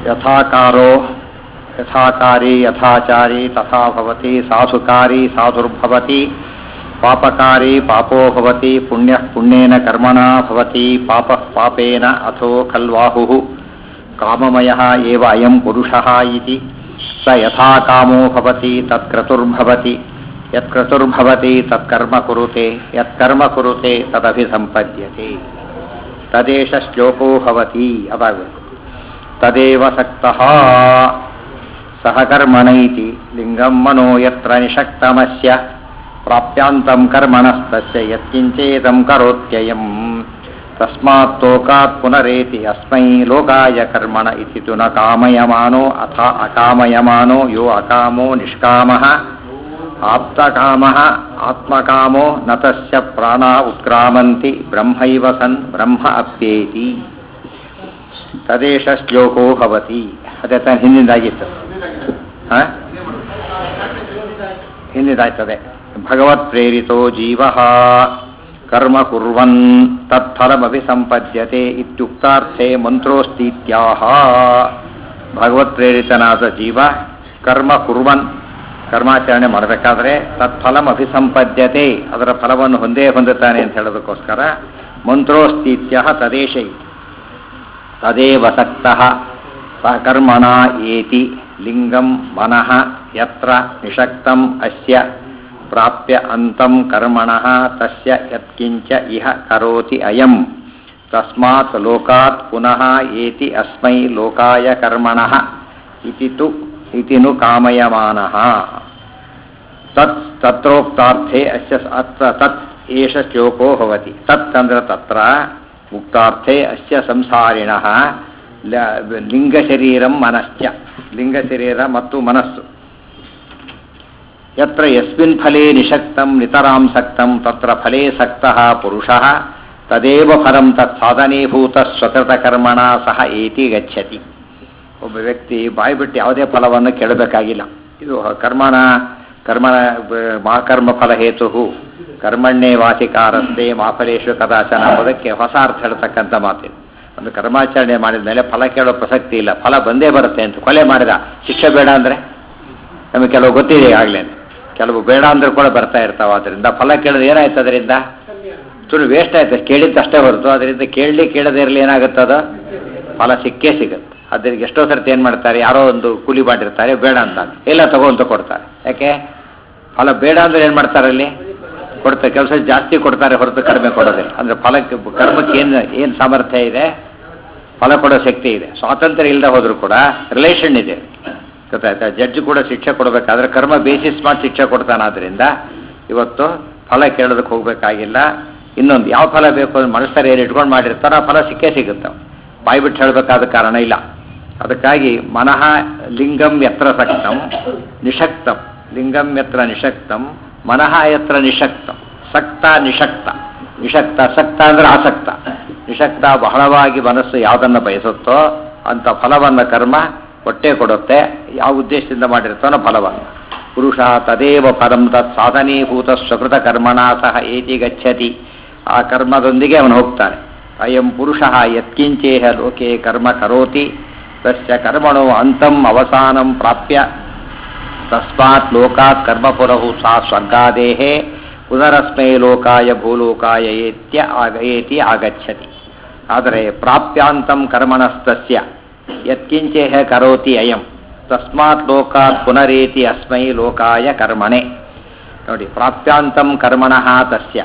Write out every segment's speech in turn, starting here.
ಯಥಾಕಾರೋ ಯಥಾಕಾರಿ ಯಥಾಚಾರಿ ತಥಾ ಭವತಿ ಸಾಧುಕಾರಿ ಸಾಧುರ್ಭವತಿ ಪಾಪಕಾರಿ ಪಾಪೋ ಭವತಿ ಪುಣ್ಯ ಪುಣ್ಯೇನ ಕರ್ಮಣಾ ಭವತಿ ಪಾಪ ಪಾಪೇನ ಅಥೋ ಖಲ್ವಾಹುಃ ಕಾಮಮಯಃ ಏವ ಅಯಂ ಪುರುಷಃ ಇತಿ ಸ ಯಥಾ ಕಾಮೋ ಭವತಿ ತತ್ಕ್ರತುರ್ಭವತಿ ಯತ್ಕ್ರತುರ್ಭವತಿ ತತ್ಕರ್ಮ ಕುರುತೆ ಯತ್ಕರ್ಮ ಕುರುತೆ ತದಭಿಸಂಪದ್ಯತೆ ತದೇಶ ಶ್ಲೋಕೋ ಭವತಿ ಅದಾಗಬೇಕು ತದೇವ ಸಕ್ತಃ ಸಹಕರ್ಮಣೈತಿ ಲಿಂಗಂ ಮನೋ ಯತ್ರ ನಿಷಕ್ತಮಸ್ಯ ಪ್ರಾಪ್ಯಾಂತಂ ಕರ್ಮಣಸ್ತಸ್ಯ ಯತ್ಕಿಂಚೇದಂ ಕರೋತ್ಯಯಂ ತಸ್ಮಾತ್ ತೋಕಾತ್ ಪುನರೇತಿ ಅಸ್ಮೈ ಲೋಕಾಯ ಕರ್ಮಣ ಇತಿ ತು ನ ಕಾಮಯಮಾನೋ ಅಥ ಅಕಾಮಯಮಾನೋ ಯೋ ಅಕಾಮೋ ನಿಷ್ಕಾಮಃ ಆಪ್ತಕಾಮಃ ಆತ್ಮಕಾಮೋ ನ ತಸ್ಯ ಪ್ರಾಣ ಉತ್ಕ್ರಾಮಂತಿ ಬ್ರಹ್ಮೈವ ಸನ್ ಬ್ರಹ್ಮ ಅಪ್ಯೇತಿ ತದೇಶ ಶ್ಲೋಕೋ ಭವತಿ ಅದೇ ತಾನು ಹಿಂದಿಂದಾಗಿತ್ತು ಹಾಂ ಹಿಂದಿದಾಯ್ತದೆ ಭಗವತ್ ಪ್ರೇರಿತೋ ಜೀವ ಕರ್ಮ ಕುರ್ವನ್ ತತ್ಫಲಮಭಿ ಸಂಪದ್ಯತೆ ಇತ್ಯುಕ್ತಾರ್ಥೆ ಮಂತ್ರೋಸ್ತೀತ್ಯಾಹ ಭಗವತ್ ಪ್ರೇರಿತನಾದ ಜೀವ ಕರ್ಮ ಕುರ್ವನ್ ಕರ್ಮಾಚರಣೆ ಮಾಡಬೇಕಾದ್ರೆ ತತ್ಫಲಂ ಅಭಿಸಂಪದ್ಯತೆ ಅದರ ಫಲವನ್ನು ಹೊಂದೇ ಹೊಂದುತ್ತಾನೆ ಅಂತ ಹೇಳೋದಕ್ಕೋಸ್ಕರ ಮಂತ್ರೋಸ್ತೀತ್ಯ ತದೇಶೈ ತದೇವ ಸಕ್ತಃ ಸಕರ್ಮಣ ಏತಿ ಲಿಂಗಂ ಮನಃ ಯತ್ರ ನಿಷಕ್ತಂ ಅಸ್ಯ ಪ್ರಾಪ್ಯ ಅಂತಂ ಕರ್ಮಣಃ ತಸ್ಯ ಯತ್ಕಿಂಚ ಇಹ ಕರೋತಿ ಅಯಂ ತಸ್ಮಾತ್ ಲೋಕಾತ್ ಪುನಃ ಏತಿ ಅಸ್ಮೈ ಲೋಕಾಯ ಕರ್ಮಣಃ ಇತಿ ತು ಇತಿ ನು ಕಾಮಯಮಾನಃ ತತ್ ತತ್ರೋಕ್ತಾರ್ಥೆ ಅಸ್ಯ ಅತ್ರ ತತ್ ಏಷ ಶ್ಲೋಕೋ ಭವತಿ ತತ್ ಅಂದ್ರೆ ತತ್ರ ಉಕ್ತಾರ್ಥೆ ಅಸ್ಯ ಸಂಸಾರಿಣಃ ಲಿಂಗಶರೀರಂ ಮನಶ್ಚ ಲಿಂಗಶರೀರ ಮತ್ತು ಮನಸ್ಸು ಯತ್ರ ಯಸ್ಮಿನ್ ಫಲೇ ನಿಷಕ್ತಂ ನಿತರಾಂ ಸಕ್ತಂ ತತ್ರ ಫಲೇ ಸಕ್ತಃ ಪುರುಷಃ ತದೇವ ಫಲಂ ತತ್ ಸಾಧನೀಭೂತ ಸ್ವಕೃತ ಕರ್ಮಣ ಸಹ ಏತಿ ಗಚ್ಚತಿ ಒಬ್ಬ ವ್ಯಕ್ತಿ ಬಾಯ್ಬಿಟ್ಟು ಯಾವುದೇ ಫಲವನ್ನು ಕೇಳಬೇಕಾಗಿಲ್ಲ ಇದು ಕರ್ಮಣ ಕರ್ಮಣ ಮಾಕರ್ಮ ಫಲ ಹೇತು ಕರ್ಮಣ್ಣೇ ವಾಸಿಕಾರಸ್ತೆ ಮಾಫಲೇಶು ಕದಾಚನ ಎಂಬುದಕ್ಕೆ ಹೊಸ ಅರ್ಥ ಹೇಳ್ತಕ್ಕಂಥ ಮಾತಿದೆ ಒಂದು ಕರ್ಮಾಚರಣೆ ಮಾಡಿದ ಮೇಲೆ ಫಲ ಕೇಳೋ ಪ್ರಸಕ್ತಿ ಇಲ್ಲ ಫಲ ಬಂದೇ ಬರುತ್ತೆ ಅಂತ ಕೊಲೆ ಮಾಡಿದ ಶಿಕ್ಷೆ ಬೇಡ ಅಂದರೆ ನಮಗೆ ಕೆಲವು ಗೊತ್ತಿದೆ ಈಗಾಗಲೇ ಕೆಲವು ಬೇಡ ಅಂದ್ರೆ ಕೂಡ ಬರ್ತಾ ಇರ್ತಾವೆ ಅದರಿಂದ ಫಲ ಕೇಳಿದ್ರೆ ಏನಾಯ್ತು ಅದರಿಂದ ಸುಳ್ಳು ವೇಸ್ಟ್ ಆಯ್ತು ಕೇಳಿದ್ದಷ್ಟೇ ಹೊರತು ಅದರಿಂದ ಕೇಳಲಿ ಕೇಳದೇ ಇರಲಿ ಏನಾಗುತ್ತದ ಫಲ ಸಿಕ್ಕೇ ಸಿಗುತ್ತೆ ಅದರಿಗೆ ಎಷ್ಟೋ ಸರ್ತಿ ಏನು ಮಾಡ್ತಾರೆ ಯಾರೋ ಒಂದು ಕೂಲಿ ಮಾಡಿರ್ತಾರೆ ಬೇಡ ಅಂತ ಎಲ್ಲ ತಗೋ ಅಂತ ಕೊಡ್ತಾರೆ ಯಾಕೆ ಫಲ ಬೇಡ ಅಂದ್ರೆ ಏನು ಮಾಡ್ತಾರೆ ಅಲ್ಲಿ ಕೊಡ್ತಾರೆ ಕೆಲಸ ಜಾಸ್ತಿ ಕೊಡ್ತಾರೆ ಹೊರತು ಕಡಿಮೆ ಕೊಡೋದಿಲ್ಲ ಅಂದರೆ ಫಲಕ್ಕೆ ಕರ್ಮಕ್ಕೆ ಏನು ಏನು ಸಾಮರ್ಥ್ಯ ಇದೆ ಫಲ ಕೊಡೋ ಶಕ್ತಿ ಇದೆ ಸ್ವಾತಂತ್ರ್ಯ ಇಲ್ಲದೆ ಹೋದರೂ ಕೂಡ ರಿಲೇಷನ್ ಇದೆ ಗೊತ್ತಾಯ್ತಾ ಜಡ್ಜ್ ಕೂಡ ಶಿಕ್ಷೆ ಕೊಡಬೇಕಾದ್ರೆ ಕರ್ಮ ಬೇಸಿಸ್ ಮಾಡಿ ಶಿಕ್ಷೆ ಕೊಡ್ತಾನಾದ್ರಿಂದ ಇವತ್ತು ಫಲ ಕೇಳೋದಕ್ಕೆ ಹೋಗಬೇಕಾಗಿಲ್ಲ ಇನ್ನೊಂದು ಯಾವ ಫಲ ಬೇಕು ಅಂತ ಮನಸ್ಸಲ್ಲಿ ಏನು ಇಟ್ಕೊಂಡು ಮಾಡಿರ್ತಾರೋ ಆ ಫಲ ಸಿಕ್ಕೇ ಸಿಗುತ್ತೆ ಬಾಯಿ ಬಿಟ್ಟು ಹೇಳಬೇಕಾದ ಕಾರಣ ಇಲ್ಲ ಅದಕ್ಕಾಗಿ ಮನಃ ಲಿಂಗಂ ಯತ್ರ ಸಕ್ತಂ ನಿಷಕ್ತಂ ಲಿಂಗಂ ಯತ್ರ ನಿಷಕ್ತಂ ಮನಃ ಯತ್ರ ನಿಷಕ್ತಂ ಸಕ್ತ ನಿಷಕ್ತ ನಿಷಕ್ತ ಸಕ್ತ ಅಂದ್ರೆ ಆಸಕ್ತ ನಿಷಕ್ತ ಬಹಳವಾಗಿ ಮನಸ್ಸು ಯಾವುದನ್ನು ಬಯಸುತ್ತೋ ಅಂತ ಫಲವನ್ನು ಕರ್ಮ ಹೊಟ್ಟೆ ಕೊಡುತ್ತೆ ಯಾವ ಉದ್ದೇಶದಿಂದ ಮಾಡಿರ್ತಾನೋ ಫಲವನ್ನು ಪುರುಷ ತದೇವ ಫಲಂ ತತ್ ಸಾಧನೀಭೂತ ಸ್ವಕೃತ ಕರ್ಮಣ ಸಹ ಏತಿ ಗಚ್ಚತಿ ಆ ಕರ್ಮದೊಂದಿಗೆ ಅವನು ಹೋಗ್ತಾನೆ ಅಯಂ ಪುರುಷ ಯತ್ಕಿಂಚೇಹ ಲೋಕೆ ಕರ್ಮ ಕರೋತಿ ತಸ್ಯ ಕರ್ಮಣೋ ಅಂತಂ ಅವಸಾನಂ ಪ್ರಾಪ್ಯ ತಸ್ಮಾತ್ ಲೋಕಾತ್ ಕರ್ಮಪುರವು ಸಾ ಸ್ವರ್ಗಾದೇಹೇ ಪುನರಸ್ಮೈ ಲೋಕಾಯ ಭೂಲೋಕಾಯ ಏತ್ಯ ಆಗ ಏತಿ ಆಗಚ್ಚತಿ ಆದರೆ ಪ್ರಾಪ್ಯಾಂತಂ ಕರ್ಮಣಸ್ತಸ್ಯ ಯತ್ಕಿಂಚೇಹ ಕರೋತಿ ಅಯಂ ತಸ್ಮಾತ್ ಲೋಕಾತ್ ಪುನರೇತಿ ಅಸ್ಮೈ ಲೋಕಾಯ ಕರ್ಮಣೆ ನೋಡಿ ಪ್ರಾಪ್ಯಾಂತಂ ಕರ್ಮಣಃ ತಸ್ಯ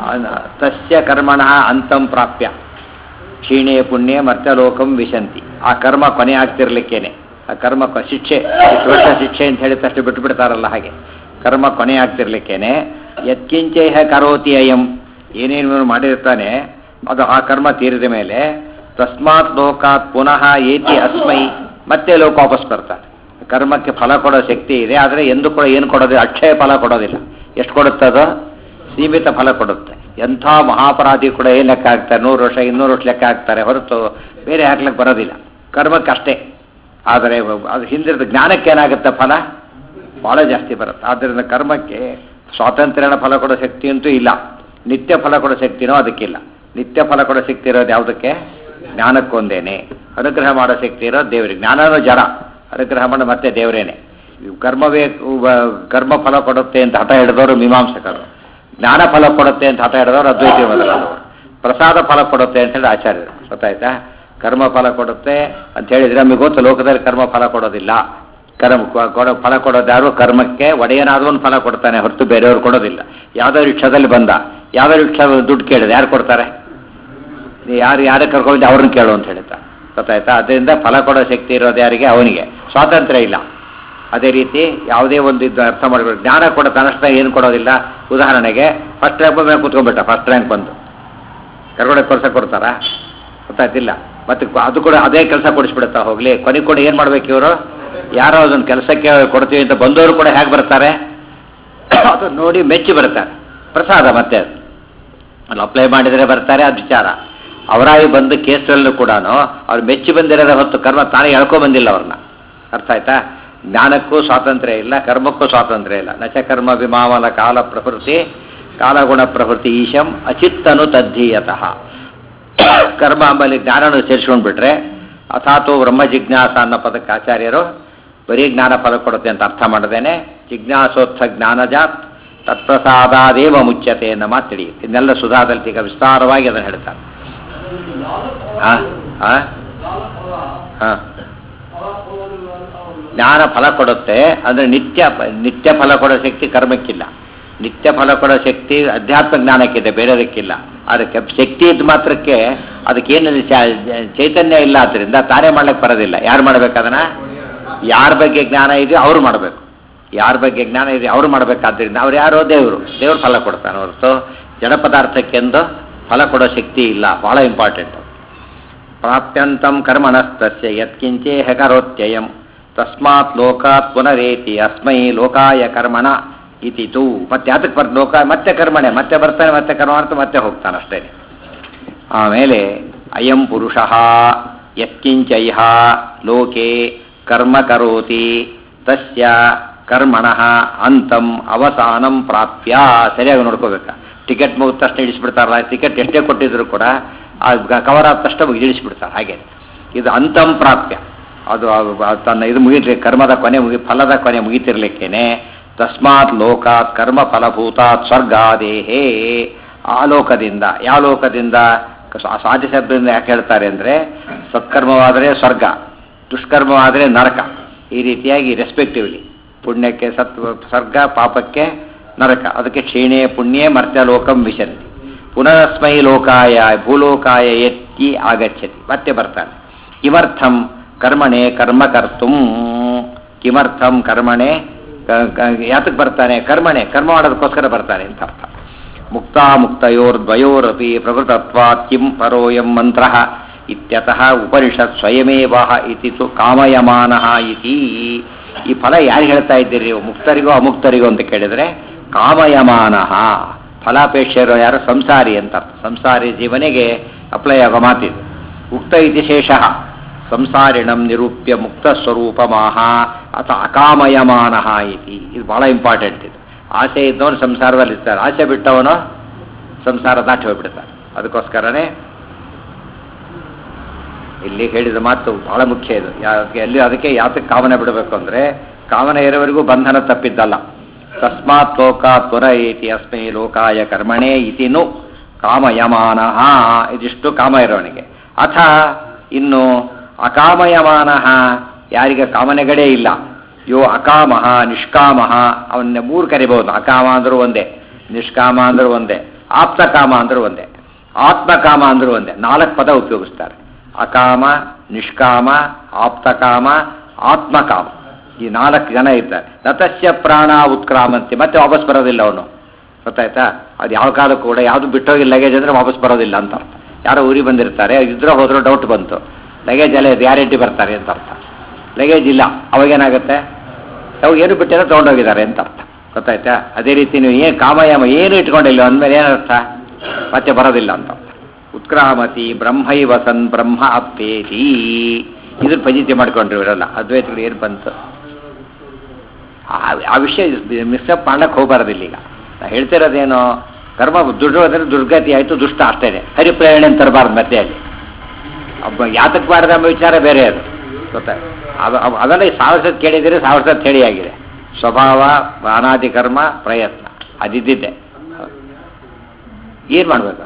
ತಸ್ಯ ಕರ್ಮಣಃ ಅಂತಂ ಪ್ರಾಪ್ಯ ಕ್ಷೀಣೆ ಪುಣ್ಯ ಮರ್ತ್ಯಲೋಕಂ ವಿಶಂತಿ ಆ ಕರ್ಮ ಕೊನೆ ಆಗ್ತಿರ್ಲಿಕ್ಕೇನೆ ಆ ಕರ್ಮ ಶಿಕ್ಷೆ ಇಷ್ಟು ವರ್ಷ ಶಿಕ್ಷೆ ಅಂತ ಹೇಳಿ ತಷ್ಟು ಬಿಟ್ಟು ಬಿಡ್ತಾರಲ್ಲ ಹಾಗೆ ಕರ್ಮ ಕೊನೆ ಆಗ್ತಿರ್ಲಿಕ್ಕೇನೆ ಯತ್ಕಿಂಚೇಹ ಕರೋತಿ ಅಯಂ ಏನೇನು ಮಾಡಿರ್ತಾನೆ ಅದು ಆ ಕರ್ಮ ತೀರಿದ ಮೇಲೆ ತಸ್ಮಾತ್ ಲೋಕಾತ್ ಪುನಃ ಏತಿ ಅಸ್ಮೈ ಮತ್ತೆ ಲೋಕ ವಾಪಸ್ ಬರ್ತಾನೆ ಕರ್ಮಕ್ಕೆ ಫಲ ಕೊಡೋ ಶಕ್ತಿ ಇದೆ ಆದರೆ ಎಂದು ಕೂಡ ಏನು ಕೊಡೋದಿಲ್ಲ ಅಕ್ಷಯ ಫಲ ಕೊಡೋದಿಲ್ಲ ಎಷ್ಟು ಕೊಡುತ್ತೆ ಅದು ಸೀಮಿತ ಫಲ ಕೊಡುತ್ತೆ ಎಂಥ ಮಹಾಪರಾಧಿ ಕೂಡ ಏನು ಲೆಕ್ಕ ಹಾಕ್ತಾರೆ ನೂರು ವರ್ಷ ಇನ್ನೂರು ವರ್ಷ ಲೆಕ್ಕ ಹಾಕ್ತಾರೆ ಹೊರತು ಬೇರೆ ಹಾಕ್ಲಿಕ್ಕೆ ಬರೋದಿಲ್ಲ ಕರ್ಮಕ್ಕಷ್ಟೇ ಆದರೆ ಅದು ಹಿಂದಿರದ ಜ್ಞಾನಕ್ಕೆ ಏನಾಗುತ್ತೆ ಫಲ ಭಾಳ ಜಾಸ್ತಿ ಬರುತ್ತೆ ಆದ್ದರಿಂದ ಕರ್ಮಕ್ಕೆ ಸ್ವಾತಂತ್ರ್ಯನ ಫಲ ಕೊಡೋ ಶಕ್ತಿ ಅಂತೂ ಇಲ್ಲ ನಿತ್ಯ ಫಲ ಕೊಡೋ ಶಕ್ತಿನೂ ಅದಕ್ಕಿಲ್ಲ ನಿತ್ಯ ಫಲ ಕೊಡೋ ಶಕ್ತಿ ಇರೋದು ಯಾವುದಕ್ಕೆ ಜ್ಞಾನಕ್ಕೊಂದೇನೆ ಅನುಗ್ರಹ ಮಾಡೋ ಶಕ್ತಿ ಇರೋ ದೇವರಿಗೆ ಜ್ಞಾನನೂ ಜಡ ಅನುಗ್ರಹ ಮಾಡೋ ಮತ್ತೆ ದೇವರೇನೆ ಇವು ಕರ್ಮವೇ ಉವ- ಕರ್ಮ ಫಲ ಕೊಡುತ್ತೆ ಅಂತ ಹಠ ಹಿಡಿದವರು ಮೀಮಾಂಸಕರು ಜ್ಞಾನ ಫಲ ಕೊಡುತ್ತೆ ಅಂತ ಹಠ ಹಿಡಿದವರು ಅದ್ವೈತಿ ಮೊದಲಾದವರು ಪ್ರಸಾದ ಫಲ ಕೊಡುತ್ತೆ ಅಂತ ಹೇಳಿ ಆಚಾರ್ಯರು ಗೊತ್ತಾಯ್ತಾ ಕರ್ಮ ಫಲ ಕೊಡುತ್ತೆ ಅಂತ ಹೇಳಿದ್ರೆ ನಮಗೆ ಗೊತ್ತು ಲೋಕದಲ್ಲಿ ಕರ್ಮ ಫಲ ಕೊಡೋದಿಲ್ಲ ಕರ್ಮ ಕೊ- ಕೊಡೋ ಫಲ ಕೊಡೋದು ಯಾರು ಕರ್ಮಕ್ಕೆ ಒಡೆಯನಾದವನು ಫಲ ಕೊಡ್ತಾನೆ ಹೊರತು ಬೇರೆಯವರು ಕೊಡೋದಿಲ್ಲ ಯಾವುದೋ ರಿಕ್ಷಾದಲ್ಲಿ ಬಂದ ಯಾವುದೋ ರಿಕ್ಷಾ ದುಡ್ಡು ಕೇಳಿದೆ ಯಾರು ಕೊಡ್ತಾರೆ ನೀ ಯಾರು ಯಾರು ಕರ್ಕೊಂಡು ಅವ್ರನ್ನ ಕೇಳು ಅಂತ ಹೇಳ್ತಾ ಗೊತ್ತಾಯ್ತಾ ಅದರಿಂದ ಫಲ ಕೊಡೋ ಶಕ್ತಿ ಇರೋದು ಯಾರಿಗೆ ಅವನಿಗೆ ಸ್ವಾತಂತ್ರ್ಯ ಇಲ್ಲ ಅದೇ ರೀತಿ ಯಾವುದೇ ಒಂದು ಇದು ಅರ್ಥ ಮಾಡಬೇಕು ಜ್ಞಾನ ಕೊಡೋ ತನ್ನಷ್ಟ ಏನು ಕೊಡೋದಿಲ್ಲ ಉದಾಹರಣೆಗೆ ಫಸ್ಟ್ ರ್ಯಾಂಕ್ ಮೇಲೆ ಕೂತ್ಕೊಂಡ್ಬಿಟ್ಟ ಫಸ್ಟ್ ರ್ಯಾಂಕ್ ಬಂದು ಕರ್ಕೊಂಡೋಗಿ ಕೆಲಸ ಕೊಡ್ತಾರಾ ಗೊತ್ತಾಯ್ತಿಲ್ಲ ಮತ್ತೆ ಕ- ಅದು ಕೂಡ ಅದೇ ಕೆಲಸ ಕೊಡಿಸ್ಬಿಡುತ್ತಾ ಹೋಗ್ಲಿ ಕೊನೆಗೆ ಕೂಡ ಏನು ಮಾಡ್ಬೇಕು ಇವರು ಯಾರೋ ಅದೊಂದು ಕೆಲಸಕ್ಕೆ ಕೊಡ್ತೀವಿ ಅಂತ ಬಂದವರು ಕೂಡ ಹೇಗೆ ಬರ್ತಾರೆ ಅದು ನೋಡಿ ಮೆಚ್ಚಿ ಬರ್ತಾರೆ ಪ್ರಸಾದ ಮತ್ತೆ ಅದು ಅಲ್ಲಿ ಅಪ್ಲೈ ಮಾಡಿದರೆ ಬರ್ತಾರೆ ಅದು ವಿಚಾರ ಅವರಾಗಿ ಬಂದ ಕೇಸಲ್ಲೂ ಕೂಡ ಅವ್ರು ಮೆಚ್ಚಿ ಬಂದಿರೋದೇ ಹೊತ್ತು ಕರ್ಮ ತಾನೇ ಎಳ್ಕೊ ಬಂದಿಲ್ಲ ಅವ್ರನ್ನ ಅರ್ಥ ಆಯ್ತಾ ಜ್ಞಾನಕ್ಕೂ ಸ್ವಾತಂತ್ರ್ಯ ಇಲ್ಲ ಕರ್ಮಕ್ಕೂ ಸ್ವಾತಂತ್ರ್ಯ ಇಲ್ಲ ನಚ ಕರ್ಮ ವಿಮಾವಲ ಕಾಲ ಪ್ರಕೃತಿ ಕಾಲಗುಣ ಪ್ರಕೃತಿ ಈಶಂ ಅಚಿತ್ತನು ತದ್ಧೀಯತಃ ಕರ್ಮ ಆಮೇಲೆ ಜ್ಞಾನನು ಸೇರಿಸ್ಕೊಂಡು ಬಿಟ್ರೆ ಅಥಾತೋ ಬ್ರಹ್ಮ ಜಿಜ್ಞಾಸ ಅನ್ನೋ ಪದಕ್ಕೆ ಆಚಾರ್ಯರು ಬರೀ ಜ್ಞಾನ ಫಲ ಕೊಡುತ್ತೆ ಅಂತ ಅರ್ಥ ಮಾಡದೇನೆ ಜಿಜ್ಞಾಸೋತ್ಥ ಜ್ಞಾನಜಾತ್ ತತ್ಪ್ರಸಾದಾದೇವ ಮುಚ್ಯತೆ ಎನ್ನ ಮಾತು ತಿಳಿಯುತ್ತೆ ಇದನ್ನೆಲ್ಲ ಸುಧಾದಲ್ಲಿ ಈಗ ವಿಸ್ತಾರವಾಗಿ ಅದನ್ನು ಹೇಳ್ತಾರೆ ಹಾ ಹಾ ಹಾ ಜ್ಞಾನ ಫಲ ಕೊಡುತ್ತೆ ಅಂದ್ರೆ ನಿತ್ಯ ಪ- ನಿತ್ಯ ಫಲ ಕೊಡೋ ಶಕ್ತಿ ಕರ್ಮಕ್ಕಿಲ್ಲ ನಿತ್ಯ ಫಲ ಕೊಡೋ ಶಕ್ತಿ ಅಧ್ಯಾತ್ಮ ಜ್ಞಾನಕ್ಕಿದೆ ಬೇರೆದಕ್ಕಿಲ್ಲ ಅದಕ್ಕೆ ಶಕ್ತಿ ಇದ್ದ ಮಾತ್ರಕ್ಕೆ ಅದಕ್ಕೇನು ಚ- ಚೈತನ್ಯ ಇಲ್ಲ ಆದ್ರಿಂದ ತಾನೇ ಮಾಡ್ಲಿಕ್ಕೆ ಬರೋದಿಲ್ಲ ಯಾರು ಮಾಡ್ಬೇಕು ಅದನ್ನ ಯಾರ ಬಗ್ಗೆ ಜ್ಞಾನ ಇದೆಯೋ ಅವ್ರು ಮಾಡಬೇಕು ಯಾರ ಬಗ್ಗೆ ಜ್ಞಾನ ಇದೆ ಅವ್ರು ಮಾಡ್ಬೇಕಾದ್ರಿಂದ ಅವ್ರು ಯಾರೋ ದೇವರು ದೇವ್ರು ಫಲ ಕೊಡ್ತಾನೆ ಹೊರತು ಜಡ ಪದಾರ್ಥಕ್ಕೆಂದು ಫಲ ಕೊಡೋ ಶಕ್ತಿ ಇಲ್ಲ ಬಹಳ ಇಂಪಾರ್ಟೆಂಟ್ ಪ್ರಾಪ್ಯಂತಂ ಕರ್ಮಣಸ್ತಸ್ಯ ಯತ್ಕಿಂಚೇಹ ಕರೋತ್ಯಯಂ ತಸ್ಮಾತ್ ಲೋಕಾತ್ ಪುನರೇತಿ ಅಸ್ಮೈ ಲೋಕಾಯ ಕರ್ಮಣ ಇತಿ ತೂ ಮತ್ತೆ ಅದಕ್ಕೆ ಬರ್ತ ಲೋಕ ಮತ್ತೆ ಕರ್ಮಣೆ ಮತ್ತೆ ಬರ್ತಾನೆ ಮತ್ತೆ ಕರ್ಮ ಅಂತ ಮತ್ತೆ ಹೋಗ್ತಾನೆ ಅಷ್ಟೇ ಆಮೇಲೆ ಅಯಂ ಪುರುಷ ಯತ್ಕಿಂಚೈಹ ಲೋಕೆ ಕರ್ಮ ಕರೋತಿ ತಸ್ಯ ಕರ್ಮಣ ಅಂತಂ ಅವಸಾನಂ ಪ್ರಾಪ್ಯ ಸರಿಯಾಗಿ ನೋಡ್ಕೋಬೇಕ ಟಿಕೆಟ್ ಮುಗಿದ ತಕ್ಷಣ ಇಳಿಸ್ಬಿಡ್ತಾರಲ್ಲ ಟಿಕೆಟ್ ಎಷ್ಟೇ ಕೊಟ್ಟಿದ್ರು ಕೂಡ ಆ ಕವರ್ ಆದ ತಕ್ಷಣ ಮುಗಿ- ಇಳಿಸ್ಬಿಡ್ತಾರೆ ಹಾಗೆ ಇದು ಅಂತಂ ಪ್ರಾಪ್ಯ ಅದು ಅದು- ಅದು ತನ್ನ ಇದು ಮುಗಿದ್ರೆ ಕರ್ಮದ ಕೊನೆ ಮುಗಿ ಫಲದ ಕೊನೆ ಮುಗಿತಿರ್ಲಿಕ್ಕೇನೆ ತಸ್ಮಾತ್ ಲೋಕಾತ್ ಕರ್ಮ ಫಲಭೂತಾತ್ ಸ್ವರ್ಗಾದೇಹೇ ಆ ಲೋಕದಿಂದ ಯಾವ ಲೋಕದಿಂದ ಸ- ಸಾಧ್ಯ ಶಬ್ದದಿಂದ ಯಾಕೆ ಹೇಳ್ತಾರೆ ಅಂದರೆ ಸತ್ಕರ್ಮವಾದರೆ ಸ್ವರ್ಗ ದುಷ್ಕರ್ಮವಾದರೆ ನರಕ ಈ ರೀತಿಯಾಗಿ ರೆಸ್ಪೆಕ್ಟಿವ್ಲಿ ಪುಣ್ಯಕ್ಕೆ ಸತ್ ಸ್ವರ್ಗ ಪಾಪಕ್ಕೆ ನರಕ ಅದಕ್ಕೆ ಕ್ಷೀಣೆ ಪುಣ್ಯೇ ಮರ್ತ್ಯಲೋಕಂ ವಿಶಂತಿ ಪುನರಸ್ಮೈ ಲೋಕಾಯ ಭೂಲೋಕಾಯ ಎತ್ತಿ ಆಗಚ್ಚತಿ ಮತ್ತೆ ಬರ್ತಾನೆ ಕಿಮರ್ಥಂ ಕರ್ಮಣೆ ಕರ್ಮ ಕರ್ತುಂ ಕಿಮರ್ಥಂ ಕರ್ಮಣೆ ಕ- ಕ- ಯಾತಕ್ಕೆ ಬರ್ತಾನೆ ಕರ್ಮಣೆ ಕರ್ಮ ಮಾಡೋದಕ್ಕೋಸ್ಕರ ಬರ್ತಾನೆ ಅಂತ ಅರ್ಥ ಮುಕ್ತಾ ಮುಕ್ತಯೋರ್ದ್ವಯೋರಪಿ ಪ್ರಕೃತತ್ವಾತ್ ಕಿಂ ಪರೋಯಂ ಮಂತ್ರ ಇತ್ಯತಃ ಉಪನಿಷತ್ ಸ್ವಯಮೇವ ಇತಿ ತು ಕಾಮಯಮಾನಃ ಇತಿ ಈ ಫಲ ಯಾರು ಹೇಳ್ತಾ ಇದ್ದೀರಿ ನೀವು ಮುಕ್ತರಿಗೋ ಅಮುಕ್ತರಿಗೋ ಅಂತ ಕೇಳಿದ್ರೆ ಕಾಮಯಮಾನಃ ಫಲಾಪೇಕ್ಷೆ ಇರೋ ಯಾರು ಸಂಸಾರಿ ಅಂತ ಅರ್ಥ. ಸಂಸಾರಿ ಜೀವನಿಗೆ ಅಪ್ಲೈ ಆಗೋ ಮಾತಿದು ಉಕ್ತ ಇತಿ ಶೇಷಃ ಸಂಸಾರಿಣಂ ನಿರೂಪ್ಯ ಮುಕ್ತ ಸ್ವರೂಪಮಾಹ ಅಥ ಅಕಾಮಯಮಾನಃ ಇತಿ ಇದು ಬಹಳ ಇಂಪಾರ್ಟೆಂಟ್ ಇದು ಆಸೆ ಇದ್ದವನು ಸಂಸಾರದಲ್ಲಿ ಇರ್ತಾರೆ ಆಸೆ ಬಿಟ್ಟವನು ಸಂಸಾರ ದಾಟಿ ಹೋಗ್ಬಿಡ್ತಾನೆ ಅದಕ್ಕೋಸ್ಕರನೇ ಇಲ್ಲಿ ಹೇಳಿದ ಮಾತು ಬಹಳ ಮುಖ್ಯ ಇದು ಯಾ- ಎಲ್ಲಿ ಅದಕ್ಕೆ ಯಾತಕ್ಕೆ ಕಾಮನೆ ಬಿಡಬೇಕು ಅಂದರೆ ಕಾಮನೆ ಇರೋವರೆಗೂ ಬಂಧನ ತಪ್ಪಿದ್ದಲ್ಲ ತಸ್ಮಾತ್ ಲೋಕಾತ್ ತ್ವರ ಇತಿ ಅಸ್ಮೈ ಲೋಕಾಯ ಕರ್ಮಣೇ ಇತಿನು ಕಾಮಯಮಾನಃ ಇದಿಷ್ಟು ಕಾಮ ಇರೋವನಿಗೆ ಅಥ ಇನ್ನು ಅಕಾಮಯಮಾನಃ ಯಾರಿಗೆ ಕಾಮನೆಗಳೇ ಇಲ್ಲ ಯೋ ಅಕಾಮಃ ನಿಷ್ಕಾಮಃ ಅವನ್ನ ಮೂರು ಕರಿಬಹುದು ಅಕಾಮ ಅಂದ್ರೂ ಒಂದೇ ನಿಷ್ಕಾಮ ಅಂದ್ರೂ ಒಂದೇ ಆಪ್ತಕಾಮ ಅಂದ್ರೂ ಒಂದೇ ಆತ್ಮಕಾಮ ಅಂದ್ರೂ ಒಂದೇ ನಾಲ್ಕು ಪದ ಉಪಯೋಗಿಸ್ತಾರೆ ಅಕಾಮ ನಿಷ್ಕಾಮ ಆಪ್ತಕಾಮ ಆತ್ಮಕಾಮ ಈ ನಾಲ್ಕು ಜನ ಇದ್ದಾರೆ ನತಸ್ಯ ಪ್ರಾಣ ಉತ್ಕ್ರಾಮಂತಿ ಮತ್ತೆ ವಾಪಸ್ ಬರೋದಿಲ್ಲ ಅವನು ಗೊತ್ತಾಯ್ತಾ ಅದು ಯಾವ ಕಾಲಕ್ಕೂ ಕೂಡ ಯಾವುದು ಬಿಟ್ಟೋಗಿ ಲಗೇಜ್ ಅಂದರೆ ವಾಪಸ್ ಬರೋದಿಲ್ಲ ಅಂತ ಅರ್ಥ ಯಾರೋ ಊರಿಗೆ ಬಂದಿರ್ತಾರೆ ಇದ್ರೋ ಹೋದ್ರೋ ಡೌಟ್ ಬಂತು ಲಗೇಜ್ ಎಲ್ಲ ಗ್ಯಾರಂಟಿ ಬರ್ತಾರೆ ಅಂತ ಅರ್ಥ ಲಗೇಜ್ ಇಲ್ಲ ಅವಾಗೇನಾಗುತ್ತೆ ಅವಾಗ ಏನು ಬಿಟ್ಟಿರೋ ತೊಗೊಂಡೋಗಿದ್ದಾರೆ ಅಂತ ಅರ್ಥ ಗೊತ್ತಾಯ್ತಾ ಅದೇ ರೀತಿ ನೀವು ಏನು ಕಾಮಯಾಮ ಏನು ಇಟ್ಕೊಂಡಿಲ್ಲ ಅಂದಮೇಲೆ ಏನರ್ಥ ಮತ್ತೆ ಬರೋದಿಲ್ಲ ಅಂತ ಅರ್ಥ ಉತ್ಕ್ರಾಮತಿ ಬ್ರಹ್ಮೈವ ಸನ್ ಬ್ರಹ್ಮ ಅಪ್ಪೇತಿ ಇದ್ರ ಪಜಿತಿ ಮಾಡ್ಕೊಂಡ್ರು ಇವರೆಲ್ಲ ಅದ್ವೈತಗಳು ಏನು ಬಂತು ಆ- ಆ ವಿಷಯ ಮಿಸ್ಅಪ್ ಮಾಡಕ್ಕೆ ಹೋಗಬಾರ್ದಿಲ್ಲ ಈಗ ನಾ ಹೇಳ್ತಿರೋದೇನು ಕರ್ಮ ದುಡ್ಡು ಹೋದ್ರೆ ದುರ್ಗತಿ ಆಯಿತು ದುಷ್ಟ ಅಷ್ಟೇ ಹರಿಪ್ರೇರಣೆ ಅಂತ ತರಬಾರ್ದು ಮತ್ತೆ ಅಲ್ಲಿ ಒಬ್ಬ ಯಾತಕ್ಕೆ ಮಾಡಿದ ಎಂಬ ವಿಚಾರ ಬೇರೆ ಅದು ಗೊತ್ತಾ ಅದು ಅವ್- ಅವೆಲ್ಲ ಈ ಸಾವಿರ ಸತ್ ಕೇಳಿದರೆ ಸಾವಿರ ಸತ್ ಹೇಳಿ ಆಗಿದೆ ಸ್ವಭಾವ ಅನಾದಿ ಕರ್ಮ ಪ್ರಯತ್ನ ಅದಿದ್ದಿದ್ದೆ ಏನು ಮಾಡ್ಬೇಕು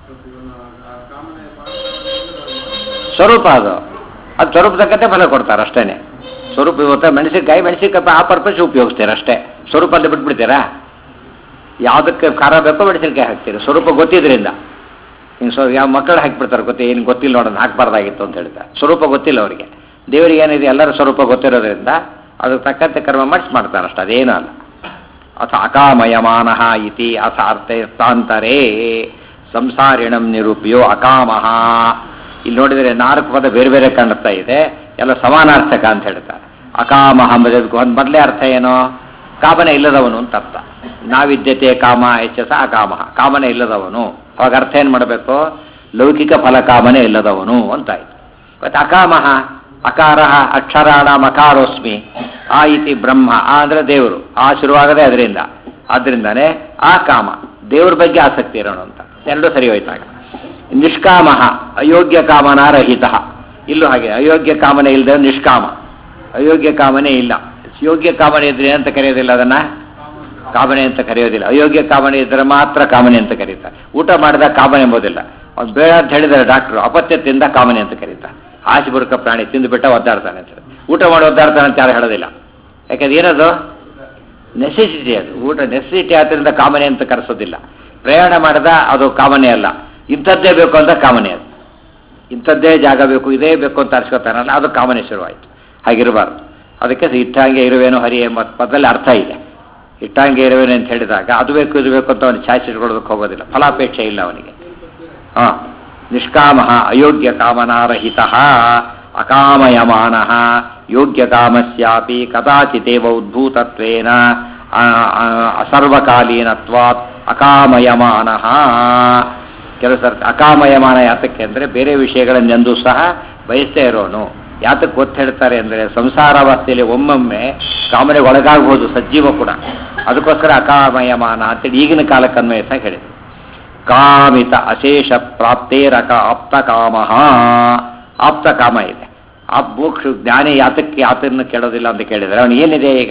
ಸ್ವರೂಪ ಅದು ಅದು ಸ್ವರೂಪ ತಕ್ಕಂತೆ ಫಲ ಕೊಡ್ತಾರೆ ಅಷ್ಟೇನೆ ಸ್ವರೂಪ ಇವತ್ತು ಮೆಣಸಿನಕಾಯಿ ಮೆಣಸಿನಕಾಯಿ ಆ ಪರ್ಪಸ್ ಉಪಯೋಗಿಸ್ತೀರ ಅಷ್ಟೇ ಸ್ವರೂಪ ಅಂತ ಬಿಟ್ಬಿಡ್ತೀರಾ ಯಾವುದಕ್ಕೆ ಖಾರ ಬೇಕೋ ಮೆಣಸಿನಕಾಯಿ ಹಾಕ್ತೀರಿ ಸ್ವರೂಪ ಗೊತ್ತಿದ್ರಿಂದ ಇನ್ನು ಸೊ ಯಾವ ಮಕ್ಕಳು ಹಾಕಿಬಿಡ್ತಾರೆ ಗೊತ್ತಿ ಏನು ಗೊತ್ತಿಲ್ಲ ನೋಡೋಣ ಹಾಕಬಾರ್ದಾಗಿತ್ತು ಅಂತ ಹೇಳ್ತಾರೆ ಸ್ವರೂಪ ಗೊತ್ತಿಲ್ಲ ಅವರಿಗೆ ದೇವರಿಗೆ ಏನಿದೆ ಎಲ್ಲರ ಸ್ವರೂಪ ಗೊತ್ತಿರೋದ್ರಿಂದ ಅದಕ್ಕೆ ತಕ್ಕಂತೆ ಕರ್ಮ ಮಾಡಿಸಿ ಮಾಡ್ತಾರೆ ಅಷ್ಟೇ ಅದೇನೂ ಅಲ್ಲ ಅಥ ಅಕಾಮಯಮಾನ ಇತಿ ಅಥ ಅರ್ಥಾಂತರೇ ಸಂಸಾರಿಣಂ ನಿರೂಪ್ಯೋ ಅಕಾಮಃ ಇಲ್ಲಿ ನೋಡಿದರೆ ನಾಲ್ಕು ಪದ ಬೇರೆ ಬೇರೆ ಕಾಣುತ್ತಾ ಇದೆ ಎಲ್ಲ ಸಮಾನಾರ್ಥಕ ಅಂತ ಹೇಳ್ತಾರೆ ಅಕಾಮಹ ಎಂಬುದಕ್ಕೆ ಒಂದು ಮೊದಲೇ ಅರ್ಥ ಏನು ಕಾಮನೆ ಇಲ್ಲದವನು ಅಂತ ಅರ್ಥ ನಾವಿದ್ಯತೆ ಕಾಮ ಹೆಚ್ಚಸ ಅಕಾಮಹ ಕಾಮನೆ ಇಲ್ಲದವನು ಅವಾಗ ಅರ್ಥ ಏನು ಮಾಡಬೇಕು ಲೌಕಿಕ ಫಲ ಕಾಮನೆ ಇಲ್ಲದವನು ಅಂತಾಯ್ತು ಮತ್ತು ಅಕಾಮಹ ಅಕಾರ ಅಕ್ಷರಾಣ ಮಕಾರೋಸ್ಮಿ ಆ ಇತಿ ಬ್ರಹ್ಮ ಆ ಅಂದ್ರೆ ದೇವರು ಆ ಶುರುವಾಗದೆ ಅದರಿಂದ ಆದ್ರಿಂದಾನೇ ಆ ಕಾಮ ದೇವ್ರ ಬಗ್ಗೆ ಆಸಕ್ತಿ ಇರೋಣ ಅಂತ ಎರಡೂ ಸರಿ ಹೋಯ್ತಾಗ ನಿಷ್ಕಾಮ ಅಯೋಗ್ಯ ಕಾಮನ ರಹಿತ ಇಲ್ಲೂ ಹಾಗೆ ಅಯೋಗ್ಯ ಕಾಮನೆ ಇಲ್ಲದೆ ನಿಷ್ಕಾಮ ಅಯೋಗ್ಯ ಕಾಮನೆ ಇಲ್ಲ ಯೋಗ್ಯ ಕಾಮನೆ ಇದ್ರೆ ಅಂತ ಕರೆಯೋದಿಲ್ಲ ಅದನ್ನ ಕಾಮನೆ ಅಂತ ಕರೆಯೋದಿಲ್ಲ ಅಯೋಗ್ಯ ಕಾಮನೆ ಇದ್ರೆ ಮಾತ್ರ ಕಾಮನೆ ಅಂತ ಕರೀತಾರೆ ಊಟ ಮಾಡಿದ ಕಾಮನೆ ಎಂಬುದಿಲ್ಲ ಅವ್ನು ಬೇಡ ಅಂತ ಹೇಳಿದರೆ ಡಾಕ್ಟ್ರು ಅಪತ್ಯದಿಂದ ಕಾಮನೆ ಅಂತ ಕರೀತಾರೆ ಆಸೆ ಬುರುಕ ಪ್ರಾಣಿ ತಿಂದು ಬಿಟ್ಟ ಒದ್ದಾಡ್ತಾನೆ ಅಂತ ಊಟ ಮಾಡಿ ಒದ್ದಾಡ್ತಾನೆ ಅಂತ ಯಾರು ಹೇಳೋದಿಲ್ಲ ಯಾಕಂದ್ರೆ ಏನದು ನೆಸೆಸಿಟಿ ಅದು ಊಟ ನೆಸೆಸಿಟಿ ಆದ್ದರಿಂದ ಕಾಮನೆ ಅಂತ ಕರೆಸೋದಿಲ್ಲ ಪ್ರಯಾಣ ಮಾಡಿದ ಅದು ಕಾಮನೆ ಅಲ್ಲ ಇಂಥದ್ದೇ ಬೇಕು ಅಂತ ಕಾಮನೆ ಅದು ಇಂಥದ್ದೇ ಜಾಗ ಬೇಕು ಇದೇ ಬೇಕು ಅಂತ ಅರ್ಸ್ಕೊತಾನಲ್ಲ ಅದು ಕಾಮನೆ ಶುರುವಾಯಿತು ಹಾಗಿರಬಾರ್ದು ಅದಕ್ಕೆ ಇಟ್ಟಂಗೆ ಇರುವೇನೋ ಹರಿ ಎಂಬ ಪದದಲ್ಲಿ ಅರ್ಥ ಇದೆ ಇಟ್ಟಂಗೆ ಇರುವೇನು ಅಂತ ಹೇಳಿದಾಗ ಅದು ಬೇಕು ಇದು ಬೇಕು ಅಂತ ಅವನಿಗೆ ಚಾಯ್ಸ್ ಇಟ್ಕೊಳ್ಳೋದಕ್ಕೆ ಹೋಗೋದಿಲ್ಲ ಫಲಾಪೇಕ್ಷೆ ಇಲ್ಲ ಅವನಿಗೆ ಹಾಂ ನಿಷ್ಕಾಮ ಅಯೋಗ್ಯ ಕಾಮನಾರಹಿತ ಅಕಾಮಯಮಾನ ಯೋಗ್ಯ ಕಾಮಸ್ಯಾಪಿ ಕದಾಚಿತೇವ ಉದ್ಭೂತತ್ವೇನ ಆ, ಆ, ಅಸರ್ವಕಾಲೀನತ್ವಾತ್ ಅಕಾಮಯಮಾನ ಕೆಲವು ಸರ್ತಿ ಅಕಾಮಯಮಾನ ಯಾತಕ್ಕೆ ಅಂದರೆ ಬೇರೆ ವಿಷಯಗಳನ್ನೆಂದೂ ಸಹ ಬಯಸ್ತೇ ಇರೋನು ಯಾತಕ್ಕೆ ಒತ್ತು ಹೇಳ್ತಾರೆ ಅಂದರೆ ಸಂಸಾರಾವಸ್ಥೆಯಲ್ಲಿ ಒಮ್ಮೊಮ್ಮೆ ಕಾಮನೆಗೆ ಒಳಗಾಗ್ಬೋದು ಸಜ್ಜೀವ ಕೂಡ ಅದಕ್ಕೋಸ್ಕರ ಅಕಾಮಯಮಾನ ಅಂತೇಳಿ ಈಗಿನ ಕಾಲಕ್ಕೆ ಅನ್ವಯಿಸ ಹೇಳಿದ್ರು ಕಾಮಿತ ಅಶೇಷ ಪ್ರಾಪ್ತೇರಕ ಆಪ್ತ ಕಾಮ ಆಪ್ತ ಕಾಮ ಇದೆ ಆ ಮೋಕ್ಷ ಜ್ಞಾನಿ ಯಾತಕ್ಕೆ ಯಾತನ್ನು ಕೇಳೋದಿಲ್ಲ ಅಂತ ಕೇಳಿದರೆ ಅವನು ಏನಿದೆ ಈಗ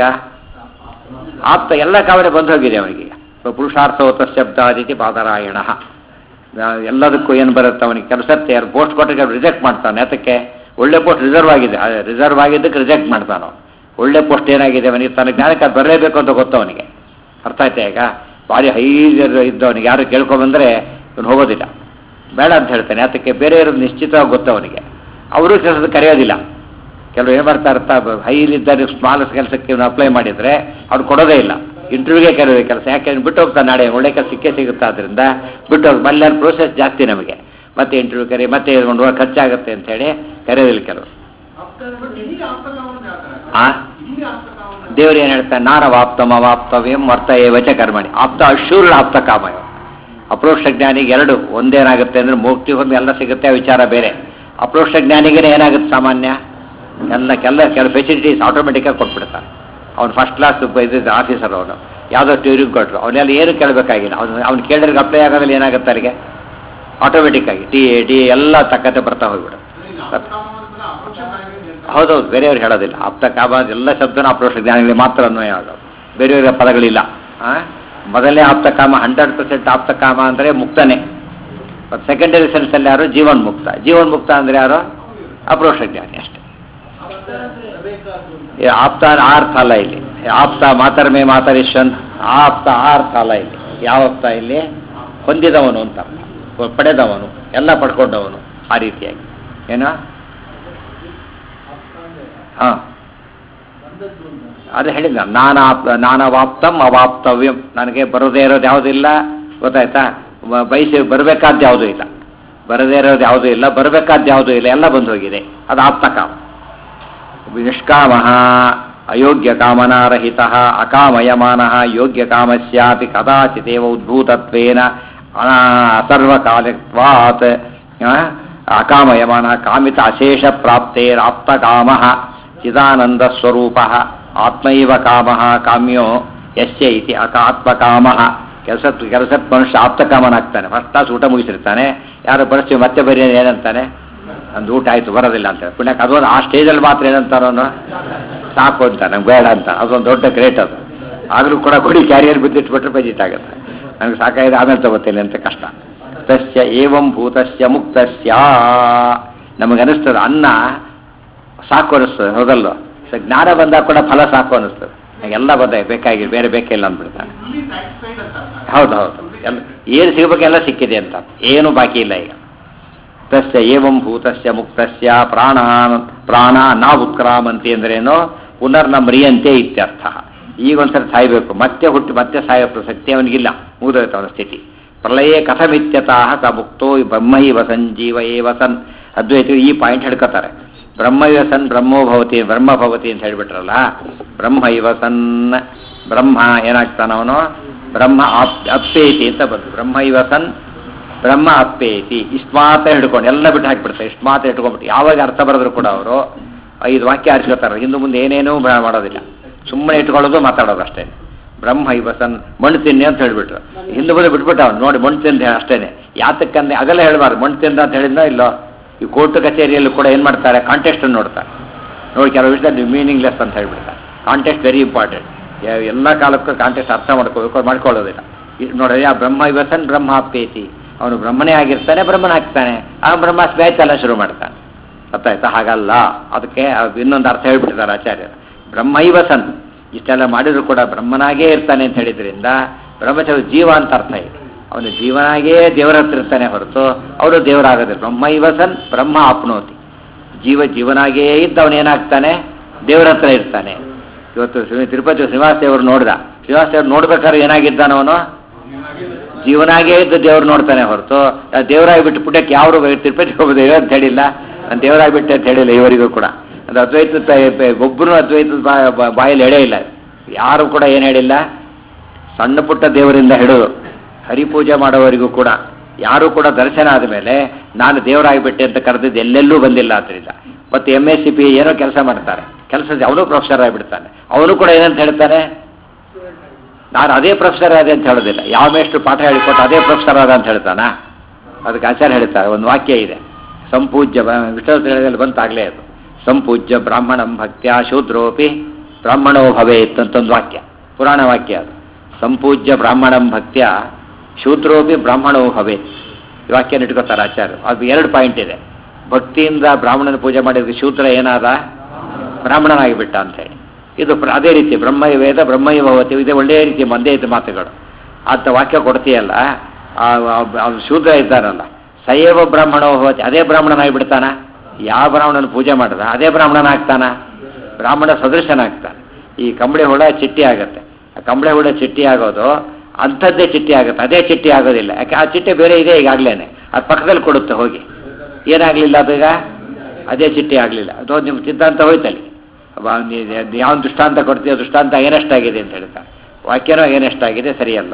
ಆಪ್ತ ಎಲ್ಲ ಕಾಮನೆ ಬಂದು ಹೋಗಿದೆ ಅವನಿಗೆ ಪುರುಷಾರ್ಥವತ ಶಬ್ದಾದಿತಿ ಬಾದರಾಯಣ ಎಲ್ಲದಕ್ಕೂ ಏನು ಬರುತ್ತೆ ಅವನಿಗೆ ಕೆಲಸಕ್ಕೆ ಯಾರು ಪೋಸ್ಟ್ ಕೊಟ್ಟರೆ ರಿಜೆಕ್ಟ್ ಮಾಡ್ತಾನೆ ಯಾತಕ್ಕೆ ಒಳ್ಳೆ ಪೋಸ್ಟ್ ರಿಸರ್ವ್ ಆಗಿದೆ ರಿಸರ್ವ್ ಆಗಿದ್ದಕ್ಕೆ ರಿಜೆಕ್ಟ್ ಮಾಡ್ತಾನೋ ಒಳ್ಳೆ ಪೋಸ್ಟ್ ಏನಾಗಿದೆ ಅವನಿಗೆ ತನ್ನ ಜ್ಞಾನಕ್ಕೆ ಅದು ಬರಲೇಬೇಕು ಅಂತ ಗೊತ್ತು ಅವನಿಗೆ ಅರ್ಥ ಆಯ್ತಾ ಈಗ ಭಾರಿ ಹೈ ಇದ್ದವನಿಗೆ ಯಾರು ಕೇಳ್ಕೊಂಬಂದ್ರೆ ಇವನು ಹೋಗೋದಿಲ್ಲ ಬೇಡ ಅಂತ ಹೇಳ್ತಾನೆ ಅದಕ್ಕೆ ಬೇರೆ ಇರೋದು ನಿಶ್ಚಿತವಾಗಿ ಗೊತ್ತು ಅವನಿಗೆ ಅವರು ಕೆಲಸದ ಕರೆಯೋದಿಲ್ಲ ಕೆಲವು ಏನು ಮಾಡ್ತಾ ಇರ್ತಾ ಹೈಲಿದ್ದ ಸ್ಮಾಲ್ ಕೆಲಸಕ್ಕೆ ಇವನು ಅಪ್ಲೈ ಮಾಡಿದರೆ ಅವ್ರು ಕೊಡೋದೇ ಇಲ್ಲ ಇಂಟರ್ವ್ಯೂಗೆ ಕರೆಯೋದು ಕೆಲಸ ಯಾಕೆ ಬಿಟ್ಟು ಹೋಗ್ತಾನೆ ನಾಳೆ ಒಳ್ಳೆ ಕೆಲಸ ಸಿಕ್ಕೇ ಸಿಗುತ್ತೆ ಆದ್ದರಿಂದ ಬಿಟ್ಟು ಹೋಗಿ ಮಲ್ಯಾರ ಪ್ರೋಸೆಸ್ ಜಾಸ್ತಿ ನಮಗೆ ಮತ್ತೆ ಇಂಟರ್ವ್ಯೂ ಕರಿ ಮತ್ತೆ ಒಂದು ಖರ್ಚಾಗುತ್ತೆ ಅಂತ ಹೇಳಿ ಕರೆಯೋದಿಲ್ಲ ಕೆಲವು ಆ ದೇವರು ಏನು ಹೇಳ್ತಾನೆ ನಾರವಾಪ್ತಮ ವಾಪ್ತವ್ಯಂ ಅರ್ಥ ಏವಚ ಕರ್ಮಣಿ ಆಪ್ತ ಅಶೂರ್ಣ ಆಪ್ತ ಕಾಮಯ ಅಪ್ರೋಕ್ಷ ಜ್ಞಾನಿಗೆ ಎರಡು ಒಂದೇನಾಗುತ್ತೆ ಅಂದ್ರೆ ಮುಕ್ತಿ ಹೋಗಿ ಎಲ್ಲ ಸಿಗುತ್ತೆ ಆ ವಿಚಾರ ಬೇರೆ ಅಪ್ರೋಕ್ಷ ಜ್ಞಾನಿಗೆ ಏನಾಗುತ್ತೆ ಸಾಮಾನ್ಯ ಎಲ್ಲ ಕೆಲ ಕೆಲ ಫೆಸಿಲಿಟೀಸ್ ಆಟೋಮೆಟಿಕ್ಕಾಗಿ ಕೊಟ್ಬಿಡ್ತಾನೆ ಅವ್ನು ಫಸ್ಟ್ ಕ್ಲಾಸ್ ಇದ್ದಿದ್ದು ಆಫೀಸರ್ ಅವನು ಯಾವುದೋ ಟ್ಯೂರಿಂಗ್ ಕೊಟ್ಟರು ಅವನ್ನೆಲ್ಲ ಏನು ಕೇಳಬೇಕಾಗಿಲ್ಲ ಅವ್ನು ಅವ್ನು ಕೇಳಿದ್ರೆ ಅಪ್ಲೈ ಆಗೋದ್ರಲ್ಲಿ ಏನಾಗುತ್ತೆ ಅವರಿಗೆ ಆಟೋಮೆಟಿಕ್ ಆಗಿ ಟಿ ಎ ಡಿ ಎಲ್ಲ ತಕ್ಕಂತೆ ಬರ್ತಾ ಹೋಗ್ಬಿಡು ಹೌದೌದು ಬೇರೆಯವ್ರು ಹೇಳೋದಿಲ್ಲ ಆಪ್ತ ಕಾಮ ಎಲ್ಲ ಶಬ್ದನ ಅಪ್ರೋಷ ಜ್ಞಾನಿಗಳಿಗೆ ಮಾತ್ರ ಅನ್ವಯ ಆಗೋದು ಬೇರೆಯವರ ಪದಗಳಿಲ್ಲ ಆ? ಮೊದಲನೇ ಆಪ್ತ ಕಾಮ ಹಂಡ್ರೆಡ್ ಪರ್ಸೆಂಟ್ ಆಪ್ತ ಕಾಮ ಅಂದರೆ ಮುಕ್ತನೇ ಮತ್ತು ಸೆಕೆಂಡರಿ ಸೆನ್ಸಲ್ಲಿ ಯಾರು ಜೀವನ್ ಮುಕ್ತ ಜೀವನ್ ಮುಕ್ತ ಅಂದರೆ ಯಾರು ಅಪ್ರೋಷ ಜ್ಞಾನಿ ಅಷ್ಟೇ ಈ ಆಪ್ತ ಆ ಅರ್ಥ ಅಲ್ಲ ಇಲ್ಲಿ ಆಪ್ತ ಮಾತರ್ಮೆ ಮಾತರಿಶ್ವನ್ ಆ ಆಪ್ತ ಆ ಅರ್ಥ ಅಲ್ಲ ಇಲ್ಲಿ ಯಾವ ಆಪ್ತ ಇಲ್ಲಿ ಹೊಂದಿದವನು ಅಂತ ಅರ್ಥ. ಪಡೆದವನು ಎಲ್ಲ ಪಡ್ಕೊಂಡವನು ಆ ರೀತಿಯಾಗಿ ಏನೋ ಹಾಂ ಅದು ಹೇಳಿಲ್ಲ ನಾನಾಪ್ ನಾನವಾಪ್ತಂ ಅವಾಪ್ತವ್ಯಂ ನನಗೆ ಬರದೇ ಇರೋದು ಯಾವುದಿಲ್ಲ ಗೊತ್ತಾಯ್ತಾ ಬ- ಬಯಸಿ ಬರಬೇಕಾದ ಯಾವುದೂ ಇಲ್ಲ ಬರದೇ ಇರೋದು ಯಾವುದೂ ಇಲ್ಲ ಬರಬೇಕಾದ ಯಾವುದೂ ಇಲ್ಲ ಎಲ್ಲ ಬಂದು ಹೋಗಿದೆ ಅದು ಆಪ್ತಕಾಮ ನಿಷ್ಕಾಮ ಅಯೋಗ್ಯ ಕಾಮನಾರಹಿತ ಅಕಾಮಯಮಾನ ಯೋಗ್ಯ ಕಾಮಸ್ಯಾಪಿ ಕದಾಚಿದೇವ ಉದ್ಭೂತತ್ವೇನ ಅಸರ್ವಕಾಲತ್ವಾತ್ ಅಕಾಮಯಮಾನ ಕಾಮಿತ ಅಶೇಷ ಪ್ರಾಪ್ತೇರಾಪ್ತಕಾಮ ಚಿದಾನಂದ ಸ್ವರೂಪ ಆತ್ಮೈವ ಕಾಮ ಕಾಮ್ಯೋ ಯಸ್ಯ ಇತಿ ಅಕ ಆತ್ಮಕಾಮ ಕೆಲಸ ಕೆಲಸ ಮನುಷ್ಯ ಆಪ್ತಕಾಮನಾಗ್ತಾನೆ ಫಸ್ಟ್ ಕ್ಲಾಸ್ ಊಟ ಮುಗಿಸಿರ್ತಾನೆ ಯಾರು ಪರಿಸ್ಥಿತಿ ಮತ್ತೆ ಬರೀ ಏನಂತಾನೆ ಒಂದು ಊಟ ಆಯ್ತು ಬರೋದಿಲ್ಲ ಅಂತ ಪುಣ್ಯಕ್ಕೆ ಅದೊಂದು ಆ ಸ್ಟೇಜಲ್ಲಿ ಮಾತ್ರ ಏನಂತಾರೋನು ಸಾಕು ಅಂತ ನಂಗೆ ಬೇಡ ಅಂತ ಅದೊಂದು ದೊಡ್ಡ ಗ್ರೇಟ್ ಅದು ಆದರೂ ಕೂಡ ಕೊಡಿ ಕ್ಯಾರಿಯರ್ ಬಿದ್ದಿಟ್ಬಿಟ್ರೆ ಬಜೆಟ್ ಆಗುತ್ತೆ ನನಗೆ ಸಾಕಾಗಿದೆ ಆಮೇಲೆ ತಗೋತೇನೆ ಅಂತ ಕಷ್ಟ ತಸ್ಯ ಏವಂ ಭೂತಸ್ಯ ಮುಕ್ತಸ್ಯ ನಮಗನಿಸ್ತದೆ ಅನ್ನ ಸಾಕು ಅನಿಸ್ತದೆ ಹೌದಲ್ವ ಸೊ ಜ್ಞಾನ ಬಂದಾಗ ಕೂಡ ಫಲ ಸಾಕು ಅನಿಸ್ತದೆ ಎಲ್ಲ ಬಂದ ಬೇಕಾಗಿ ಬೇರೆ ಬೇಕಿಲ್ಲ ಅಂದ್ಬಿಡ್ತಾನೆ ಹೌದು ಹೌದು ಎಲ್ಲ ಏನು ಸಿಗಬೇಕೆಲ್ಲ ಸಿಕ್ಕಿದೆ ಅಂತ ಏನು ಬಾಕಿ ಇಲ್ಲ ಈಗ ತಸ್ಯ ಏವಂ ಭೂತಸ್ಯ ಮುಕ್ತಸ್ಯ ಪ್ರಾಣ ಪ್ರಾಣ ನಾ ಉತ್ಕ್ರಾಮಂತಿ ಅಂದ್ರೇನು ಪುನರ್ನ ಮ್ರಿಯಂತೆ ಇತ್ಯರ್ಥ ಈಗ ಒಂದ್ಸರಿ ಸಾಯ್ಬೇಕು ಮತ್ತೆ ಹುಟ್ಟಿ ಮತ್ತೆ ಸಾಯೋ ಪ್ರಸಕ್ತಿ ಅವನಿಗಿಲ್ಲ ಮುಗಿದೋಯ್ತು ಅವನ ಸ್ಥಿತಿ ಪ್ರಳಯೇ ಕಥಮಿತ್ಯತಃ ಸ ಮುಕ್ತೋ ಬ್ರಹ್ಮೈವ ಸಂಜೀವ ಏವ ಸನ್ ಅದ್ವೈತ ಈ ಪಾಯಿಂಟ್ ಹಿಡ್ಕೋತಾರೆ ಬ್ರಹ್ಮೈವ ಸನ್ ಬ್ರಹ್ಮೋ ಭವತಿ ಬ್ರಹ್ಮ ಭವತಿ ಅಂತ ಹೇಳ್ಬಿಟ್ರಲ್ಲ ಬ್ರಹ್ಮೈವ ಸನ್ ಬ್ರಹ್ಮ ಏನಾಗ್ತಾನವನು ಬ್ರಹ್ಮ ಆಪ್ ಅಪ್ಪೇತಿ ಅಂತ ಬಂತು ಬ್ರಹ್ಮೈವ ಸನ್ ಬ್ರಹ್ಮ ಅಪ್ಪೇತಿ ಇಷ್ಮಾತ ಹಿಡ್ಕೊಂಡು ಎಲ್ಲ ಬಿಟ್ಟು ಹಾಕಿಬಿಡ್ತಾರೆ ಇಷ್ಮಾತ ಇಟ್ಕೊಂಡ್ಬಿಟ್ಟು ಯಾವಾಗ ಅರ್ಥ ಬರೆದ್ರು ಕೂಡ ಅವರು ಐದು ವಾಕ್ಯ ಆರಿಸ್ಕೊತಾರೆ ಹಿಂದೆ ಮುಂದೆ ಏನೇನೂ ಬ- ಮಾಡೋದಿಲ್ಲ ಸುಮ್ಮನೆ ಇಟ್ಕೊಳ್ಳೋದು ಮಾತಾಡೋದು ಅಷ್ಟೇ ಬ್ರಹ್ಮ ಇವಸನ್ ಮಣ್ಣು ತಿನ್ನಿ ಅಂತ ಹೇಳ್ಬಿಟ್ರು ಹಿಂದೆ ಮುಂದೆ ಬಿಟ್ಬಿಟ್ಟು ಅವ್ನು ನೋಡಿ ಮಣ್ಣು ತಿಂದ ಅಷ್ಟೇನೆ ಯಾತಕ್ಕಂದ್ರೆ ಅದೆಲ್ಲ ಹೇಳ್ಬಾರ್ದು ಮಣ್ಣು ತಿಂದ ಅಂತ ಹೇಳಿದ್ನೋ ಇಲ್ಲೋ ಈ ಕೋರ್ಟ್ ಕಚೇರಿಯಲ್ಲೂ ಕೂಡ ಏನು ಮಾಡ್ತಾರೆ ಕಾಂಟೆಸ್ಟ್ ನೋಡ್ತಾರೆ ನೋಡಿ ಕೆಲವು ವಿಷಯದಲ್ಲಿ ಮೀನಿಂಗ್ಲೆಸ್ ಅಂತ ಹೇಳ್ಬಿಡ್ತಾರೆ ಕಾಂಟೆಸ್ಟ್ ವೆರಿ ಇಂಪಾರ್ಟೆಂಟ್ ಎಲ್ಲ ಕಾಲಕ್ಕೂ ಕಾಂಟೆಸ್ಟ್ ಅರ್ಥ ಮಾಡ್ಕೋಬೇಕು ಮಾಡ್ಕೊಳ್ಳೋದಿಲ್ಲ ಈ ನೋಡಿ ಆ ಬ್ರಹ್ಮ ಇವಸನ್ ಬ್ರಹ್ಮ ಅಪ್ಪೇತಿ ಅವನು ಬ್ರಹ್ಮನೇ ಆಗಿರ್ತಾನೆ ಬ್ರಹ್ಮನ ಆಗ್ತಾನೆ ಆ ಬ್ರಹ್ಮ ಸ್ವೇಚ್ಛೆಲ್ಲ ಶುರು ಮಾಡ್ತಾನೆ ಗೊತ್ತಾಯ್ತಾ ಹಾಗಲ್ಲ ಅದಕ್ಕೆ ಅದು ಇನ್ನೊಂದು ಅರ್ಥ ಹೇಳ್ಬಿಟ್ಟಿದ್ದಾರೆ ಆಚಾರ್ಯರು ಬ್ರಹ್ಮೈವಸನ್ ಇಷ್ಟೆಲ್ಲ ಮಾಡಿದ್ರು ಕೂಡ ಬ್ರಹ್ಮನಾಗೇ ಇರ್ತಾನೆ ಅಂತ ಹೇಳಿದ್ರಿಂದ ಬ್ರಹ್ಮಚರ್ಯ ಜೀವ ಅಂತ ಅರ್ಥ ಇದೆ ಅವನು ಜೀವನಾಗೇ ದೇವರ ಹತ್ರ ಇರ್ತಾನೆ ಹೊರತು ಅವರು ದೇವರಾಗೋದಿಲ್ಲ ಬ್ರಹ್ಮೈವಸನ್ ಬ್ರಹ್ಮ ಆಪ್ನೋತಿ ಜೀವ ಜೀವನಾಗೇ ಇದ್ದ ಅವನು ಏನಾಗ್ತಾನೆ ದೇವರ ಹತ್ರ ಇರ್ತಾನೆ ಇವತ್ತು ಶ್ರೀ- ತಿರುಪತಿ ಶ್ರೀನಿವಾಸ ದೇವರು ನೋಡ್ದ ಶ್ರೀನಿವಾಸ ದೇವ್ರು ನೋಡ್ಬೇಕಾದ್ರೆ ಏನಾಗಿದ್ದಾನವನು ಜೀವನಾಗೇ ಇದ್ದು ದೇವ್ರು ನೋಡ್ತಾನೆ ಹೊರತು ದೇವರಾಗಿಬಿಟ್ಟು ಪುಣ್ಯಕ್ಕೆ ಯಾರು ತಿರುಪತಿ ಹೋಗೋದು ಅಂತ ಹೇಳಿಲ್ಲ ನಾನು ದೇವರಾಗಿಬಿಟ್ಟೆ ಅಂತ ಹೇಳಿಲ್ಲ ಇವರಿಗೂ ಕೂಡ ಅದು ಅದ್ವೈತ ಒಬ್ಬರು ಅದ್ವೈತದ ಬಾ- ಬಾ- ಬಾಯಲ್ಲಿ ಎಳೆ ಇಲ್ಲ ಯಾರು ಕೂಡ ಏನು ಹೇಳಿಲ್ಲ ಸಣ್ಣ ಪುಟ್ಟ ದೇವರಿಂದ ಹಿಡಿದು ಹರಿಪೂಜೆ ಮಾಡೋವರಿಗೂ ಕೂಡ ಯಾರು ಕೂಡ ದರ್ಶನ ಆದಮೇಲೆ ನಾನು ದೇವರಾಗಿಬಿಟ್ಟೆ ಅಂತ ಕರೆದಿದ್ದು ಎಲ್ಲೆಲ್ಲೂ ಬಂದಿಲ್ಲ ಅದರಿಂದ ಮತ್ತು ಎಮ್ ಎಸ್ ಸಿ ಪಿ ಏನೋ ಕೆಲಸ ಮಾಡ್ತಾರೆ ಕೆಲಸದ ಅವನು ಪ್ರೊಫೆಸರ್ ಆಗಿಬಿಡ್ತಾನೆ ಅವನು ಕೂಡ ಏನಂತ ಹೇಳ್ತಾನೆ ನಾನು ಅದೇ ಪ್ರೊಫೆಸರ್ ಆದೆ ಅಂತ ಹೇಳೋದಿಲ್ಲ ಯಾವ ಮೇಷ್ಟು ಪಾಠ ಹೇಳಿಕೊಟ್ಟು ಅದೇ ಪ್ರೊಫೆಸರ್ ಆದ ಅಂತ ಹೇಳ್ತಾನ ಅದಕ್ಕೆ ಆಚಾರ್ಯ ಹೇಳ್ತಾರೆ ಒಂದು ವಾಕ್ಯ ಇದೆ ಸಂಪೂಜ್ಯ ವಿಷ್ಣು ಬಂತಾಗಲೇ ಅದು ಸಂಪೂಜ್ಯ ಬ್ರಾಹ್ಮಣಂ ಭಕ್ತ್ಯ ಶೂದ್ರೋಪಿ ಬ್ರಾಹ್ಮಣೋ ಭವೇತ್ ಅಂತ ಒಂದು ವಾಕ್ಯ ಪುರಾಣ ವಾಕ್ಯ ಅದು ಸಂಪೂಜ್ಯ ಬ್ರಾಹ್ಮಣಂ ಭಕ್ತ್ಯ ಶೂದ್ರೋಪಿ ಬ್ರಾಹ್ಮಣೋ ಭವೇತ್ ಈ ವಾಕ್ಯನ ಇಟ್ಕೋತಾರೆ ಆಚಾರ್ಯ ಅದು ಎರಡು ಪಾಯಿಂಟ್ ಇದೆ ಭಕ್ತಿಯಿಂದ ಬ್ರಾಹ್ಮಣನ ಪೂಜೆ ಮಾಡಿದ್ರೆ ಶೂದ್ರ ಏನಾದ ಬ್ರಾಹ್ಮಣನಾಗಿಬಿಟ್ಟ ಅಂತ ಹೇಳಿ ಇದು ಪ್ರ- ಅದೇ ರೀತಿ ಬ್ರಹ್ಮ ವೇದ ಬ್ರಹ್ಮೈ ಭವತಿ ಇದೆ ಒಳ್ಳೆಯ ರೀತಿ ಒಂದೇ ಇದ್ದ ಮಾತುಗಳು ಅಂತ ವಾಕ್ಯ ಕೊಡ್ತೀಯಲ್ಲ ಆ ಆ- ಆ ಶೂದ್ರ ಇದ್ದಾನಲ್ಲ ಸಯೇವ ಬ್ರಾಹ್ಮಣೋ ಭವತಿ ಅದೇ ಬ್ರಾಹ್ಮಣನಾಗಿಬಿಡ್ತಾನ ಯಾವ ಬ್ರಾಹ್ಮಣನ ಪೂಜೆ ಮಾಡಿದ ಅದೇ ಬ್ರಾಹ್ಮಣನಾಗ್ತಾನ ಬ್ರಾಹ್ಮಣ ಸದೃಶನಾಗ್ತಾನೆ ಈ ಕಂಬಳಿ ಹುಳ ಚಿಟ್ಟಿ ಆಗುತ್ತೆ ಆ ಕಂಬಳಿ ಹುಳ ಚಿಟ್ಟಿ ಆಗೋದು ಅಂಥದ್ದೇ ಚಿಟ್ಟಿ ಆಗುತ್ತೆ ಅದೇ ಚಿಟ್ಟಿ ಆಗೋದಿಲ್ಲ ಯಾಕೆ ಆ ಚಿಟ್ಟೆ ಬೇರೆ ಇದೆ ಈಗಾಗಲೇ ಅದು ಪಕ್ಕದಲ್ಲಿ ಕೊಡುತ್ತೆ ಹೋಗಿ ಏನಾಗಲಿಲ್ಲ ಅದೀಗ ಅದೇ ಚಿಟ್ಟಿ ಆಗಲಿಲ್ಲ ಅದು ನಿಮ್ಮ ಸಿದ್ಧಾಂತ ಹೋಯ್ತಲ್ಲಿ ಯಾವ ದೃಷ್ಟಾಂತ ಕೊಡ್ತೀಯ ದೃಷ್ಟಾಂತ ಏನಷ್ಟಾಗಿದೆ ಅಂತ ಹೇಳ್ತಾರೆ ವಾಕ್ಯನೋ ಏನಷ್ಟಾಗಿದೆ ಸರಿಯಲ್ಲ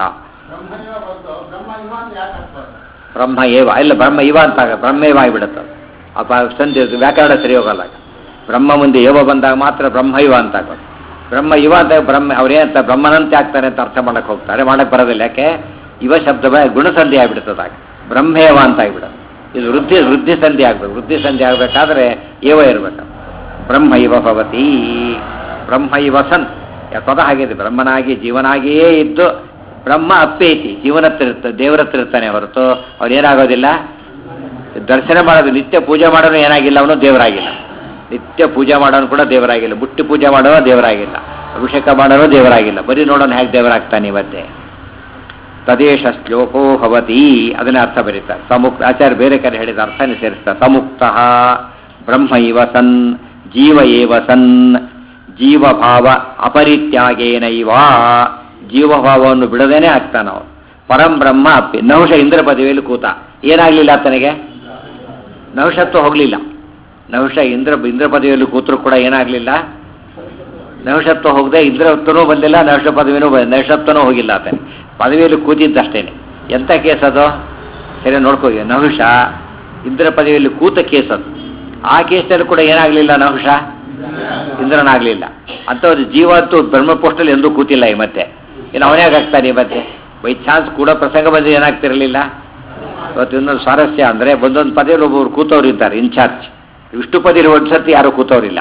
ಬ್ರಹ್ಮ ಏವ ಇಲ್ಲ ಬ್ರಹ್ಮ ಇವ ಅಂತ ಆಗ ಬ್ರಹ್ಮೇವ ಆಗಿಬಿಡುತ್ತೆ ಅದು. ಅಪ್ಪ ಸಂಧಿ ವ್ಯಾಕರಣ ಸರಿ ಹೋಗಲ್ಲ ಬ್ರಹ್ಮ ಮುಂದೆ ಏವ ಬಂದಾಗ ಮಾತ್ರ ಬ್ರಹ್ಮ ಇವ ಅಂತ ಆಗೋದು ಬ್ರಹ್ಮ ಇವ ಅಂತ ಬ್ರಹ್ಮ ಅವ್ರೇನಂತ ಬ್ರಹ್ಮನಂತೆ ಆಗ್ತಾರೆ ಅಂತ ಅರ್ಥ ಮಾಡಕ್ಕೆ ಹೋಗ್ತಾರೆ ಮಾಡಕ್ಕೆ ಬರೋದಿಲ್ಲ ಯಾಕೆ ಇವ ಶಬ್ದ ಬ- ಗುಣಸಂಧಿ ಆಗ್ಬಿಡ್ತದೆ ಆಗ ಬ್ರಹ್ಮೇವ ಅಂತ ಆಗಿಬಿಡೋದು ಇದು ವೃದ್ಧಿ ವೃದ್ಧಿ ಸಂಧಿ ಆಗ್ಬೇಕು ವೃದ್ಧಿ ಸಂಧಿ ಆಗಬೇಕಾದ್ರೆ ಏವ ಇರಬೇಕು ಬ್ರಹ್ಮ ಇವ ಭವತಿ ಬ್ರಹ್ಮ ಇವ ಸನ್ ಪದ ಹಾಗಿದೆ ಬ್ರಹ್ಮನಾಗಿ ಜೀವನಾಗಿಯೇ ಇದ್ದು ಬ್ರಹ್ಮ ಅಪ್ಪೇತಿ ಜೀವನ ಹತ್ರ ಇರ್ತಾನೆ ದೇವರ ಹತ್ರ ಇರ್ತಾನೆ ಹೊರತು ಅವನೇನಾಗೋದಿಲ್ಲ ದರ್ಶನ ಮಾಡೋದು ನಿತ್ಯ ಪೂಜೆ ಮಾಡೋನು ಏನಾಗಿಲ್ಲ ಅವನು ದೇವರಾಗಿಲ್ಲ ನಿತ್ಯ ಪೂಜೆ ಮಾಡೋನು ಕೂಡ ದೇವರಾಗಿಲ್ಲ ಬುಟ್ಟಿ ಪೂಜೆ ಮಾಡೋನು ದೇವರಾಗಿಲ್ಲ ಅಭಿಷೇಕ ಮಾಡೋನು ದೇವರಾಗಿಲ್ಲ ಬರೀ ನೋಡೋನು ಹೇಗೆ ದೇವರಾಗ್ತಾನೆ ಇವತ್ತೇ ತದೇಶ ಶ್ಲೋಕೋ ಭವತಿ ಅದನ್ನ ಅರ್ಥ ಬರೀತಾರೆ ಸಮುಕ್ತ ಆಚಾರ್ಯ ಬೇರೆ ಕಡೆ ಹೇಳಿದ ಅರ್ಥನೇ ಸೇರಿಸ್ತಾರೆ ಸಮುಕ್ತ ಬ್ರಹ್ಮ ಇವ ಸನ್ ಜೀವ ಏವ ಸನ್ ಜೀವಭಾವ ಅಪರಿತ್ಯಾಗೇನ ಇವ ಜೀವಭಾವವನ್ನು ಬಿಡದೇನೆ ಆಗ್ತಾನ ಅವನು ಪರಂ ಬ್ರಹ್ಮ ಅಪ್ಪಿ ನಹುಷ ಇಂದ್ರ ಪದವಿಯಲ್ಲಿ ಕೂತ ಏನಾಗಲಿಲ್ಲ ಆತನಿಗೆ ನಹುಷತ್ವ ಹೋಗಲಿಲ್ಲ ನಹುಷ ಇಂದ್ರ ಇಂದ್ರ ಪದವಿಯಲ್ಲಿ ಕೂತರು ಕೂಡ ಏನಾಗಲಿಲ್ಲ ನಹುಷತ್ವ ಹೋಗದೆ ಇಂದ್ರತ್ವನೂ ಬಂದಿಲ್ಲ ನಹುಷ ಪದವಿನೂ ಬಂದ ನಹುಷತ್ವನೂ ಹೋಗಿಲ್ಲ ಆತನ ಪದವಿಯಲ್ಲಿ ಕೂತಿದ್ದಷ್ಟೇನೆ ಎಂಥ ಕೇಸ್ ಅದು ಸರಿ ನೋಡ್ಕೋ ಈಗ ನಹುಷ ಇಂದ್ರ ಪದವಿಯಲ್ಲಿ ಕೂತ ಕೇಸ್ ಅದು ಆ ಕೇಸಲ್ಲಿ ಕೂಡ ಏನಾಗಲಿಲ್ಲ ನಹುಷ ಇಂದ್ರನಾಗಲಿಲ್ಲ ಅಂಥವ್ರು ಜೀವ ಅಂತೂ ಬ್ರಹ್ಮಪೋಷ್ಟಲ್ಲಿ ಎಂದೂ ಕೂತಿಲ್ಲ ಈ ಮತ್ತೆ ಇನ್ನು ಅವನೇ ಆಗ್ತಾನೆ ಈ ಮತ್ತೆ ಬೈ ಚಾನ್ಸ್ ಕೂಡ ಪ್ರಸಂಗ ಬಂದು ಏನಾಗ್ತಿರಲಿಲ್ಲ ಇವತ್ತು ಇನ್ನೊಂದು ಸ್ವಾರಸ್ಯ ಅಂದರೆ ಒಂದೊಂದು ಪದವಿಯಲ್ಲಿ ಒಬ್ಬರು ಕೂತವ್ರು ಇದ್ದಾರೆ ಇನ್ಚಾರ್ಜ್ ಇಷ್ಟು ಪದವಿಯಲ್ಲಿ ಒಂದು ಸರ್ತಿ ಯಾರೂ ಕೂತವ್ರಿಲ್ಲ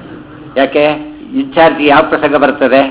ಯಾಕೆ ಇನ್ಚಾರ್ಜ್ ಯಾವ ಪ್ರಸಂಗ ಬರ್ತದೆ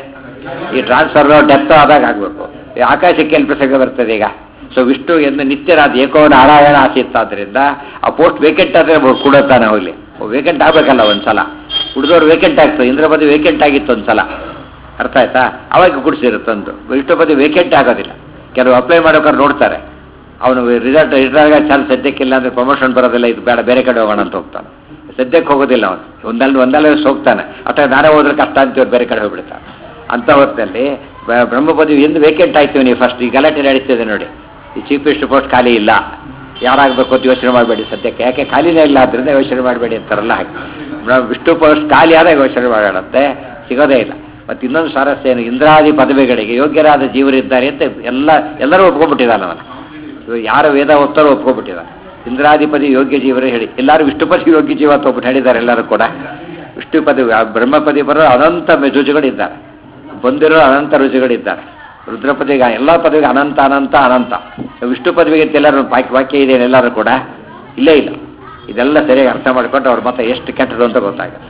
ಈ ಟ್ರಾನ್ಸ್ಫರ್ ಡೆತ್ ಆದಾಗ ಆಗಬೇಕು ಆಕಾಶಕ್ಕೆ ಏನು ಪ್ರಸಂಗ ಬರ್ತದೆ ಈಗ ಸೊ ವಿಷ್ಣು ಎಂದು ನಿತ್ಯರಾದ ಏಕೋ ನಾರಾಯಣ ಆಸಿತ್ತಾದ್ರಿಂದ ಆ ಪೋಸ್ಟ್ ವೇಕೆಂಟ್ ಆದರೆ ಕೊಡುತ್ತಾನೆ ಹೋಗ್ಲಿ ವೇಕೆಂಟ್ ಆಗಬೇಕಲ್ಲ ಒಂದ್ಸಲ ಉಳಿದವ್ರು ವೇಕೆಂಟ್ ಆಗ್ತದೆ ಇಂದ್ರಪದಿ ವೇಕೆಂಟ್ ಆಗಿತ್ತು ಒಂದ್ಸಲ ಅರ್ಥ ಆಯ್ತಾ ಅವಾಗ ಕುಡಿಸಿರುತ್ತೊಂದು ವಿಷ್ಣು ಪದಿ ವೇಕೆಂಟ್ ಆಗೋದಿಲ್ಲ ಕೆಲವು ಅಪ್ಲೈ ಮಾಡೋಕ್ಕಾದ್ರೆ ನೋಡ್ತಾರೆ ಅವನು ರಿಸಲ್ಟ್ ಇದ್ರಾಗ ಚಾಲ್ ಸದ್ಯಕ್ಕಿಲ್ಲ ಅಂದರೆ ಪ್ರಮೋಷನ್ ಬರೋದಿಲ್ಲ ಇದು ಬೇಡ ಬೇರೆ ಕಡೆ ಹೋಗೋಣ ಅಂತ ಹೋಗ್ತಾನೆ ಸದ್ಯಕ್ಕೆ ಹೋಗೋದಿಲ್ಲ ಅವನು ಒಂದಲ್ಲಿ ಒಂದಲ್ಲ ಹೋಗ್ತಾನೆ ಅಥವಾ ನಾನೇ ಹೋದ್ರೆ ಕಷ್ಟ ಅಂತ ಬೇರೆ ಕಡೆ ಹೋಗ್ಬಿಡ್ತಾನೆ ಅಂತ ಹೊತ್ತಲ್ಲಿ ಬ- ಬ್ರಹ್ಮ ಪದವಿ ಎಂದು ವೇಕೆಂಟ್ ಆಯ್ತೀವಿ ನೀವು ಫಸ್ಟ್ ಈ ಗಲಾಟೆ ನಡೀತಿದೆ ನೋಡಿ ಈ ಚೀಫ್ ಮಿನಿಸ್ಟರ್ ಪೋಸ್ಟ್ ಖಾಲಿ ಇಲ್ಲ ಯಾರಾಗಬೇಕು ಅಂತ ಯೋಚನೆ ಮಾಡಬೇಡಿ ಸದ್ಯಕ್ಕೆ ಯಾಕೆ ಖಾಲಿನೇ ಇಲ್ಲ ಆದ್ದರಿಂದ ಯೋಚನೆ ಮಾಡಬೇಡಿ ಅಂತಾರಲ್ಲ ಹಾಗೆ ಬ್ರ- ವಿಷ್ಣು ಪೋಸ್ಟ್ ಖಾಲಿ ಆದಾಗ ಯೋಚನೆ ಮಾಡೋಣಂತೆ ಸಿಗೋದೇ ಇಲ್ಲ ಮತ್ತು ಇನ್ನೊಂದು ಸ್ವಾರಸ್ಯ ಏನು ಇಂದ್ರಾದಿ ಪದವಿಗಳಿಗೆ ಯೋಗ್ಯರಾದ ಜೀವರಿದ್ದಾರೆ ಅಂತ ಎಲ್ಲ ಎಲ್ಲರೂ ಒಪ್ಕೊಂಡ್ಬಿಟ್ಟಿದ್ದಾನೆ ಅವನು ಇವ ಯಾರು ವೇದ ಓದ್ತಾರೋ ಒಪ್ಕೊಂಡ್ಬಿಟ್ಟಿದ್ದಾನೆ ಇಂದ್ರಾಧಿಪತಿ ಯೋಗ್ಯ ಜೀವರೇ ಹೇಳಿ ಎಲ್ಲರೂ ವಿಷ್ಣುಪತಿ ಯೋಗ್ಯ ಜೀವ ಅಂತ ಒಬ್ಬಟ್ಟು ಹೇಳಿದ್ದಾರೆ ಎಲ್ಲರೂ ಕೂಡ ವಿಷ್ಣು ಪದವಿ ಆ ಬ್ರಹ್ಮಪದಿ ಬರೋ ಅನಂತ ರುಜುಗಳಿದ್ದಾರೆ ಬಂದಿರೋ ಅನಂತ ರುಜುಗಳಿದ್ದಾರೆ ರುದ್ರಪದಿಗೆ ಎಲ್ಲ ಪದವಿಗೆ ಅನಂತ ಅನಂತ ಅನಂತ ವಿಷ್ಣು ಪದವಿಗೆ ಅಂತ ಎಲ್ಲರೂ ವಾಕ್ಯ ವಾಕ್ಯ ಇದೆ ಎಲ್ಲರೂ ಕೂಡ ಇಲ್ಲೇ ಇಲ್ಲ ಇದೆಲ್ಲ ಸರಿಯಾಗಿ ಅರ್ಥ ಮಾಡಿಕೊಂಡು ಅವ್ರ ಮತ್ತೆ ಎಷ್ಟು ಕೆಟ್ಟದು ಅಂತ ಗೊತ್ತಾಗುತ್ತೆ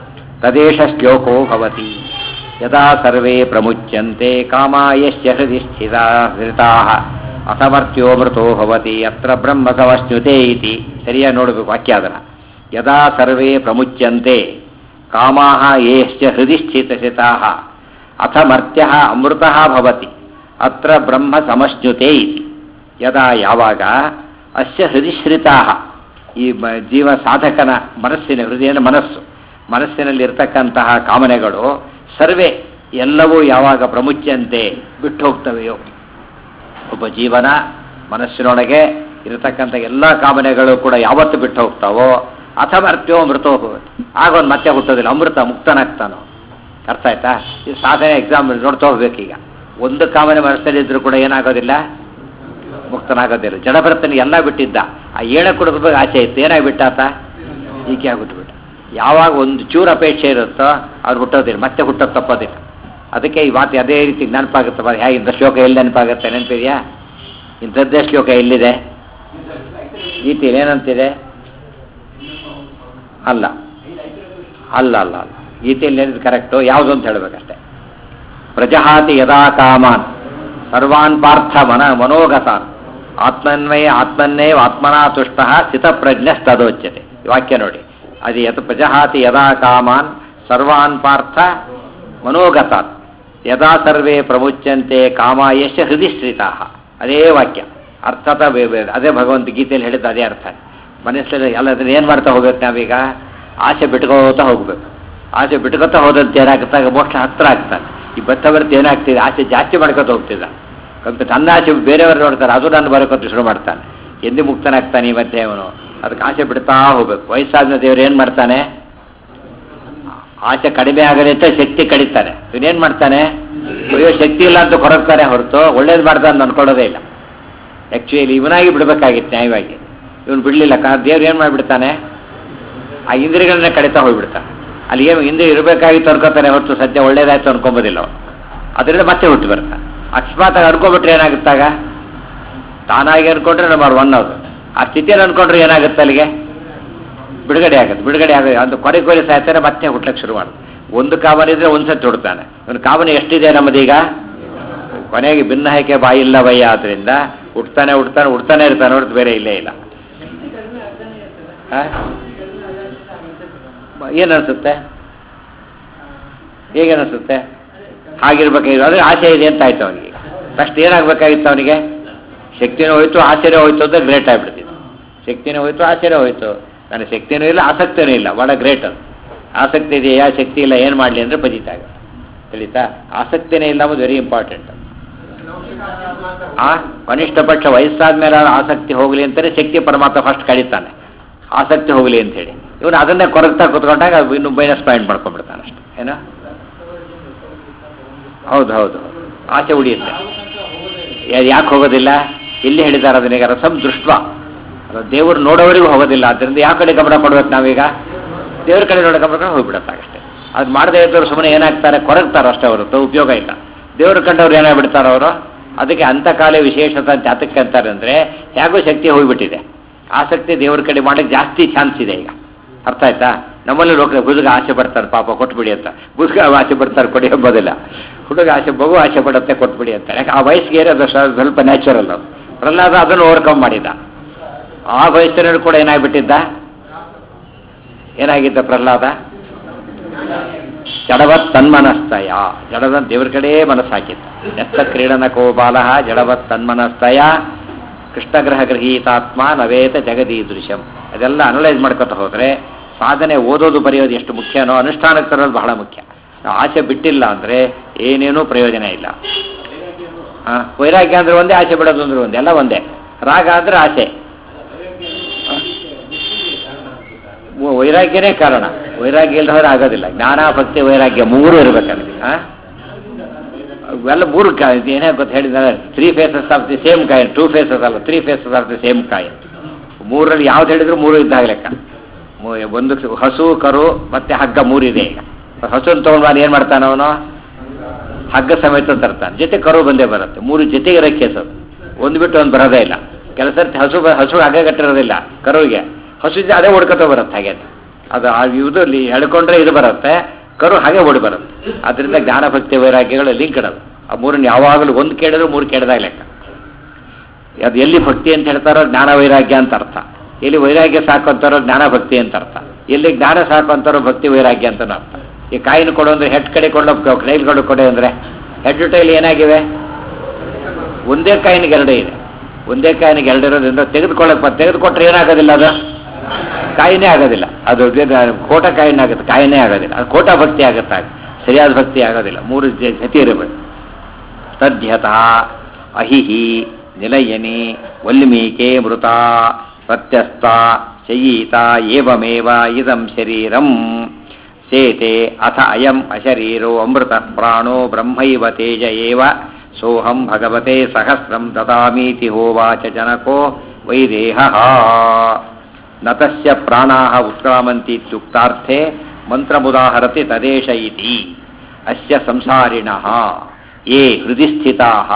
ತದೇಶ ಶ್ಲೋಕೋ ಭವತಿ ಯದಾ ಸರ್ವೇ ಪ್ರಮುಚ್ಯಂತೆ ಕಾಮಾಯಶ್ಚ ಹೃದಯ ಸ್ಥಿತಾ ಹೃತಾಃ ಅಸಮರ್ಥ್ಯೋ ಮೃತೋ ಭವತಿ ಅತ್ರ ಬ್ರಹ್ಮ ಸಮಶ್ನುತೆ ಇತಿ ಸರಿಯಾಗಿ ನೋಡಬೇಕು ವಾಕ್ಯ ಅದನ್ನ ಯದಾ ಸರ್ವೇ ಪ್ರಮುಚ್ಯಂತೆ ಕಾಮಾಹ ಯೇಶ್ಚ ಹೃದಯ ಸ್ಥಿತಸ್ಥಿತಾಃ ಅಥ ಮರ್ತ್ಯ ಅಮೃತಃ ಭವತಿ ಅತ್ರ ಬ್ರಹ್ಮ ಸಮಶ್ನುತೆ ಇತಿ ಯದಾ ಯಾವಾಗ ಅಸ್ಯ ಹೃದಿಶ್ರಿತಾಃ ಈ ಮ- ಜೀವ ಸಾಧಕನ ಮನಸ್ಸಿನ ಹೃದಯನ ಮನಸ್ಸು ಮನಸ್ಸಿನಲ್ಲಿ ಇರ್ತಕ್ಕಂತಹ ಕಾಮನೆಗಳು ಸರ್ವೇ ಎಲ್ಲವೂ ಯಾವಾಗ ಪ್ರಮುಚ್ಯಂತೆ ಬಿಟ್ಟು ಹೋಗ್ತವೆಯೋ ಒಬ್ಬ ಜೀವನ ಮನಸ್ಸಿನೊಳಗೆ ಇರತಕ್ಕಂಥ ಎಲ್ಲ ಕಾಮನೆಗಳು ಕೂಡ ಯಾವತ್ತು ಬಿಟ್ಟು ಹೋಗ್ತಾವೋ ಅಥಮರ್ತ್ಯೋ ಮೃತೋ ಹೋಗುತ್ತೆ ಆಗ ಅವ್ನು ಮತ್ತೆ ಹುಟ್ಟೋದಿಲ್ಲ ಅಮೃತ ಮುಕ್ತನಾಗ್ತಾನೋ ಅರ್ಥ ಆಯ್ತಾ ಈ ಸಾಧನೆ ಎಕ್ಸಾಮ್ ನೋಡ್ತಾ ಹೋಗ್ಬೇಕೀಗ ಒಂದು ಕಾಮನೆ ಮನಸ್ಸಲ್ಲಿ ಇದ್ರೂ ಕೂಡ ಏನಾಗೋದಿಲ್ಲ ಮುಕ್ತನಾಗೋದಿಲ್ಲ ಜಡಭರತನಿಗೆ ಎಲ್ಲ ಬಿಟ್ಟಿದ್ದ ಆ ಏಳ ಕುಡುಕಬೇಕು ಆಚೆ ಇತ್ತು ಏನಾಗ್ಬಿಟ್ಟ ಆತ ಈಕೆ ಆಗ್ಬಿಟ್ಬಿಟ್ಟ ಯಾವಾಗ ಒಂದು ಚೂರು ಅಪೇಕ್ಷೆ ಇರುತ್ತೋ ಅವ್ರು ಹುಟ್ಟೋದಿಲ್ಲ ಮತ್ತೆ ಹುಟ್ಟೋದು ತಪ್ಪೋದಿಲ್ಲ ಅದಕ್ಕೆ ಈ ಮಾತು ಅದೇ ರೀತಿ ನೆನಪಾಗುತ್ತೆ ಬಾ ಹೇಗೆ ಇಂಥ ಶ್ಲೋಕ ಎಲ್ಲಿ ನೆನಪಾಗುತ್ತೆ ನೆನಪಿದೆಯಾ ಇಂಥದ್ದೇ ಶ್ಲೋಕ ಎಲ್ಲಿದೆ ಗೀತೆಯಲ್ಲಿ ಏನಂತಿದೆ ಅಲ್ಲ ಅಲ್ಲ ಅಲ್ಲ ಅಲ್ಲ ಗೀತೆಯಲ್ಲಿ ಏನಿದೆ ಕರೆಕ್ಟು ಯಾವುದು ಅಂತ ಹೇಳಬೇಕಷ್ಟೆ ಪ್ರಜಹಾತಿ ಯದಾ ಕಾಮಾನ್ ಸರ್ವಾನ್ ಪಾರ್ಥ ಮನ ಮನೋಗತಾನ್ ಆತ್ಮನ್ವಯ ಆತ್ಮನ್ನೇವ ಆತ್ಮನಾ ತುಷ್ಟ ಸ್ಥಿತಪ್ರಜ್ಞಸ್ತದೋಚ್ಯತೆ ಈ ವಾಕ್ಯ ನೋಡಿ ಅದು ಯತ್ ಪ್ರಜಹಾತಿ ಯದಾ ಕಾಮಾನ್ ಸರ್ವಾನ್ ಪಾರ್ಥ ಮನೋಗತಾನ್ ಯದಾ ಸರ್ವೇ ಪ್ರಮುಚ್ಯಂತೆ ಕಾಮಾಯಶ ಹೃದಯಶ್ರಿತಾ ಅದೇ ವಾಕ್ಯ ಅರ್ಥತ ಬೇ- ಬೇ- ಅದೇ ಭಗವಂತ ಗೀತೆಯಲ್ಲಿ ಹೇಳಿದ ಅದೇ ಅರ್ಥ ಮನಸ್ಸಲ್ಲಿ ಎಲ್ಲ ಅದನ್ನ ಏನು ಮಾಡ್ತಾ ಹೋಗ್ಬೇಕು ನಾವೀಗ ಆಸೆ ಬಿಟ್ಕೋತಾ ಹೋಗ್ಬೇಕು ಆಸೆ ಬಿಟ್ಕೋತಾ ಹೋದಂತೆ ಏನಾಗುತ್ತಾಗ ಮೋಕ್ಷ ಹತ್ರ ಆಗ್ತಾನೆ ಈ ಬತ್ತ ಬರ್ತಿ ಏನಾಗ್ತಿದೆ ಆಸೆ ಜಾಸ್ತಿ ಮಾಡ್ಕೊತ ಹೋಗ್ತಿದ್ದ ಅಂತ ತನ್ನ ಆಸೆ ಬೇರೆಯವರು ನೋಡ್ತಾರೆ ಅದು ನಾನು ಬರೋಕೊತ್ತು ಶುರು ಮಾಡ್ತಾನೆ ಎಂದಿ ಮುಕ್ತನಾಗ್ತಾನೆ ಈ ಮಧ್ಯೆ ಅವನು ಅದಕ್ಕೆ ಆಸೆ ಬಿಡ್ತಾ ಹೋಗ್ಬೇಕು ವಯಸ್ಸಾದ ದೇವರು ಏನು ಮಾಡ್ತಾನೆ ಆಸೆ ಕಡಿಮೆ ಆಗಲಿ ಅಂತ ಶಕ್ತಿ ಕಡಿತಾನೆ ಇವನೇನು ಮಾಡ್ತಾನೆ ಅಯ್ಯೋ ಶಕ್ತಿ ಇಲ್ಲ ಅಂತ ಕೊರಗ್ತಾನೆ ಹೊರತು ಒಳ್ಳೇದು ಮಾಡ್ತಾನೆ ಅನ್ಕೊಳ್ಳೋದೇ ಇಲ್ಲ ಆ್ಯಕ್ಚುಲಿ ಇವನಾಗಿ ಬಿಡಬೇಕಾಗಿತ್ತು ನ್ಯಾಯವಾಗಿ ಇವನು ಬಿಡಲಿಲ್ಲ ಕಾ ದೇವ್ರು ಏನು ಮಾಡಿಬಿಡ್ತಾನೆ ಆ ಇಂದ್ರಿಯಗಳನ್ನ ಕಡಿತಾ ಹೋಗ್ಬಿಡ್ತಾನೆ ಅಲ್ಲಿ ಏನು ಇಂದ್ರಿಯ ಇರಬೇಕಾಗಿತ್ತು ಅನ್ಕೋತಾನೆ ಹೊರತು ಸದ್ಯ ಒಳ್ಳೇದಾಯ್ತು ಅನ್ಕೊಂಬೋದಿಲ್ಲ ಅವನು ಅದರಿಂದ ಮತ್ತೆ ಹುಟ್ಟು ಬರ್ತಾನೆ ಅಕಸ್ಮಾತ್ ಆಗಿ ಅನ್ಕೊಂಬಿಟ್ರೆ ಏನಾಗುತ್ತಾಗ ತಾನಾಗಿ ಅನ್ಕೊಂಡ್ರೆ ನಂಬರ್ ಒನ್ ಅದು ಆ ಸ್ಥಿತಿಯಲ್ಲಿ ಅನ್ಕೊಂಡ್ರೆ ಏನಾಗುತ್ತೆ ಅಲ್ಲಿಗೆ ಬಿಡುಗಡೆ ಆಗುತ್ತೆ ಬಿಡುಗಡೆ ಆಗುತ್ತೆ ಅದು ಕೊನೆ ಕೊನೆ ಸಾಯ್ತಾನೆ ಮತ್ತೆ ಹುಟ್ಲಕ್ಕೆ ಶುರು ಮಾಡುತ್ತೆ ಒಂದು ಕಾಮನ್ ಇದ್ರೆ ಒಂದು ಸತಿ ಹುಡ್ತಾನೆ ಒಂದು ಕಾಮನ್ ಎಷ್ಟಿದೆ ನಮ್ಮದೀಗ ಕೊನೆಗೆ ಭಿನ್ನ ಹೈಕೆ ಬಾಯಿ ಇಲ್ಲ ಬಯ್ಯ ಆದ್ರಿಂದ ಹುಡ್ತಾನೆ ಹುಡ್ತಾನೆ ಹುಡ್ತಾನೆ ಇರ್ತಾನೆ ಹೊರತು ಬೇರೆ ಇಲ್ಲೇ ಇಲ್ಲ ಆ? ಏನ್ ಅನ್ಸುತ್ತೆ ಹೇಗನ್ನಿಸುತ್ತೆ ಹಾಗಿರ್ಬೇಕಾಗಿತ್ತು ಅದೇ ಆಸೆ ಇದೆ ಅಂತ ಆಯ್ತು ಅವನಿಗೆ ಫಸ್ಟ್ ಏನಾಗಬೇಕಾಗಿತ್ತು ಅವನಿಗೆ ಶಕ್ತಿನೂ ಹೋಯ್ತು ಆಸೆನೇ ಹೋಯ್ತು ಅಂತ ಗ್ರೇಟ್ ಆಗಿಬಿಡ್ತಿತ್ತು ಶಕ್ತಿನೂ ಹೋಯ್ತು ಆಸೆನೇ ಹೋಯ್ತು ನನಗೆ ಶಕ್ತಿನೂ ಇಲ್ಲ ಆಸಕ್ತಿನೂ ಇಲ್ಲ ಭಾಳ ಗ್ರೇಟ್ ಅದು ಆಸಕ್ತಿ ಇದೆಯಾ ಶಕ್ತಿ ಇಲ್ಲ ಏನು ಮಾಡಲಿ ಅಂದರೆ ಬದೀತಾಗ ತಿಳಿತಾ ಆಸಕ್ತಿನೇ ಇಲ್ಲ ಅನ್ನೋದು ವೆರಿ ಇಂಪಾರ್ಟೆಂಟ್ ಆ ಕನಿಷ್ಠ ಪಕ್ಷ ವಯಸ್ಸಾದ ಮೇಲೆ ಆಸಕ್ತಿ ಹೋಗಲಿ ಅಂತಾನೆ ಶಕ್ತಿ ಪರಮಾತ್ಮ ಫಸ್ಟ್ ಕಡಿತಾನೆ ಆಸಕ್ತಿ ಹೋಗಲಿ ಅಂತ ಹೇಳಿ ಇವನು ಅದನ್ನೇ ಕೊರಗ್ತಾ ಕೂತ್ಕೊಂಡಾಗ ಅದು ಇನ್ನು ಮೈನಸ್ ಪಾಯಿಂಟ್ ಮಾಡ್ಕೊಂಡ್ಬಿಡ್ತಾನೆ ಅಷ್ಟೇ ಏನೋ ಹೌದು ಹೌದು ಆಸೆ ಉಳಿಯುತ್ತೆ ಯಾಕೆ ಹೋಗೋದಿಲ್ಲ ಎಲ್ಲಿ ಹೇಳಿದ್ದಾರೆ ಅದನ್ನೀಗ ರಸಂ ದೃಷ್ಟ ಅದು ದೇವರು ನೋಡೋವರಿಗೂ ಹೋಗೋದಿಲ್ಲ ಆದ್ದರಿಂದ ಯಾವ ಕಡೆ ಗಮನ ಕೊಡ್ಬೇಕು ನಾವೀಗ ದೇವ್ರ ಕಡೆ ನೋಡೋ ಗಮನ ಕೊಟ್ಟು ಹೋಗ್ಬಿಡತ್ತೆ ಅಷ್ಟೇ ಅದು ಮಾಡದೇ ಇದ್ದವ್ರು ಸುಮ್ಮನೆ ಏನಾಗ್ತಾರೆ ಕೊರಗ್ತಾರೆ ಅಷ್ಟೇ ಹೊರತು ಉಪಯೋಗ ಇಲ್ಲ ದೇವ್ರ ಕಂಡವ್ರು ಏನಾಗ್ಬಿಡ್ತಾರೆ ಅವರು ಅದಕ್ಕೆ ಅಂತಕಾಲ ವಿಶೇಷತೆ ಅಂತ ಯಾತಕ್ಕೆ ಅಂತಾರೆ ಅಂದರೆ ಹೇಗೋ ಶಕ್ತಿ ಹೋಗ್ಬಿಟ್ಟಿದೆ ಆಸಕ್ತಿ ದೇವ್ರ ಕಡೆ ಮಾಡಕ್ಕೆ ಜಾಸ್ತಿ ಚಾನ್ಸ್ ಇದೆ ಈಗ ಅರ್ಥ ಆಯ್ತಾ ನಮ್ಮಲ್ಲಿ ಲೋಕ ಹುಡುಗ ಆಸೆ ಪಡ್ತಾರೆ ಪಾಪ ಕೊಟ್ಬಿಡಿ ಅಂತ ಹುಡುಗ ಆಸೆ ಪಡ್ತಾರೆ ಕೊಡಿ ಎಂಬುದಿಲ್ಲ ಹುಡುಗ ಆಸೆ ಮಗು ಆಸೆ ಪಡುತ್ತೆ ಕೊಟ್ಬಿಡಿ ಅಂತಾರೆ ಯಾಕೆ ಆ ವಯಸ್ಸಿಗೆ ಅದು ಸ್ವ- ಸ್ವಲ್ಪ ನ್ಯಾಚುರಲ್ ಅದು ಪ್ರಹ್ಲಾದ ಅದನ್ನು ಓವರ್ಕಮ್ ಮಾಡಿದ ಆ ವಯಸ್ಸಿನಲ್ಲಿ ಕೂಡ ಏನಾಗ್ಬಿಟ್ಟಿದ್ದ ಏನಾಗಿದ್ದ ಪ್ರಹ್ಲಾದ ಜಡವತ್ ತನ್ಮನಸ್ತಯ ಜಡದ ದೇವ್ರ ಕಡೆ ಮನಸ್ಸಾಕಿದ್ದ ಎತ್ತ ಕ್ರೀಡನ ಕೋಪಾಲ ಜಡವತ್ ತನ್ಮನಸ್ತಯ ಕೃಷ್ಣಗ್ರಹ ಗೃಹೀತಾತ್ಮ ನವೇತ ಜಗದೀದೃಶ್ಯಂ ಅದೆಲ್ಲ ಅನಲೈಸ್ ಮಾಡ್ಕೊತ ಹೋದ್ರೆ ಸಾಧನೆ ಓದೋದು ಬರೆಯೋದು ಎಷ್ಟು ಮುಖ್ಯನೋ ಅನುಷ್ಠಾನಕ್ಕೆ ತರೋದು ಬಹಳ ಮುಖ್ಯ ನಾವು ಆಸೆ ಬಿಟ್ಟಿಲ್ಲ ಅಂದ್ರೆ ಏನೇನೂ ಪ್ರಯೋಜನ ಇಲ್ಲ ಆ, ವೈರಾಗ್ಯ ಅಂದ್ರೆ ಒಂದೇ ಆಸೆ ಬಿಡೋದು ಅಂದ್ರೆ ಒಂದೇ ಎಲ್ಲ ಒಂದೇ ರಾಗ ಅಂದ್ರೆ ಆಸೆ ವ- ವೈರಾಗ್ಯನೇ ಕಾರಣ ವೈರಾಗ್ಯ ಇಲ್ಲದವ್ರು ಆಗೋದಿಲ್ಲ ಜ್ಞಾನ ಭಕ್ತಿ ವೈರಾಗ್ಯ ಮೂರು ಇರಬೇಕಲ್ಲಿ ಅವೆಲ್ಲ ಮೂರು ಕಾ ಏನೇ ಗೊತ್ತ ಹೇಳಿದ್ದಾರೆ three faces of the same coin two faces ಅಲ್ಲ three faces of the same coin ಮೂರಲ್ಲಿ ಯಾವ್ದು ಹೇಳಿದ್ರು ಮೂರು ಇದ್ದಾಗ ಲೆಕ್ಕ ಮೂ- ಒಂದು ಹಸು ಕರು ಮತ್ತೆ ಹಗ್ಗ ಮೂರಿದೆ ಈಗ ಹಸುನ್ ತಗೊಂಡು ಏನು ಮಾಡ್ತಾನೆ ಅವನು ಹಗ್ಗ ಸಮೇತ ತರ್ತಾನೆ ಜೊತೆ ಕರು ಬಂದೇ ಬರುತ್ತೆ ಮೂರು ಜೊತೆಗೆ ರಕ್ಷಿಸೋದು ಒಂದು ಬಿಟ್ಟು ಒಂದು ಬರೋದೇ ಇಲ್ಲ ಕೆಲಸ ಸರ್ತಿ ಹಸು ಬ- ಹಸು ಹಗ್ಗ ಕಟ್ಟಿರೋದಿಲ್ಲ ಕರುವಿಗೆ ಹಸು ಇದ್ರೆ ಅದೇ ಹೊಡ್ಕೊತ ಬರುತ್ತೆ ಹಾಗೆ ಅದು ಆ ಇದು ಇಲ್ಲಿ ಎಳ್ಕೊಂಡ್ರೆ ಇದು ಬರುತ್ತೆ ಕರು ಹಾಗೆ ಓಡಿ ಬರುತ್ತೆ ಅದರಿಂದ ಜ್ಞಾನ ಭಕ್ತಿ ವೈರಾಗ್ಯಗಳು ಲಿಂಕ್ ಇಡೋದು ಆ ಮೂರನ್ನು ಯಾವಾಗಲೂ ಒಂದು ಕೇಳಿದ್ರು ಮೂರು ಕೇಳಿದಾಗ ಲೆಕ್ಕ ಅದು ಎಲ್ಲಿ ಭಕ್ತಿ ಅಂತ ಹೇಳ್ತಾರೋ ಜ್ಞಾನ ವೈರಾಗ್ಯ ಅಂತ ಅರ್ಥ ಎಲ್ಲಿ ವೈರಾಗ್ಯ ಸಾಕು ಅಂತಾರೋ ಜ್ಞಾನ ಭಕ್ತಿ ಅಂತ ಅರ್ಥ ಎಲ್ಲಿ ಜ್ಞಾನ ಸಾಕು ಅಂತಾರೋ ಭಕ್ತಿ ವೈರಾಗ್ಯ ಅಂತ ಅರ್ಥ ಈ ಕಾಯಿನ ಕೊಡು ಅಂದ್ರೆ ಹೆಡ್ ಕಡೆ ಕೊಳ್ಳೋ ಟೈಲ್ಗಳು ಕೊಡೆ ಅಂದ್ರೆ ಹೆಡ್ ಟೈಲ್ ಏನಾಗಿವೆ ಒಂದೇ ಕಾಯಿನಿಗೆ ಎರಡೇ ಇದೆ ಒಂದೇ ಕಾಯಿನಿಗೆ ಎರಡು ಇರೋದ್ರಿಂದ ತೆಗೆದುಕೊಳ್ಳಕ್ ಬರ್- ತೆಗೆದುಕೊಟ್ರೆ ಏನಾಗೋದಿಲ್ಲ ಅದು ಕಾಯಿನೇ ಆಗೋದಿಲ್ಲ ಅದು ಇದು ಕೋಟ ಕಾಯಿನೇ ಆಗುತ್ತೆ ಕಾಯಿನೇ ಆಗೋದಿಲ್ಲ ಅದು ಕೋಟ ಭಕ್ತಿ ಆಗುತ್ತೆ ಆಗ. ಸರಿಯಾದ ಭಕ್ತಿ ಆಗೋದಿಲ್ಲ ಮೂರು ಜ- ಜತಿ ಇರಬೇಕು ತದ್ಯತಃ ಅಹಿಹಿ ನಿಲಯನಿ ವಲ್ಮೀಕೆ ಮೃತ ಪ್ರತ್ಯಸ್ತ ಶಯೀತ ಏವಮೇವ ಇದಂ ಶರೀರಂ ಸೇತೆ ಅಥ ಅಯಂ ಅಶರೀರೋ ಅಮೃತ ಪ್ರಾಣೋ ಬ್ರಹ್ಮೈವ ತೇಜ ಏವ ಸೋಹಂ ಭಗವತೆ ಸಹಸ್ರಂ ದದಾಮೀತಿ ಹೋವಾಚ ಜನಕೋ ವೈದೇಹ ನತಸ್ಯ ಪ್ರಾಣಾಹ ಉತ್ಕ್ರಾಮಂತಿ ಇತ್ಯುಕ್ತಾರ್ಥೆ ಮಂತ್ರಮುದಾಹರತಿ ತದೇಶ ಇತಿ ಅಸ್ಯ ಸಂಸಾರಿಣಃ ಯೇ ಹೃದಯ ಸ್ಥಿತಾಃ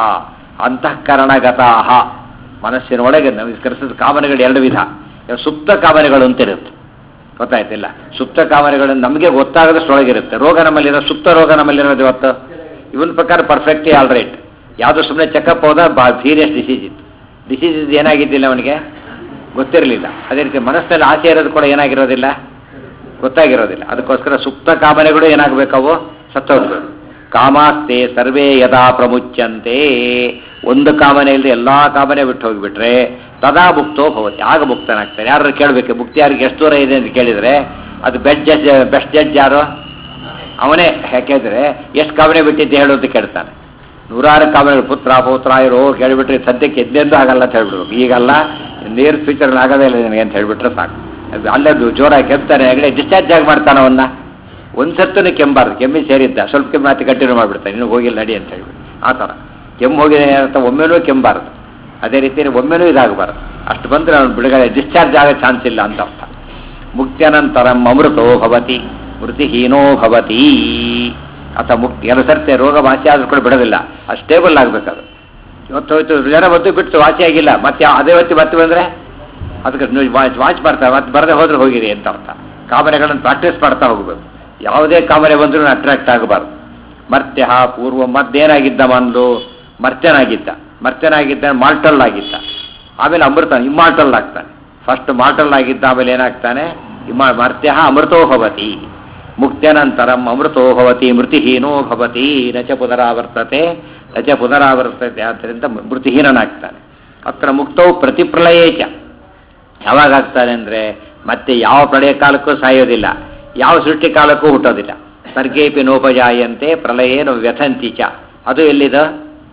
ಅಂತಃಕರಣಗತಾಃ ಮನಸ್ಸಿನೊಳಗೆ ನಮಸ್ಕರಿಸಿದ ಕಾಮನೆಗಳು ಎರಡು ವಿಧ ಇವಾಗ ಸುಪ್ತ ಕಾಮನೆಗಳು ಅಂತ ಇರುತ್ತೆ ಗೊತ್ತಾಯ್ತಿಲ್ಲ ಸುಪ್ತ ಕಾಮನೆಗಳು ನಮಗೆ ಗೊತ್ತಾಗದಷ್ಟೊಳಗಿರುತ್ತೆ ರೋಗ ನಮ್ಮಲ್ಲಿರೋ ಸುಪ್ತ ರೋಗ ನಮ್ಮಲ್ಲಿರೋದು ಇವತ್ತು ಇವನ್ ಪ್ರಕಾರ ಪರ್ಫೆಕ್ಟೇ ಆಲ್ ರೈಟ್ ಯಾವುದು ಸುಮ್ಮನೆ ಚೆಕಪ್ ಹೋದ ಬಾ ಸೀರಿಯಸ್ ಡಿಸೀಸ್ ಇತ್ತು ಡಿಸೀಸ್ ಇದ್ದು ಏನಾಗಿದ್ದಿಲ್ಲ ಅವನಿಗೆ ಗೊತ್ತಿರಲಿಲ್ಲ ಅದೇ ರೀತಿ ಮನಸ್ಸಿನಲ್ಲಿ ಆಸೆ ಇರೋದು ಕೂಡ ಏನಾಗಿರೋದಿಲ್ಲ ಗೊತ್ತಾಗಿರೋದಿಲ್ಲ ಅದಕ್ಕೋಸ್ಕರ ಸುಪ್ತ ಕಾಮನೆಗಳು ಏನಾಗಬೇಕವು ಸತ್ತೋಗ್ಬೇಕು ಕಾಮಾಸ್ತೆ ಸರ್ವೇ ಯದಾ ಪ್ರಮುಚ್ಯಂತೆ ಒಂದು ಕಾಮನೆ ಇಲ್ಲದೆ ಎಲ್ಲಾ ಕಾಮನೆ ಬಿಟ್ಟು ಹೋಗಿಬಿಟ್ರೆ ತದಾ ಮುಕ್ತೋ ಭವತಿ ಆಗ ಮುಕ್ತನಾಗ್ತಾನೆ ಯಾರು ಕೇಳಬೇಕು ಮುಕ್ತಿ ಯಾರಿಗೆ ಎಷ್ಟು ದೂರ ಇದೆ ಅಂತ ಕೇಳಿದ್ರೆ ಅದು ಬೆಸ್ಟ್ ಜಡ್ಜ್ ಬೆಸ್ಟ್ ಜಡ್ಜ್ ಯಾರು ಅವನೇ ಯಾಕೆಂದ್ರೆ ಎಷ್ಟು ಕಾಮನೆ ಬಿಟ್ಟಿದ್ದೆ ಹೇಳು ಅಂತ ಕೇಳ್ತಾನೆ ನೂರಾರು ಕಾಮನೆಗಳು ಪುತ್ರ ಪೌತ್ರ ಇರೋ ಕೇಳಿಬಿಟ್ರೆ ಸದ್ಯಕ್ಕೆ ಎದ್ದೆಂದು ಆಗಲ್ಲ ಅಂತ ಹೇಳ್ಬಿಡ್ರು ಈಗಲ್ಲ ನೇರ್ ಫ್ಯೂಚರ್ ಆಗೋದೇ ಇಲ್ಲ ನಿನಗೆ ಅಂತ ಹೇಳ್ಬಿಟ್ರೆ ಸಾಕು ಅದು ಅಲ್ಲದು ಜೋರಾಗಿ ಕೆಮ್ತಾನೆ ಹೆಗಡೆ ಡಿಸ್ಚಾರ್ಜ್ ಆಗಿ ಮಾಡ್ತಾನ ಅವನ್ನ ಒಂದು ಸತ್ತೂ ಕೆಂಬಾರ್ದು ಕೆಮ್ಮಿ ಸೇರಿದ್ದ ಸ್ವಲ್ಪ ಕೆಮ್ಮು ಮಾತಿ ಕಂಟಿನ್ಯೂ ಮಾಡಿಬಿಡ್ತಾನೆ ಇನ್ನು ಹೋಗಿಲ್ಲ ನಡಿ ಅಂತ ಹೇಳ್ಬಿಟ್ಟು ಆ ಥರ ಕೆಮ್ಮು ಹೋಗಿದೆ ಅಂತ ಒಮ್ಮೆನೂ ಕೆಮ್ಮಬಾರ್ದು ಅದೇ ರೀತಿ ಒಮ್ಮೆನೂ ಇದಾಗಬಾರ್ದು ಅಷ್ಟು ಬಂದರೆ ಅವ್ನು ಬಿಡುಗಡೆ ಡಿಸ್ಚಾರ್ಜ್ ಆಗೋ ಚಾನ್ಸ್ ಇಲ್ಲ ಅಂತ ಅರ್ಥ ಮುಕ್ತ್ಯನಂತರಂ ಅಮೃತೋ ಭವತಿ ಮೃತಿಹೀನೋ ಭವತಿ ಅಥವಾ ಮುಕ್ತಿ ಎರಡು ಸರ್ತಿ ರೋಗ ವಾಸಿ ಆದ್ರೂ ಕೂಡ ಬಿಡೋದಿಲ್ಲ ಅದು ಸ್ಟೇಬಲ್ ಆಗಬೇಕದು ಇವತ್ತು ಹೋಯ್ತು ಜ್ವರ ಬಂದು ಬಿಟ್ಟು ವಾಸಿ ಆಗಿಲ್ಲ ಮತ್ತೆ ಅದೇ ಹೊತ್ತಿ ಮತ್ತೆ ಬಂದರೆ ಅದಕ್ಕೆ ನೀವು ವಾಚ್ ವಾಚ್ ಮಾಡ್ತಾರೆ ಮತ್ತೆ ಬರದೆ ಹೋದ್ರೆ ಹೋಗಿದೆ ಅಂತ ಅರ್ಥ ಕಾಮನೆಗಳನ್ನು ಪ್ರಾಕ್ಟೀಸ್ ಮಾಡ್ತಾ ಹೋಗಬೇಕು ಯಾವುದೇ ಕಾಮನೆ ಬಂದರೂ ಅಟ್ರಾಕ್ಟ್ ಆಗಬಾರ್ದು ಮರ್ತ್ಯ ಪೂರ್ವ ಮದ್ದೇನಾಗಿದ್ದ ಮಂದು ಮರ್ತ್ಯನಾಗಿದ್ದ ಮರ್ತ್ಯನಾಗಿದ್ದ ಮಾಲ್ಟಲ್ ಆಗಿದ್ದ ಆಮೇಲೆ ಅಮೃತ ಇಮ್ಮಾರ್ಟಲ್ ಆಗ್ತಾನೆ ಫಸ್ಟ್ ಮಾರ್ಟಲ್ ಆಗಿದ್ದ ಆಮೇಲೆ ಏನಾಗ್ತಾನೆ ಇಮ್ಮ ಮರ್ತ್ಯ ಅಮೃತೋ ಭವತಿ ಮುಕ್ತ್ಯನಂತರಂ ಅಮೃತೋ ಭವತಿ ಮೃತಿಹೀನೋ ಭವತಿ ನಚ ಪುನರಾವರ್ತತೆ ನಚ ಪುನರಾವರ್ತತೆ ಆದ್ದರಿಂದ ಮೃತಿಹೀನನಾಗ್ತಾನೆ ಅತ್ರ ಮುಕ್ತವು ಪ್ರತಿಪ್ರಳಯೇ ಚ ಯಾವಾಗ ಆಗ್ತಾನೆ ಅಂದರೆ ಮತ್ತೆ ಯಾವ ಪ್ರಳಯ ಕಾಲಕ್ಕೂ ಸಾಯೋದಿಲ್ಲ ಯಾವ ಸೃಷ್ಟಿ ಕಾಲಕ್ಕೂ ಹುಟ್ಟೋದಿಲ್ಲ ಸರ್ಗೇಪಿ ನೋಪಜಾಯಂತೆ ಪ್ರಳಯೇನು ವ್ಯಥಂತಿ ಚ ಅದು ಎಲ್ಲಿದೆ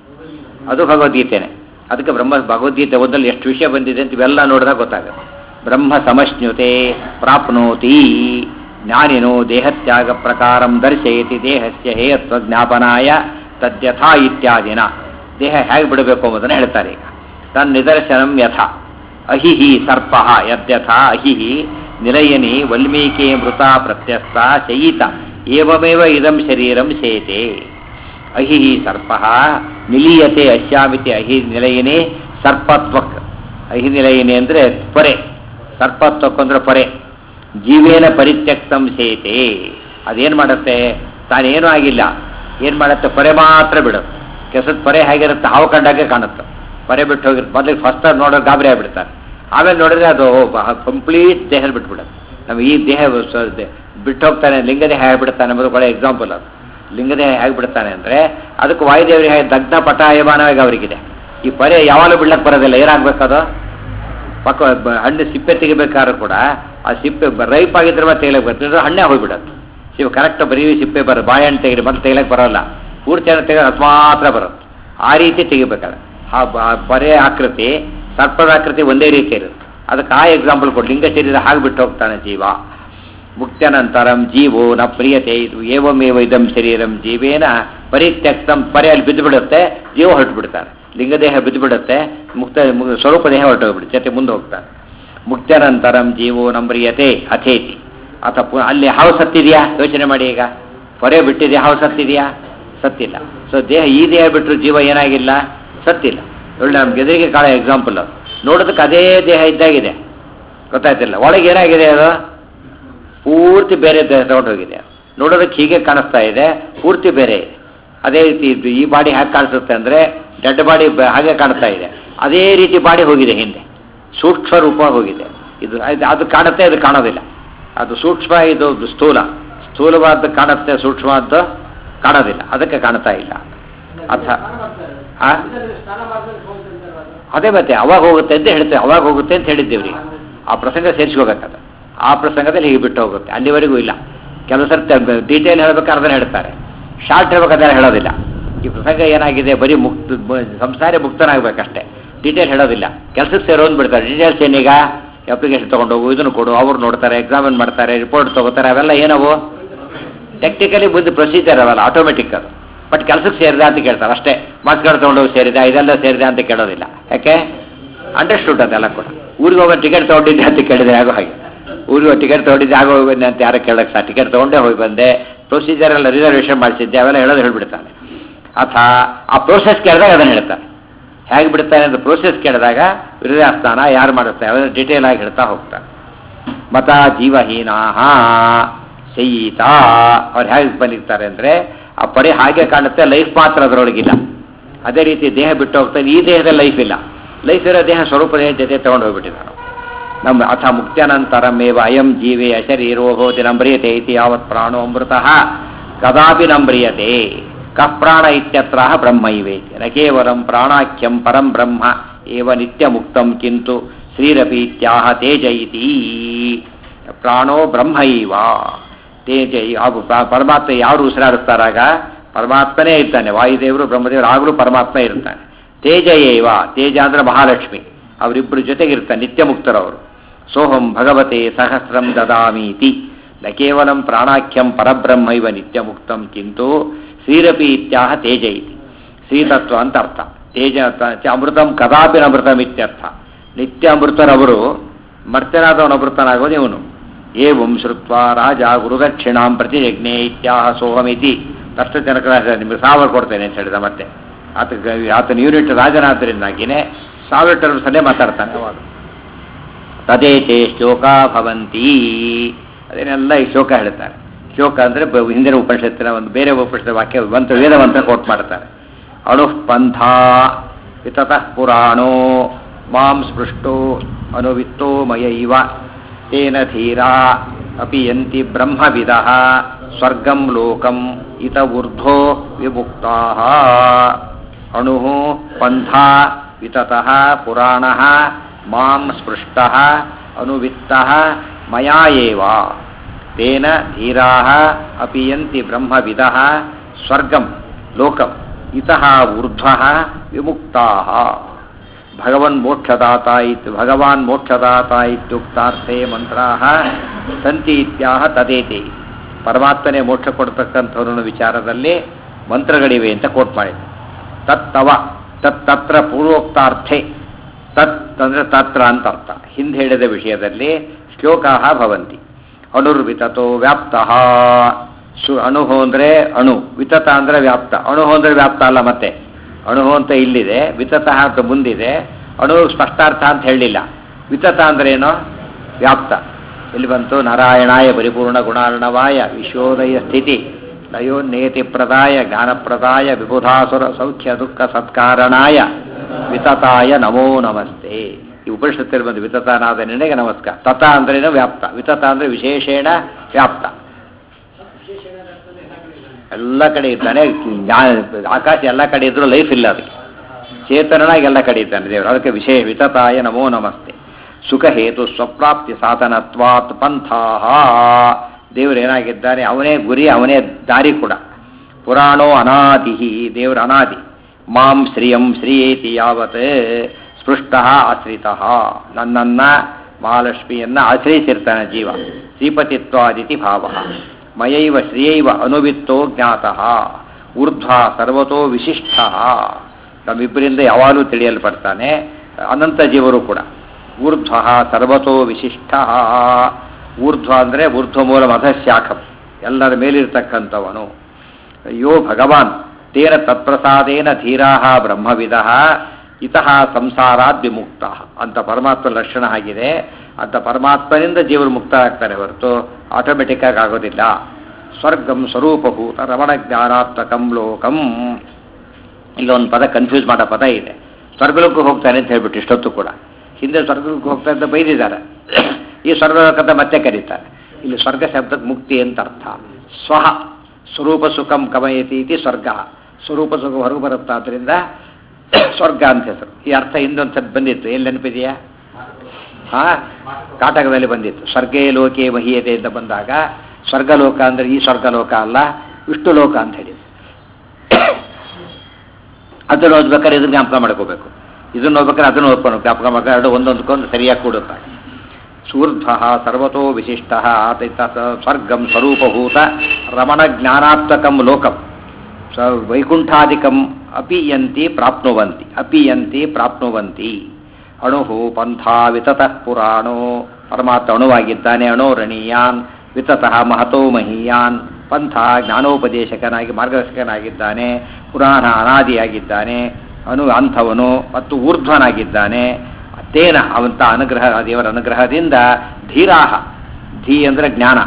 ಅದು ಭಗವದ್ಗೀತೆನೆ ಅದಕ್ಕೆ ಬ್ರಹ್ಮ ಭಗವದ್ಗೀತೆ ಓದಲ್ಲಿ ಎಷ್ಟು ವಿಷಯ ಬಂದಿದೆ ಅಂತ ಇವೆಲ್ಲ ನೋಡಿದಾಗ ಗೊತ್ತಾಗುತ್ತೆ ಬ್ರಹ್ಮ ಸಮಶ್ನುತೆ ಪ್ರಾಪ್ನೋತಿ ಜ್ಞಾನಿನೋ ದೇಹತ್ಯಾಗ ಪ್ರಕಾರಂ ದರ್ಶಯತಿ ದೇಹಸ್ಯ ಹೇಯತ್ವ ಜ್ಞಾಪನಾಯ ತದ್ಯಥಾ ಇತ್ಯಾದಿನ ದೇಹ ಹೇಗೆ ಬಿಡಬೇಕು ಎಂಬುದನ್ನು ಹೇಳ್ತಾರೆ ಈಗ ತನ್ನ ನಿದರ್ಶನಂ ಯಥ ಅಹಿಹಿ ಸರ್ಪ ಯದ್ಯಥ ಅಹಿಹಿ ನಿಲಯನಿ ವಲ್ಮೀಕೆ ಮೃತ ಪ್ರತ್ಯಸ್ಥ ಶಯಿತ ಏವಮೇವ ಇದಂ ಶರೀರಂ ಸೇತೆ ಅಹಿ ಸರ್ಪ ನಿಲೀಯತೆ ಅಶ್ಯಾಮಿತಿ ಅಹಿ ನಿಲಯಿನಿ ಸರ್ಪತ್ವಕ್ ಅಹಿ ನಿಲಯಿನಿ ಅಂದರೆ ಪೊರೆ ಸರ್ಪತ್ವಕ್ ಅಂದ್ರೆ ಪೊರೆ ಜೀವೇನ ಪರಿತ್ಯಕ್ತಂ ಸೇತೆ ಅದೇನು ಮಾಡುತ್ತೆ ತಾನೇನೂ ಆಗಿಲ್ಲ ಏನು ಮಾಡುತ್ತೆ ಪೊರೆ ಮಾತ್ರ ಬಿಡುತ್ತೆ ಕೆಸದ ಪೊರೆ ಹೇಗಿರುತ್ತೆ ಹಾವು ಕಂಡಾಗೆ ಕಾಣುತ್ತೆ ಪೊರೆ ಬಿಟ್ಟು ಹೋಗಿರುತ್ತೆ ಮೊದಲಿಗೆ ಫಸ್ಟ್ ನೋಡೋ ಗಾಬರಿ ಆಗಿಬಿಡ್ತಾರೆ ಆಮೇಲೆ ನೋಡಿದ್ರೆ ಅದು ಕಂಪ್ಲೀಟ್ ದೇಹ ಬಿಟ್ಬಿಡುತ್ತೆ ನಮಗೆ ಈ ದೇಹ ಸ- ದೆ- ಬಿಟ್ಟು ಹೋಗ್ತಾನೆ ಲಿಂಗದೇಹ ಆಗಿಬಿಡ್ತಾನೆ ಅನ್ನೋದು ಒಳ್ಳೆ ಎಕ್ಸಾಂಪಲ್ ಅದು ಲಿಂಗದೇಹ ಆಗಿಬಿಡ್ತಾನೆ ಅಂದರೆ ಅದಕ್ಕೆ ವಾಯುದೇವರಿಗೆ ಹೇಗೆ ದಗ್ಧ ಪಟಾಯಮಾನವಾಗಿ ಅವರಿಗಿದೆ ಈ ಪೊರೆ ಯಾವಾಗಲೂ ಬಿಡ್ಲಕ್ಕೆ ಬರೋದಿಲ್ಲ ಏನಾಗಬೇಕದು ಪಕ್ಕ ಬ- ಹಣ್ಣು ಸಿಪ್ಪೆ ತೆಗಿಬೇಕಾದ್ರೂ ಕೂಡ ಆ ಸಿಪ್ಪೆ ಬ- ರೈಪ್ ಆಗಿದ್ರೆ ಮತ್ತೆ ತೆಗಿಲಕ್ಕೆ ಬರ್ತಿದ್ರೆ ಹಣ್ಣೇ ಹೋಗ್ಬಿಡುತ್ತೆ ಸಿಪ್ಪೆ ಕರೆಕ್ಟ್ ಬರೀ ಸಿಪ್ಪೆ ಬರೋ ಬಾಳೆಹಣ್ಣು ತೆಗಿರಿ ಮತ್ತೆ ತೆಗಿಲಕ್ಕೆ ಬರೋಲ್ಲ ಪೂರ್ತಿ ಹಣ್ಣು ತೆಗೆದ್ರೆ ಅದು ಮಾತ್ರ ಬರುತ್ತೆ ಆ ರೀತಿ ತೆಗಿಬೇಕಾದ್ರೆ ಆ ಬ- ಆ ಬರೆ ಆಕೃತಿ ಸರ್ಪದ ಆಕೃತಿ ಒಂದೇ ರೀತಿ ಇರುತ್ತೆ ಅದಕ್ಕೆ ಆ ಎಕ್ಸಾಂಪಲ್ ಕೊಡಿ ಲಿಂಗ ಶರೀರ ಹಾಗೆ ಬಿಟ್ಟು ಹೋಗ್ತಾನೆ ಜೀವ ಮುಕ್ತ್ಯನಂತರಂ ಜೀವೋ ನ ಪ್ರಿಯತೆ ಇದು ಏವಮೇವ ಇದಂ ಶರೀರಂ ಜೀವೇನ ಪರಿತ್ಯಕ್ತಂ ಪರಿ ಅಲ್ಲಿ ಬಿದ್ದು ಬಿಡುತ್ತೆ ಜೀವ ಹೊರಟು ಬಿಡ್ತಾನೆ ಲಿಂಗದೇಹ ಬಿದ್ದು ಬಿಡುತ್ತೆ ಮುಕ್ತ ಮು- ಸ್ವರೂಪ ದೇಹ ಹೊರಟೋಗ್ಬಿಡುತ್ತೆ ಜೊತೆ ಮುಂದೆ ಹೋಗ್ತಾನೆ ಮುಕ್ತ್ಯನಂತರಂ ಜೀವೋ ನಂಬ್ರಿಯತೆ ಅಥೇತಿ ಅಥ ಪು ಅಲ್ಲಿ ಹಾವು ಸತ್ತಿದೆಯಾ ಯೋಚನೆ ಮಾಡಿ ಈಗ ಪೊರೆ ಬಿಟ್ಟಿದೆಯಾ ಹಾವು ಸತ್ತಿದೆಯಾ ಸತ್ತಿಲ್ಲ ಸೊ ದೇಹ ಈ ದೇಹ ಬಿಟ್ಟರು ಜೀವ ಏನಾಗಿಲ್ಲ ಸತ್ತಿಲ್ಲ ಒಳ್ಳೆ ನಮ್ಗೆ ಎದುರಿಗೆ ಕಾಳ ಎಕ್ಸಾಂಪಲ್ ಅದು ನೋಡೋದಕ್ಕೆ ಅದೇ ದೇಹ ಇದ್ದಾಗಿದೆ ಗೊತ್ತಾಯ್ತಿಲ್ಲ ಒಳಗೆ ಏನಾಗಿದೆ ಅದು ಪೂರ್ತಿ ಬೇರೆ ದೇಹ ತಗೊಂಡೋಗಿದೆ ನೋಡೋದಕ್ಕೆ ಹೀಗೆ ಕಾಣಿಸ್ತಾ ಇದೆ ಪೂರ್ತಿ ಬೇರೆ ಇದೆ ಅದೇ ರೀತಿ ಇದು ಈ ಬಾಡಿ ಹೇಗೆ ಕಾಣಿಸುತ್ತೆ ಅಂದರೆ ಡೆಡ್ ಬಾಡಿ ಹಾಗೆ ಕಾಣ್ತಾ ಇದೆ ಅದೇ ರೀತಿ ಬಾಡಿ ಹೋಗಿದೆ ಹಿಂದೆ ಸೂಕ್ಷ್ಮ ರೂಪ ಹೋಗಿದೆ ಇದು ಅದು- ಅದು ಕಾಣುತ್ತೆ ಅದು ಕಾಣೋದಿಲ್ಲ ಅದು ಸೂಕ್ಷ್ಮ ಇದು ಸ್ಥೂಲ ಸ್ಥೂಲವಾದ್ದು ಕಾಣುತ್ತೆ ಸೂಕ್ಷ್ಮವಾದ್ದು ಕಾಣೋದಿಲ್ಲ ಅದಕ್ಕೆ ಕಾಣ್ತಾ ಇಲ್ಲ ಅಥ ಆ? ಅದೇ ಮತ್ತೆ ಅವಾಗ ಹೋಗುತ್ತೆ ಅಂತ ಹೇಳ್ತೇವೆ ಅವಾಗ ಹೋಗುತ್ತೆ ಅಂತ ಹೇಳಿದ್ದೇವ್ರಿ ಆ ಪ್ರಸಂಗ ಸೇರಿಸ್ಕೋಬೇಕದ ಆ ಪ್ರಸಂಗದಲ್ಲಿ ಹೀಗೆ ಬಿಟ್ಟು ಹೋಗುತ್ತೆ ಅಲ್ಲಿವರೆಗೂ ಇಲ್ಲ ಕೆಲವು ಸರ್ತಿ ಡೀಟೇಲ್ ಹೇಳ್ಬೇಕಾದ್ರೆ ಅದನ್ನ ಹೇಳ್ತಾರೆ ಶಾರ್ಟ್ ಹೇಳ್ಬೇಕಾದ್ರೆ ಹೇಳೋದಿಲ್ಲ ಈ ಪ್ರಸಂಗ ಏನಾಗಿದೆ ಬರೀ ಮುಕ್ತ ಬ- ಸಂಸಾರಿ ಮುಕ್ತನಾಗಬೇಕಷ್ಟೇ ಡೀಟೇಲ್ ಹೇಳೋದಿಲ್ಲ ಕೆಲಸಕ್ಕೆ ಸೇರೋನ್ ಬಿಡ್ತಾರೆ ಡೀಟೇಲ್ಸ್ ಏನೀಗ ಅಪ್ಲಿಕೇಶನ್ ತೊಗೊಂಡೋಗು ಇದನ್ನು ಕೊಡು ಅವ್ರು ನೋಡ್ತಾರೆ ಎಕ್ಸಾಮಿನ್ ಮಾಡ್ತಾರೆ ರಿಪೋರ್ಟ್ ತೊಗೋತಾರೆ ಅವೆಲ್ಲ ಏನವು ಟೆಕ್ನಿಕಲಿ ಮುಂದೆ ಪ್ರೊಸೀಜರ್ ಅವಲ್ಲ ಆಟೋಮೆಟಿಕ್ ಅದು ಬಟ್ ಕೆಲಸಕ್ಕೆ ಸೇರಿದೆ ಅಂತ ಕೇಳ್ತಾರೆ ಅಷ್ಟೇ ಮಾರ್ಕ್ಸ್ ಕಾರ್ಡ್ ತೊಗೊಂಡೋಗಿ ಸೇರಿದೆ ಇದೆಲ್ಲ ಸೇರಿದೆ ಅಂತ ಕೇಳೋದಿಲ್ಲ ಯಾಕೆ ಅಂಡರ್ಸ್ಟುಡ್ ಅದೆಲ್ಲ ಕೂಡ ಊರಿಗೆ ಹೋಗೋ ಟಿಕೆಟ್ ತೊಗೊಂಡಿದ್ದೆ ಅಂತ ಕೇಳಿದ್ರೆ ಆಗೋ ಹಾಗೆ ಊರಿಗೆ ಟಿಕೆಟ್ ತೊಗೊಂಡಿದ್ದೆ ಆಗೋ ಹೋಗಿ ಬಂದೆ ಅಂತ ಯಾರು ಕೇಳಕ್ಕೆ ಸಹ ಟಿಕೆಟ್ ತೊಗೊಂಡೇ ಹೋಗಿ ಬಂದೆ ಪ್ರೊಸೀಜರ್ ಎಲ್ಲ ರಿಸರ್ವೇಷನ್ ಮಾಡಿಸಿದ್ದೆ ಅವೆಲ್ಲ ಹೇಳೋದು ಹೇಳ್ಬಿಡ್ತಾನೆ ಅಥ ಆ ಪ್ರೋಸೆಸ್ ಕೇಳಿದಾಗ ಅದನ್ನು ಹೇಳ್ತಾನೆ ಹೇಗೆ ಬಿಡ್ತಾನೆ ಅಂತ ಪ್ರೋಸೆಸ್ ಕೇಳಿದಾಗ ವಿರೋಧಾಸ್ಥಾನ ಯಾರು ಮಾಡುತ್ತಾರೆ ಅವೆಲ್ಲ ಡೀಟೇಲ್ ಆಗಿ ಹೇಳ್ತಾ ಹೋಗ್ತಾನೆ ಮತ ಜೀವಹೀನಾ ಶಯೀತ ಅವ್ರು ಹೇಗೆ ಬಂದಿರ್ತಾರೆ ಅಂದರೆ ಆ ಪರಿ ಹಾಗೆ ಕಾಣುತ್ತೆ ಲೈಫ್ ಮಾತ್ರ ಅದರೊಳಗಿಲ್ಲ ಅದೇ ರೀತಿ ದೇಹ ಬಿಟ್ಟು ಹೋಗ್ತಾನೆ ಈ ದೇಹದಲ್ಲಿ ಲೈಫ್ ಇಲ್ಲ ಲೈಫ್ ಇರೋ ದೇಹ ಸ್ವರೂಪ ದೇಹ ಜೊತೆ ತಗೊಂಡು ಹೋಗ್ಬಿಟ್ಟಿದ್ದಾನೆ ನಮ್ಮ ಅಥ ಮುಕ್ತ್ಯನಂತರಮೇವ ಅಯಂ ಜೀವೇ ಅಶರೀರೋ ಹೋತಿ ನಂಬ್ರಿಯತೆ ಇತಿ ಯಾವತ್ ಪ್ರಾಣೋ ಅಮೃತಃ ಕದಾಪಿ ನಂಬ್ರಿಯತೆ ಕಃ ಪ್ರಾಣ ಇತ್ಯತ್ರ ಬ್ರಹ್ಮೈವೇತಿ ನ ಕೇವಲಂ ಪ್ರಾಣಾಖ್ಯಂ ಪರಂ ಬ್ರಹ್ಮ ಏವ ನಿತ್ಯ ಮುಕ್ತಂ ಕಿಂತು ಶ್ರೀರಪಿ ಇತ್ಯಾಹ ತೇಜ ಇತಿ ಪ್ರಾಣೋ ಬ್ರಹ್ಮೈವ ತೇಜ ಹಾಗೂ ಪ- ಪರಮಾತ್ಮ ಯಾರು ಉಸಿರಾಡಿಸ್ತಾರಾಗ ಪರಮಾತ್ಮನೇ ಇರ್ತಾನೆ ವಾಯುದೇವರು ಬ್ರಹ್ಮದೇವರು ಆಗಲೂ ಪರಮಾತ್ಮ ಇರ್ತಾನೆ ತೇಜ ಏವ ತೇಜ ಅಂದ್ರೆ ಮಹಾಲಕ್ಷ್ಮಿ ಅವರಿಬ್ಬರು ಜೊತೆಗಿರ್ತಾನೆ ನಿತ್ಯ ಮುಕ್ತರವರು ಸೋಹಂ ಭಗವತೆ ಸಹಸ್ರಂ ದದಾಮೀತಿ ನ ಕೇವಲಂ ಪ್ರಾಣಾಖ್ಯಂ ಪರಬ್ರಹ್ಮೈವ ನಿತ್ಯ ಮುಕ್ತಂ ಕಿಂತು ಶ್ರೀರಪಿ ಇತ್ಯಾಹ ತೇಜ ಇತಿ ಶ್ರೀತತ್ವ ಅಂತ ಅರ್ಥ ತೇಜ ಅಂತ ಚ ಅಮೃತಂ ಕದಾಪಿ ಅಮೃತಂ ಇತ್ಯರ್ಥ ನಿತ್ಯ ಅಮೃತರವರು ಮರ್ತ್ಯನಾದವನು ಅಮೃತನಾಗೋದು ಇವನು ಏವಂ ಶ್ರುತ್ವ ರಾಜ ಗುರುದಕ್ಷಿಣಾಂ ಪ್ರತಿಯಜ್ಞೆ ಇತ್ಯಾಹ ಸೋಹಮಿತಿ ಅಷ್ಟು ಜನಕ ನಿಮಗೆ ಸಾವಿರ ಕೊಡ್ತೇನೆ ಅಂತ ಹೇಳಿದ ಮತ್ತೆ ಆತ ಆತನ ಯೂನಿಟ್ ರಾಜನಾದ್ದರಿಂದಾಗಿನೇ ಸಾವಿರ ಟರ್ಮ್ಸಲ್ಲೇ ಮಾತಾಡ್ತಾನೆ ಅವಾಗ ತದೇತೆ ಶ್ಲೋಕ ಭವಂತಿ ಅದನ್ನೆಲ್ಲ ಈ ಶ್ಲೋಕ ಹೇಳ್ತಾರೆ ಶ್ಲೋಕ ಅಂದರೆ ಹಿಂದಿನ ಉಪನಿಷತ್ತಿನ ಒಂದು ಬೇರೆ ಉಪನಿಷತ್ ವಾಕ್ಯ ಮಂತ್ರ ವೇದವಂತ ಕೋಟ್ ಮಾಡ್ತಾರೆ ಅಣುಃಪಂಥ ವಿತತಃ ಪುರಾಣೋ ಮಾಂ ಸ್ಪೃಷ್ಟೋ ಅನುವಿತ್ತೋ ಮಯ ಇವ ತೇನ ಧೀರಾ ಅಪಿ ಯಂತಿ ಬ್ರಹ್ಮವಿದ ಸ್ವರ್ಗಂ ಲೋಕಂ ಇತ ಊರ್ಧ್ವೋ ವಿಮುಕ್ತಾ ಅಣು ಪಂಥ ವಿತತಃ ಪುರಾಣ ಮಾಂ ಸ್ಪೃಷ್ಟ ಅನುವಿತ್ತ ಮಯಾ ಏವ ತೇನ ಧೀರಾ ಅಪಿ ಯಂತಿ ಬ್ರಹ್ಮವಿದ ಸ್ವರ್ಗಂ ಲೋಕಂ ಇತಃ ಊರ್ಧ್ವ ವಿಮುಕ್ತಾ ಭಗವನ್ ಮೋಕ್ಷದಾತ ಇತ್ ಭಗವಾನ್ ಮೋಕ್ಷದಾತ ಇತ್ಯುಕ್ತಾರ್ಥೇ ಮಂತ್ರಾಹ ಸಂತಿ ಇತ್ಯಾಹ ತದೇತಿ ಪರಮಾತ್ಮನೇ ಮೋಕ್ಷ ಕೊಡ್ತಕ್ಕಂಥವ್ರನ್ನ ವಿಚಾರದಲ್ಲಿ ಮಂತ್ರಗಳಿವೆ ಅಂತ ಕೋಟ್ ಮಾಡಿದೆ ತತ್ತವ ತತ್ ತತ್ರ ಪೂರ್ವೋಕ್ತಾರ್ಥೆ ತತ್ ಅಂದರೆ ತತ್ರ ಅಂತ ಅರ್ಥ ಹಿಂದೆ ಹೇಳಿದ ವಿಷಯದಲ್ಲಿ ಶ್ಲೋಕಾ ಭವಂತಿ ಅನುರ್ವಿತತೋ ವ್ಯಾಪ್ತ ಸು ಅಣುಹು ಅಂದರೆ ಅಣು ವಿತತ ಅಂದರೆ ವ್ಯಾಪ್ತ ಅಣುಹು ಅಂದರೆ ವ್ಯಾಪ್ತ ಅಲ್ಲ ಮತ್ತೆ ಅಣುಹು ಅಂತ ಇಲ್ಲಿದೆ ವಿತತ ಅಂತ ಮುಂದಿದೆ ಅಣು ಸ್ಪಷ್ಟಾರ್ಥ ಅಂತ ಹೇಳಲಿಲ್ಲ ವಿತತ ಅಂದ್ರೆ ಏನು ವ್ಯಾಪ್ತ ಇಲ್ಲಿ ಬಂತು ನಾರಾಯಣಾಯ ಪರಿಪೂರ್ಣ ಗುಣಾರ್ಣವಾಯ ವಿಶ್ವೋದಯ ಸ್ಥಿತಿ ಲಯೋನ್ನೇತಿ ಪ್ರದಾಯ ಜ್ಞಾನಪ್ರದಾಯ ವಿಬುಧಾಸುರ ಸೌಖ್ಯ ದುಃಖ ಸತ್ಕಾರಣಾಯ ವಿತತಾಯ ನಮೋ ನಮಸ್ತೆ ಈ ಉಪನಿಷತ್ತಲ್ಲಿ ಬಂದು ವಿತತನಾದ ನಿನಗೆ ನಮಸ್ಕಾರ ತತ ಅಂದ್ರೇನು ವ್ಯಾಪ್ತ ವಿತತ ಅಂದ್ರೆ ವಿಶೇಷೇಣ ವ್ಯಾಪ್ತ ಎಲ್ಲ ಕಡೆ ಇದ್ದಾನೆ ಜ್ಞಾ- ಆಕಾಶ ಎಲ್ಲ ಕಡೆ ಇದ್ರೂ ಲೈಫ್ ಇಲ್ಲ ಅದಕ್ಕೆ ಚೇತನನಾಗಿ ಎಲ್ಲ ಕಡೆ ಇದ್ದಾನೆ ದೇವರು ಅದಕ್ಕೆ ವಿಶೇಷ ವಿತತಾಯ ನಮೋ ನಮಸ್ತೆ ಸುಖ ಹೇತು ಸ್ವಪ್ರಾಪ್ತಿ ಸಾಧನತ್ವಾತ್ ಪಂಥಾಹ ದೇವರು ಏನಾಗಿದ್ದಾನೆ ಅವನೇ ಗುರಿ ಅವನೇ ದಾರಿ ಕೂಡ ಪುರಾಣೋ ಅನಾದಿ ದೇವರ ಅನಾದಿ ಮಾಂ ಶ್ರಿಯಂ ಶ್ರೀಯೇತಿ ಯಾವತ್ ಸ್ಪೃಷ್ಟ ಆಶ್ರಿತ ನನ್ನನ್ನ ಮಹಾಲಕ್ಷ್ಮಿಯನ್ನ ಆಶ್ರಯಿಸಿರ್ತಾನೆ ಜೀವ ಶ್ರೀಪತಿತ್ವಾದಿತಿ ಭಾವ ಮಯೈವ ಶ್ರಿಯೈವ ಅನುವಿತ್ತೋ ಜ್ಞಾತಃ ಊರ್ಧ್ವ ಸರ್ವತೋ ವಿಶಿಷ್ಟ ನಮ್ಮಿಬ್ಬರಿಂದ ಯಾವಾಗಲೂ ತಿಳಿಯಲ್ಪಡ್ತಾನೆ ಅನಂತ ಜೀವರು ಕೂಡ ಊರ್ಧ್ವ ಸರ್ವತೋ ವಿಶಿಷ್ಟ ಊರ್ಧ್ವ ಅಂದರೆ ಊರ್ಧ್ವ ಮೂಲ ಮಧಶಾಖಂ ಎಲ್ಲರ ಮೇಲಿರ್ತಕ್ಕಂಥವನು ಅಯ್ಯೋ ಭಗವಾನ್ ತೇನ ತತ್ಪ್ರಸಾದೇನ ಧೀರಾ ಬ್ರಹ್ಮವಿದ ಇತಃ ಸಂಸಾರಾದ್ ವಿಮುಕ್ತ ಅಂತ ಪರಮಾತ್ಮ ಲಕ್ಷಣ ಆಗಿದೆ ಅಂತ ಪರಮಾತ್ಮನಿಂದ ಜೀವರು ಮುಕ್ತರಾಗ್ತಾರೆ ಹೊರತು ಆಟೋಮೆಟಿಕ್ ಆಗಿ ಆಗೋದಿಲ್ಲ ಸ್ವರ್ಗಂ ಸ್ವರೂಪಭೂತ ರಮಣ ಜ್ಞಾನಾತ್ಮಕಂ ಲೋಕಂ ಇಲ್ಲೊಂದು ಪದ ಕನ್ಫ್ಯೂಸ್ ಮಾಡೋ ಪದ ಇದೆ ಸ್ವರ್ಗಲೋಕಕ್ಕೆ ಹೋಗ್ತಾನೆ ಅಂತ ಹೇಳ್ಬಿಟ್ಟು ಇಷ್ಟೊತ್ತು ಕೂಡ ಹಿಂದೆ ಸ್ವರ್ಗಕ್ಕೆ ಹೋಗ್ತಾ ಅಂತ ಬೈದಿದ್ದಾರೆ ಈ ಸ್ವರ್ಗಲೋಕದ ಮತ್ತೆ ಕರೀತಾರೆ ಇಲ್ಲಿ ಸ್ವರ್ಗ ಶಬ್ದಕ್ಕೆ ಮುಕ್ತಿ ಅಂತ ಅರ್ಥ ಸ್ವಹ ಸ್ವರೂಪ ಸುಖಂ ಕಮಯತಿ ಇತಿ ಸ್ವರ್ಗ ಸ್ವರೂಪ ಸುಖ ಹೊರಗೆ ಬರುತ್ತಾ ಅದರಿಂದ ಸ್ವರ್ಗ ಅಂತ ಹೆಸರು ಈ ಅರ್ಥ ಹಿಂದೊಂದು ಸತ್ ಬಂದಿತ್ತು ಎಲ್ಲಿ ನೆನಪಿದೆಯಾ ಹಾ ಕಾಟಕದಲ್ಲಿ ಬಂದಿತ್ತು ಸ್ವರ್ಗೇ ಲೋಕೆ ಮಹೀಯತೆ ಅಂತ ಬಂದಾಗ ಸ್ವರ್ಗಲೋಕ ಅಂದರೆ ಈ ಸ್ವರ್ಗಲೋಕ ಅಲ್ಲ ವಿಷ್ಣು ಲೋಕ ಅಂತ ಹೇಳಿ ಅದನ್ನು ಓದ್ಬೇಕಾದ್ರೆ ಇದನ್ನ ಜ್ಞಾಪಕ ಮಾಡ್ಕೋಬೇಕು ಇದನ್ನು ಓದ್ಬೇಕಾದ್ರೆ ಅದನ್ನು ಓದ್ಕೊಂಡು ಜ್ಞಾಪಕ ಮಾಡ್ಕೊಂಡು ಎರಡು ಒಂದೊಂದಕ್ಕೊಂದು ಸರಿಯಾಗಿ ಕೂಡುತ್ತಾರೆ ಸೂರ್ಧ್ವ ಸರ್ವತೋ ವಿಶಿಷ್ಟ ಆತೈತ ಸ್ವರ್ಗಂ ಸ್ವರೂಪಭೂತ ರಮಣ ಜ್ಞಾನಾತ್ಮಕಂ ಲೋಕಂ ಸ ವೈಕುಂಠಾದಿಕಂ ಅಪಿಯಂತಿ ಪ್ರಾಪ್ನುವಂತಿ ಅಪಿಯಂತಿ ಪ್ರಾಪ್ನುವಂತಿ ಅಣು ಪಂಥಾ ವಿತತಃ ಪುರಾಣೋ ಪರಮಾತ್ಮ ಅಣುವಾಗಿದ್ದಾನೆ ಅಣೋರಣೀಯಾನ್ ವಿತತಃ ಮಹತೋ ಮಹೀಯಾನ್ ಪಂಥ ಜ್ಞಾನೋಪದೇಶಕನಾಗಿ ಮಾರ್ಗದರ್ಶಕನಾಗಿದ್ದಾನೆ ಪುರಾಣ ಅನಾದಿಯಾಗಿದ್ದಾನೆ ಅನು ಅಂಥವನು ಮತ್ತು ಊರ್ಧ್ವನಾಗಿದ್ದಾನೆ ತೇನ ಅವಂತ ಅನುಗ್ರಹ ದೇವರ ಅನುಗ್ರಹದಿಂದ ಧೀರಾಹ ಧೀ ಅಂದರೆ ಜ್ಞಾನ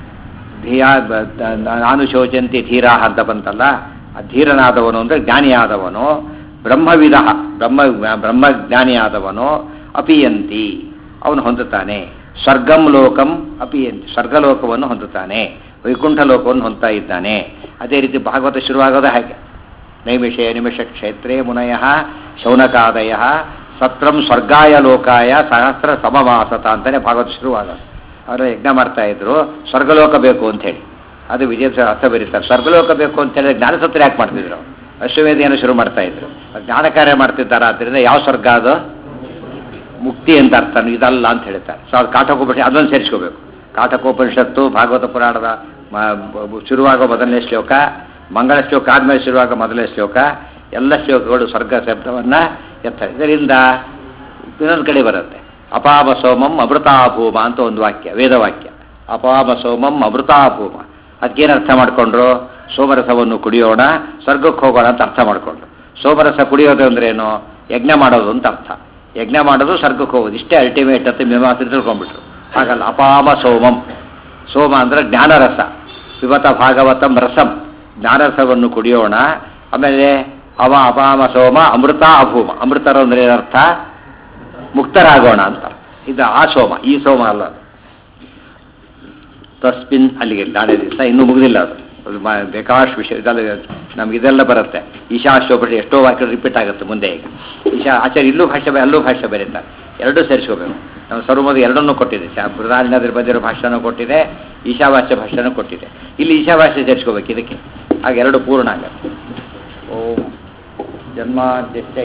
ಧೀಯ ಬ- ದ- ನಾನು ಶೋಚಂತಿ ಧೀರಾಹ ಅಂತ ಬಂತಲ್ಲ ಆ ಧೀರನಾದವನು ಅಂದರೆ ಜ್ಞಾನಿಯಾದವನು ಬ್ರಹ್ಮವಿದ ಬ್ರಹ್ಮ ಬ್ರಹ್ಮಜ್ಞಾನಿಯಾದವನು ಅಪಿಯಂತಿ ಅವನು ಹೊಂದುತ್ತಾನೆ ಸ್ವರ್ಗಂ ಲೋಕಂ ಅಪಿಯಂತಿ ಸ್ವರ್ಗಲೋಕವನ್ನು ಹೊಂದುತ್ತಾನೆ ವೈಕುಂಠ ಲೋಕವನ್ನು ಹೊಂದ್ತಾ ಇದ್ದಾನೆ ಅದೇ ರೀತಿ ಭಾಗವತ ಶುರುವಾಗೋದೇ ಹಾಗೆ ನೈಮಿಷಯ ನಿಮಿಷ ಕ್ಷೇತ್ರೇ ಮುನಯ ಶೌನಕಾದಯ ಸತ್ರಂ ಸ್ವರ್ಗಾಯ ಲೋಕಾಯ ಸಹಸ್ರ ಸಮಮಾಸತ ಅಂತಲೇ ಭಾಗವತ ಶುರುವಾಗೋದು ಅವರು ಯಜ್ಞ ಮಾಡ್ತಾ ಇದ್ರು ಸ್ವರ್ಗಲೋಕ ಬೇಕು ಅಂತ ಹೇಳಿ ಅದು ವಿಜಯ ಅರ್ಥ ಬರೀತಾರೆ ಸ್ವರ್ಗಲೋಕ ಬೇಕು ಅಂತ ಹೇಳಿ ಜ್ಞಾನಸತ್ರ ಯಾಕೆ ಮಾಡ್ತಿದ್ರು ಅಶ್ವಮೇಧೆಯನ್ನು ಶುರು ಮಾಡ್ತಾ ಇದ್ರು ಜ್ಞಾನ ಕಾರ್ಯ ಮಾಡ್ತಿದ್ದಾರೆ ಆದ್ದರಿಂದ ಯಾವ ಸ್ವರ್ಗ ಅದು ಮುಕ್ತಿ ಅಂತ ಅರ್ಥ ಇದಲ್ಲ ಅಂತ ಹೇಳ್ತಾರೆ ಸೊ ಅದು ಕಾಟಕೋಪನಿಷತ್ ಅದನ್ನು ಸೇರಿಸ್ಕೋಬೇಕು ಕಾಟಕೋಪನಿಷತ್ತು ಭಾಗವತ ಪುರಾಣದ ಮ- ಬ- ಶುರುವಾಗೋ ಮೊದಲನೇ ಶ್ಲೋಕ ಮಂಗಳ ಶ್ಲೋಕ ಆದ್ಮೇಲೆ ಶುರುವಾಗೋ ಮೊದಲನೇ ಶ್ಲೋಕ ಎಲ್ಲ ಶ್ಲೋಕಗಳು ಸ್ವರ್ಗ ಶಬ್ದವನ್ನು ಎತ್ತಾರೆ ಇದರಿಂದ ಇನ್ನೊಂದು ಕಡೆ ಬರುತ್ತೆ ಅಪಾಮ ಸೋಮಂ ಅಮೃತಾಭೂಮ ಅಂತ ಒಂದು ವಾಕ್ಯ ವೇದವಾಕ್ಯ ಅಪಾಮ ಸೋಮಂ ಅಮೃತಾಭೂಮ ಅದಕ್ಕೇನು ಅರ್ಥ ಮಾಡಿಕೊಂಡ್ರು ಸೋಮರಸವನ್ನು ಕುಡಿಯೋಣ ಸ್ವರ್ಗಕ್ಕೆ ಹೋಗೋಣ ಅಂತ ಅರ್ಥ ಮಾಡಿಕೊಂಡ್ರು ಸೋಮರಸ ಕುಡಿಯೋದು ಅಂದ್ರೇನು ಯಜ್ಞ ಮಾಡೋದು ಅಂತ ಅರ್ಥ ಯಜ್ಞ ಮಾಡೋದು ಸ್ವರ್ಗಕ್ಕೆ ಹೋಗೋದು ಇಷ್ಟೇ ಅಲ್ಟಿಮೇಟ್ ಅಂತ ಮೀಮಾಂಸರು ತಿಳ್ಕೊಂಡ್ಬಿಟ್ರು ಹಾಗಲ್ಲ ಅಪಾಮ ಸೋಮಂ ಸೋಮ ಅಂದ್ರೆ ಜ್ಞಾನರಸ ವಿವತ ಭಾಗವತಂ ರಸಂ ಜ್ಞಾನರಸವನ್ನು ಕುಡಿಯೋಣ ಆಮೇಲೆ ಅವ ಅಪಾಮ ಸೋಮ ಅಮೃತ ಅಭೂಮ ಅಮೃತರು ಅಂದ್ರೆ ಏನರ್ಥ ಮುಕ್ತರಾಗೋಣ ಅಂತ ಇದು ಆ ಸೋಮ ಈ ಸೋಮ ಅಲ್ಲ ಅದು ತಸ್ಮಿನ್ ಅಲ್ಲಿಗೆ ನಾಳೆ ದಿವಸ ಇನ್ನೂ ಮುಗಿದಿಲ್ಲ ಅದು ಅದು ಮ- ಬೇಕಾಷ್ಟು ವಿಷಯ ಇದೆಲ್ಲ ನಮ್ಗೆ ಇದೆಲ್ಲ ಬರುತ್ತೆ ಈಶಾಶ್ವಪಡಿ ಎಷ್ಟೋ ವಾಕ್ಯ ರಿಪೀಟ್ ಆಗುತ್ತೆ ಮುಂದೆ ಈಗ ಈಶಾ ಆಚಾರ್ಯ ಇಲ್ಲೂ ಭಾಷೆ ಬೇರೆ ಅಲ್ಲೂ ಭಾಷೆ ಬರೀತಾರೆ ಎರಡೂ ಸೇರಿಸ್ಕೋಬೇಕು ನಾವು ಸರ್ವಮೋದಿ ಎರಡನ್ನೂ ಕೊಟ್ಟಿದೆ ಶಾ ಬೃಹದಾರಣ್ಯದಲ್ಲಿ ಬಂದಿರೋ ಭಾಷೆನೂ ಕೊಟ್ಟಿದೆ ಈಶಾವಾಸ್ಯ ಭಾಷೆನೂ ಕೊಟ್ಟಿದೆ ಇಲ್ಲಿ ಈಶಾವಾಸ್ಯ ಸೇರಿಸ್ಕೋಬೇಕು ಇದಕ್ಕೆ ಆಗ ಎರಡು ಪೂರ್ಣ ಆಗುತ್ತೆ ಓಂ ಜನ್ಮಾದ್ಯಶ್ಚ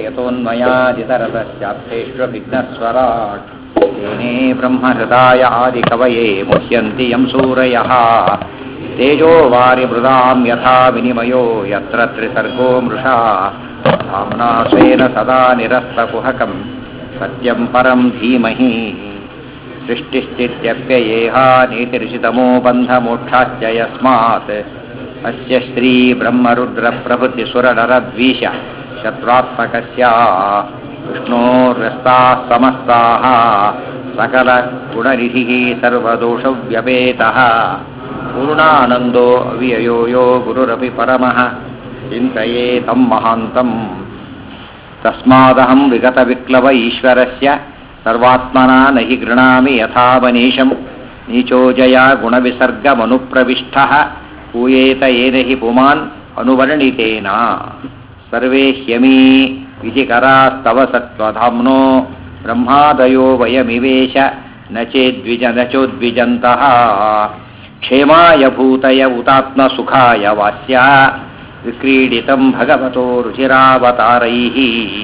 ಯತೋನ್ಮಯಾದಿತರತಶ್ಚಾರ್ಥೇಷ್ವವಿಘ್ನಸ್ವರಾಟ್ तेने ब्रह्महृदाय आदिकवये मुह्यन्ति यं सूरयः तेजो वारिमृदां यथा विनिमयो यत्र त्रिसर्गो मृषा धाम्ना स्वेन सदा निरस्तकुहकं सत्यं परं धीमहि ಸೃಷ್ಟಿಸ್ಥಿತ್ಯಪ್ಯಯೇಹ ನೀತಿರಿಷಿತಮೋ ಬಂಧಮೋಕ್ಷಾಶ್ಚ ಯಸ್ಮಾತ್ ಅಸ್ಯ ಶ್ರೀ ಬ್ರಹ್ಮರುದ್ರ ಪ್ರಭೃತಿ ಸುರನರದ್ವೀಶ ಶತ್ರುತ್ಮಕಸ್ಯ ವಿಷ್ಣೋರ್ಯಸ್ತಾः ಸಮಸ್ತಾः सकलगुणनिधिः सर्वदोषव्यपेतः पूर्णानन्दो अव्ययो यो गुरुरपि परमः चिन्तये तं महान्तम् तस्मादहं विगतविक्लव ईश्वरस्य सर्वात्मना न हि गृणामि यथा मनीषं नीचोजया गुणविसर्गमनुप्रविष्टः पूयेत येन हि पुमान् अनुवर्णितेन सर्वे ह्यमी विधिकरास्तव सत्त्वधाम्नो ब्रह्मादयो वयमिवेश न चेद्विज न चोद्विजन्तः क्षेमाय भूतय उतात्मसुखाय वास्य विक्रीडितं भगवतो रुचिरावतारैः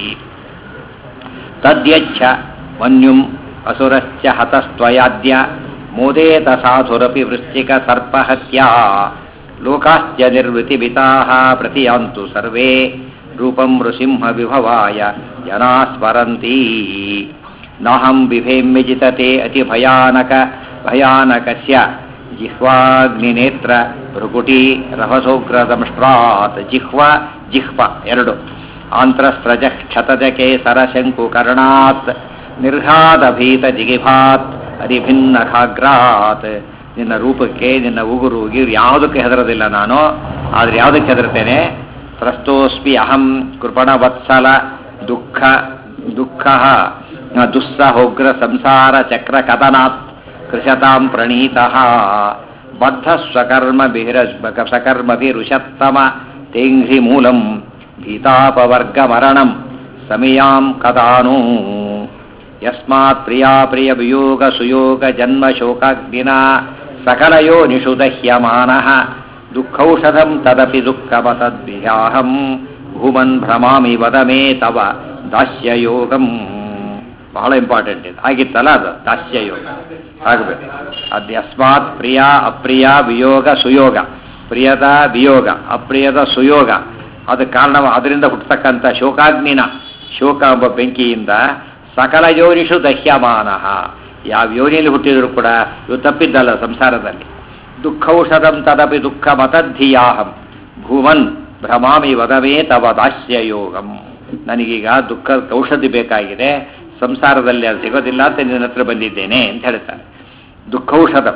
तद्यच्छ मन्युम् असुरश्च हतस्त्वयाद्य मोदेत साधुरपि वृश्चिकसर्पहत्या लोकाश्च निर्वृतिविताः प्रतियान्तु सर्वे रूपं नृसिंहविभवाय जना स्मरन्ति नाहं बिभेम्यजितते अतिभयानक भयानकस्य ಜಿಹ್ವಾಗ್ನಿನೇತ್ರ ಭೃಗುಟಿ ರಭಸೋಗ್ರದಂಷ್ಟ್ರಾತ್ ಜಿಹ್ವ ಜಿಹ್ವ ಎರಡು ಆಂತ್ರಸ್ರಜ ಕ್ಷತಜ ಕೇಸರ ಶಂಕು ಕರ್ಣಾತ್ ನಿರ್ಘಾತ ಭೀತ ಜಿಗಿಭಾತ್ ಅರಿಭಿನ್ನ ಖಾಗ್ರಾತ್ ನಿನ್ನ ರೂಪಕ್ಕೆ ನಿನ್ನ ಉಗುರು ಉಗಿರು ಯಾವುದಕ್ಕೆ ಹೆದರೋದಿಲ್ಲ ನಾನು ಆದರೆ ಯಾವುದಕ್ಕೆ ಹೆದರ್ತೇನೆ ಪ್ರಸ್ತೋಸ್ಮಿ ಅಹಂ ಕೃಪಣವತ್ಸಲ ದುಃಖ ದುಃಖ ದುಸ್ಸಹೋಗ್ರ ಸಂಸಾರ ಚಕ್ರ ಕದನಾತ್ ಕೃಶತಾಂ ಪ್ರಣೀತಃ ಬದ್ಧ ಸ್ವಕರ್ಮ ಬಿಹಿರ ಸಕರ್ಮಭಿರುಷತ್ತಮ ತೇಂಘ್ರಿ ಮೂಲಂ ಭೀತಾಪವರ್ಗ ಮರಣಂ ಸಮಯಾಂ ಕದಾನು ಯಸ್ಮಾತ್ ಪ್ರಿಯಾ ಪ್ರಿಯ ವಿಯೋಗ ಸುಯೋಗ ಜನ್ಮ ಶೋಕಾಗ್ನಿನ ಸಕಲಯೋ ನಿಷುದಹ್ಯಮಾನಃ ದುಃಖೌಷಧಂ ತದಪಿ ದುಃಖಮತದ್ವಿಹಾಹಂ ಭೂಮನ್ ಭ್ರಮಾಮಿ ವದ ಮೇ ತವ ದಾಸ್ಯಯೋಗಂ ಬಹಳ ಇಂಪಾರ್ಟೆಂಟ್ ಇದು ಆಗಿತ್ತಲ್ಲ ಅದು ದಾಸ್ಯಯೋಗ ಆಗಬೇಕು ಅದು ಯಸ್ಮಾತ್ ಪ್ರಿಯ ಅಪ್ರಿಯ ವಿಯೋಗ ಸುಯೋಗ ಪ್ರಿಯದ ವಿಯೋಗ ಅಪ್ರಿಯದ ಸುಯೋಗ ಅದು ಕಾರಣ ಅದರಿಂದ ಹುಟ್ಟತಕ್ಕಂಥ ಶೋಕಾಗ್ನಿನ ಶೋಕ ಎಂಬ ಬೆಂಕಿಯಿಂದ ಸಕಲ ಯೋನಿಷು ದಹ್ಯಮಾನ ಯಾವ ಯೋನಿಯಲ್ಲಿ ಹುಟ್ಟಿದ್ರು ಕೂಡ ಇವು ತಪ್ಪಿದ್ದಲ್ಲ ಸಂಸಾರದಲ್ಲಿ ದುಃಖೌಷಧಂ ತದಪಿ ದುಃಖ ಮತದ್ಧಿಯಾಹಂ ಭೂಮನ್ ಭ್ರಮಾಮಿ ವದವೇ ತವ ದಾಸ್ಯ ಯೋಗಂ ನನಗೀಗ ದುಃಖ ಔಷಧಿ ಬೇಕಾಗಿದೆ ಸಂಸಾರದಲ್ಲಿ ಅದು ಸಿಗೋದಿಲ್ಲ ಅಂತ ನಿನ್ನ ಹತ್ರ ಬಂದಿದ್ದೇನೆ ಅಂತ ಹೇಳ್ತಾರೆ ದುಃಖೌಷಧಂ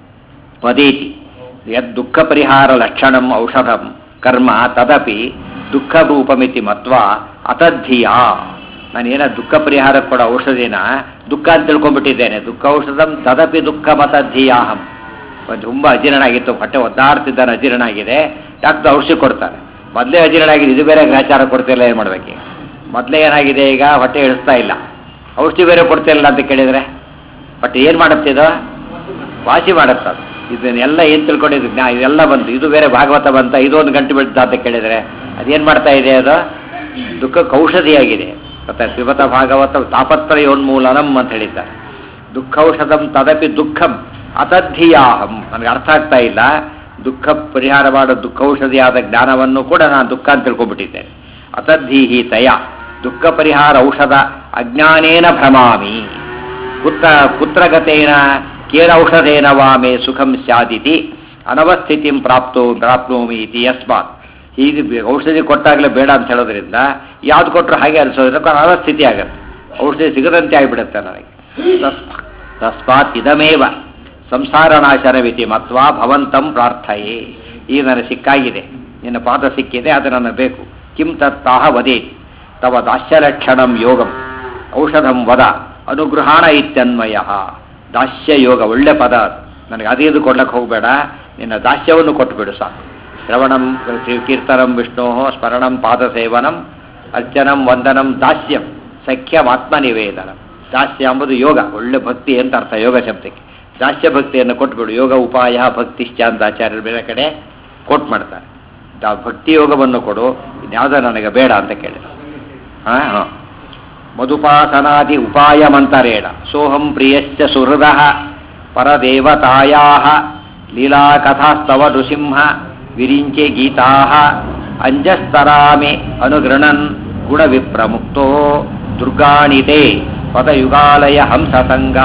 ವದೇತಿ ಯದ್ ದುಃಖ ಪರಿಹಾರ ಲಕ್ಷಣಂ ಔಷಧಂ ಕರ್ಮ ತದಪಿ ದುಃಖ ರೂಪಮಿತಿ ಮತ್ವ ಅತದ್ಧಿಯ ನಾನೇನ ದುಃಖ ಪರಿಹಾರ ಕೊಡೋ ಔಷಧಿನ ದುಃಖ ಅಂತ ತಿಳ್ಕೊಂಡ್ಬಿಟ್ಟಿದ್ದೇನೆ ದುಃಖ ಔಷಧಂ ತದಪಿ ದುಃಖ ಮತದ್ಧಿಯಾಹಂ ಒಂದು ತುಂಬ ಅಜೀರ್ಣ ಆಗಿತ್ತು ಹೊಟ್ಟೆ ಒದ್ದಾಡ್ತಿದ್ದಾನೆ ಅಜೀರ್ಣ ಆಗಿದೆ ಡಾಕ್ಟರ್ ಔಷಧಿ ಕೊಡ್ತಾರೆ ಮೊದಲೇ ಅಜೀರ್ಣ ಆಗಿದೆ ಇದು ಬೇರೆ ಗ್ರಾಚಾರ ಕೊಡ್ತಿಲ್ಲ ಏನು ಮಾಡ್ಬೇಕು ಮೊದಲೇ ಏನಾಗಿದೆ ಈಗ ಹೊಟ್ಟೆ ಇಳಿಸ್ತಾ ಇಲ್ಲ ಔಷಧಿ ಬೇರೆ ಕೊಡ್ತಿಲ್ಲ ಅಂತ ಕೇಳಿದರೆ ಬಟ್ ಏನು ಮಾಡುತ್ತೆ ಇದು ವಾಸಿ ಮಾಡುತ್ತೆ ಅದು ಇದನ್ನೆಲ್ಲ ಏನು ತಿಳ್ಕೊಂಡಿದ್ದು ಜ್ಞಾ ಇದೆಲ್ಲ ಬಂತು ಇದು ಬೇರೆ ಭಾಗವತ ಬಂತ ಇದೊಂದು ಗಂಟೆ ಬಿಡ್ತಾ ಅಂತ ಕೇಳಿದರೆ ಅದೇನು ಮಾಡ್ತಾ ಇದೆ ಅದು ದುಃಖಕ್ಕೆ ಔಷಧಿಯಾಗಿದೆ ಮತ್ತೆ ಶ್ರೀಮತ ಭಾಗವತ ತಾಪತ್ರಯೋನ್ಮೂಲನಂ ಅಂತ ಹೇಳಿದ್ದಾರೆ ದುಃಖೌಷಧಂ ತದಪಿ ದುಃಖಂ ಅತದ್ಧಿಯಾಹಂ ನನಗೆ ಅರ್ಥ ಆಗ್ತಾ ಇಲ್ಲ ದುಃಖ ಪರಿಹಾರ ಮಾಡೋ ದುಃಖೌಷಧಿಯಾದ ಜ್ಞಾನವನ್ನು ಕೂಡ ನಾನು ದುಃಖ ಅಂತ ತಿಳ್ಕೊಂಡ್ಬಿಟ್ಟಿದ್ದೇನೆ ಅತದ್ಧೀಹಿ ತಯ ದುಃಖ ಪರಿಹಾರ ಔಷಧ ಅಜ್ಞಾನೇನ ಭ್ರಮಾಮಿ ಕುತ್ರ ಕುತ್ರಗತೇನ ಕೇನ ಔಷಧೇನ ವಾ ಮೇ ಸುಖಂ ಸ್ಯಾದಿತಿ ಅನವಸ್ಥಿತಿಂ ಪ್ರಾಪ್ತೋ ಪ್ರಾಪ್ನೋಮಿ ಇತಿ ಯಸ್ಮಾತ್ ಹೀಗೆ ಔಷಧಿ ಕೊಟ್ಟಾಗಲೇ ಬೇಡ ಅಂತ ಹೇಳೋದ್ರಿಂದ ಯಾವ್ದು ಕೊಟ್ಟರು ಹಾಗೆ ಅನಿಸೋದ್ರಿಂದ ಅನವಸ್ಥಿತಿ ಆಗುತ್ತೆ ಔಷಧಿ ಸಿಗದಂತೆ ಆಗಿಬಿಡುತ್ತೆ ನನಗೆ ತಸ್ಮಾ ತಸ್ಮಾತ್ ಇದಮೇವ ಸಂಸಾರ ನಾಶನವಿತಿ ಮತ್ವಾ ಭವಂತಂ ಪ್ರಾರ್ಥಯೇ ಈಗ ನನಗೆ ಸಿಕ್ಕಾಗಿದೆ ನಿನ್ನ ಪಾದ ಸಿಕ್ಕಿದೆ ಅದು ನನಗೆ ಬೇಕು ಕಿಂ ತತ್ತಾಹ ವದೇತಿ ತವ ದಾಸ್ಯಲಕ್ಷಣಂ ಯೋಗಂ ಔಷಧಂ ವದ ಅನುಗೃಹಾಣ ಇತ್ಯನ್ವಯ ದಾಸ್ಯ ಯೋಗ ಒಳ್ಳೆ ಪದ ಅದು ನನಗೆ ಅದೇ ಇದು ಕೊಡ್ಲಕ್ಕೆ ಹೋಗಬೇಡ ನಿನ್ನ ದಾಸ್ಯವನ್ನು ಕೊಟ್ಟುಬಿಡು ಸಾಕು ಶ್ರವಣಂ ಕೀರ್ತನಂ ವಿಷ್ಣೋ ಸ್ಮರಣಂ ಪಾದಸೇವನಂ ಅರ್ಚನಂ ವಂದನಂ ದಾಸ್ಯಂ ಸಖ್ಯಂ ಆತ್ಮನಿವೇದನಂ ದಾಸ್ಯ ಎಂಬುದು ಯೋಗ ಒಳ್ಳೆ ಭಕ್ತಿ ಅಂತ ಅರ್ಥ ಯೋಗ ಶಬ್ದಕ್ಕೆ ದಾಸ್ಯ ಭಕ್ತಿಯನ್ನು ಕೊಟ್ಬಿಡು ಯೋಗ ಉಪಾಯ ಭಕ್ತಿಶ್ಚ ಅಂತ ಆಚಾರ್ಯರು ಬೇರೆ ಕಡೆ ಕೋಟ್ ಮಾಡ್ತಾರೆ ದಾ ಭಕ್ತಿ ಯೋಗವನ್ನು ಕೊಡು ಇನ್ಯಾವುದೋ ನನಗೆ ಬೇಡ ಅಂತ ಕೇಳಿದ ಹಾಂ ಹಾಂ ಮಧುಪಾಸನಾದಿ ಉಪಾಯಮಂತರೇಣ ಸೋಹಂ ಪ್ರಿಯಶ್ಚ ಸುಹೃದ ಪರದೇವತಾಯಾ ಲೀಲಾಕಥಾಸ್ತವ ನೃಸಿಂಹ ವಿರಿಂಚೆ ಗೀತಾ ಅಂಜಸ್ತರಾಮಿ ಅನುಗೃಣನ್ ಗುಣವಿಪ್ರಮುಕ್ತೋ ದುರ್ಗಾಣಿತೆ ಪದಯುಗಾಲಯ ಹಂಸ ಸಂಘ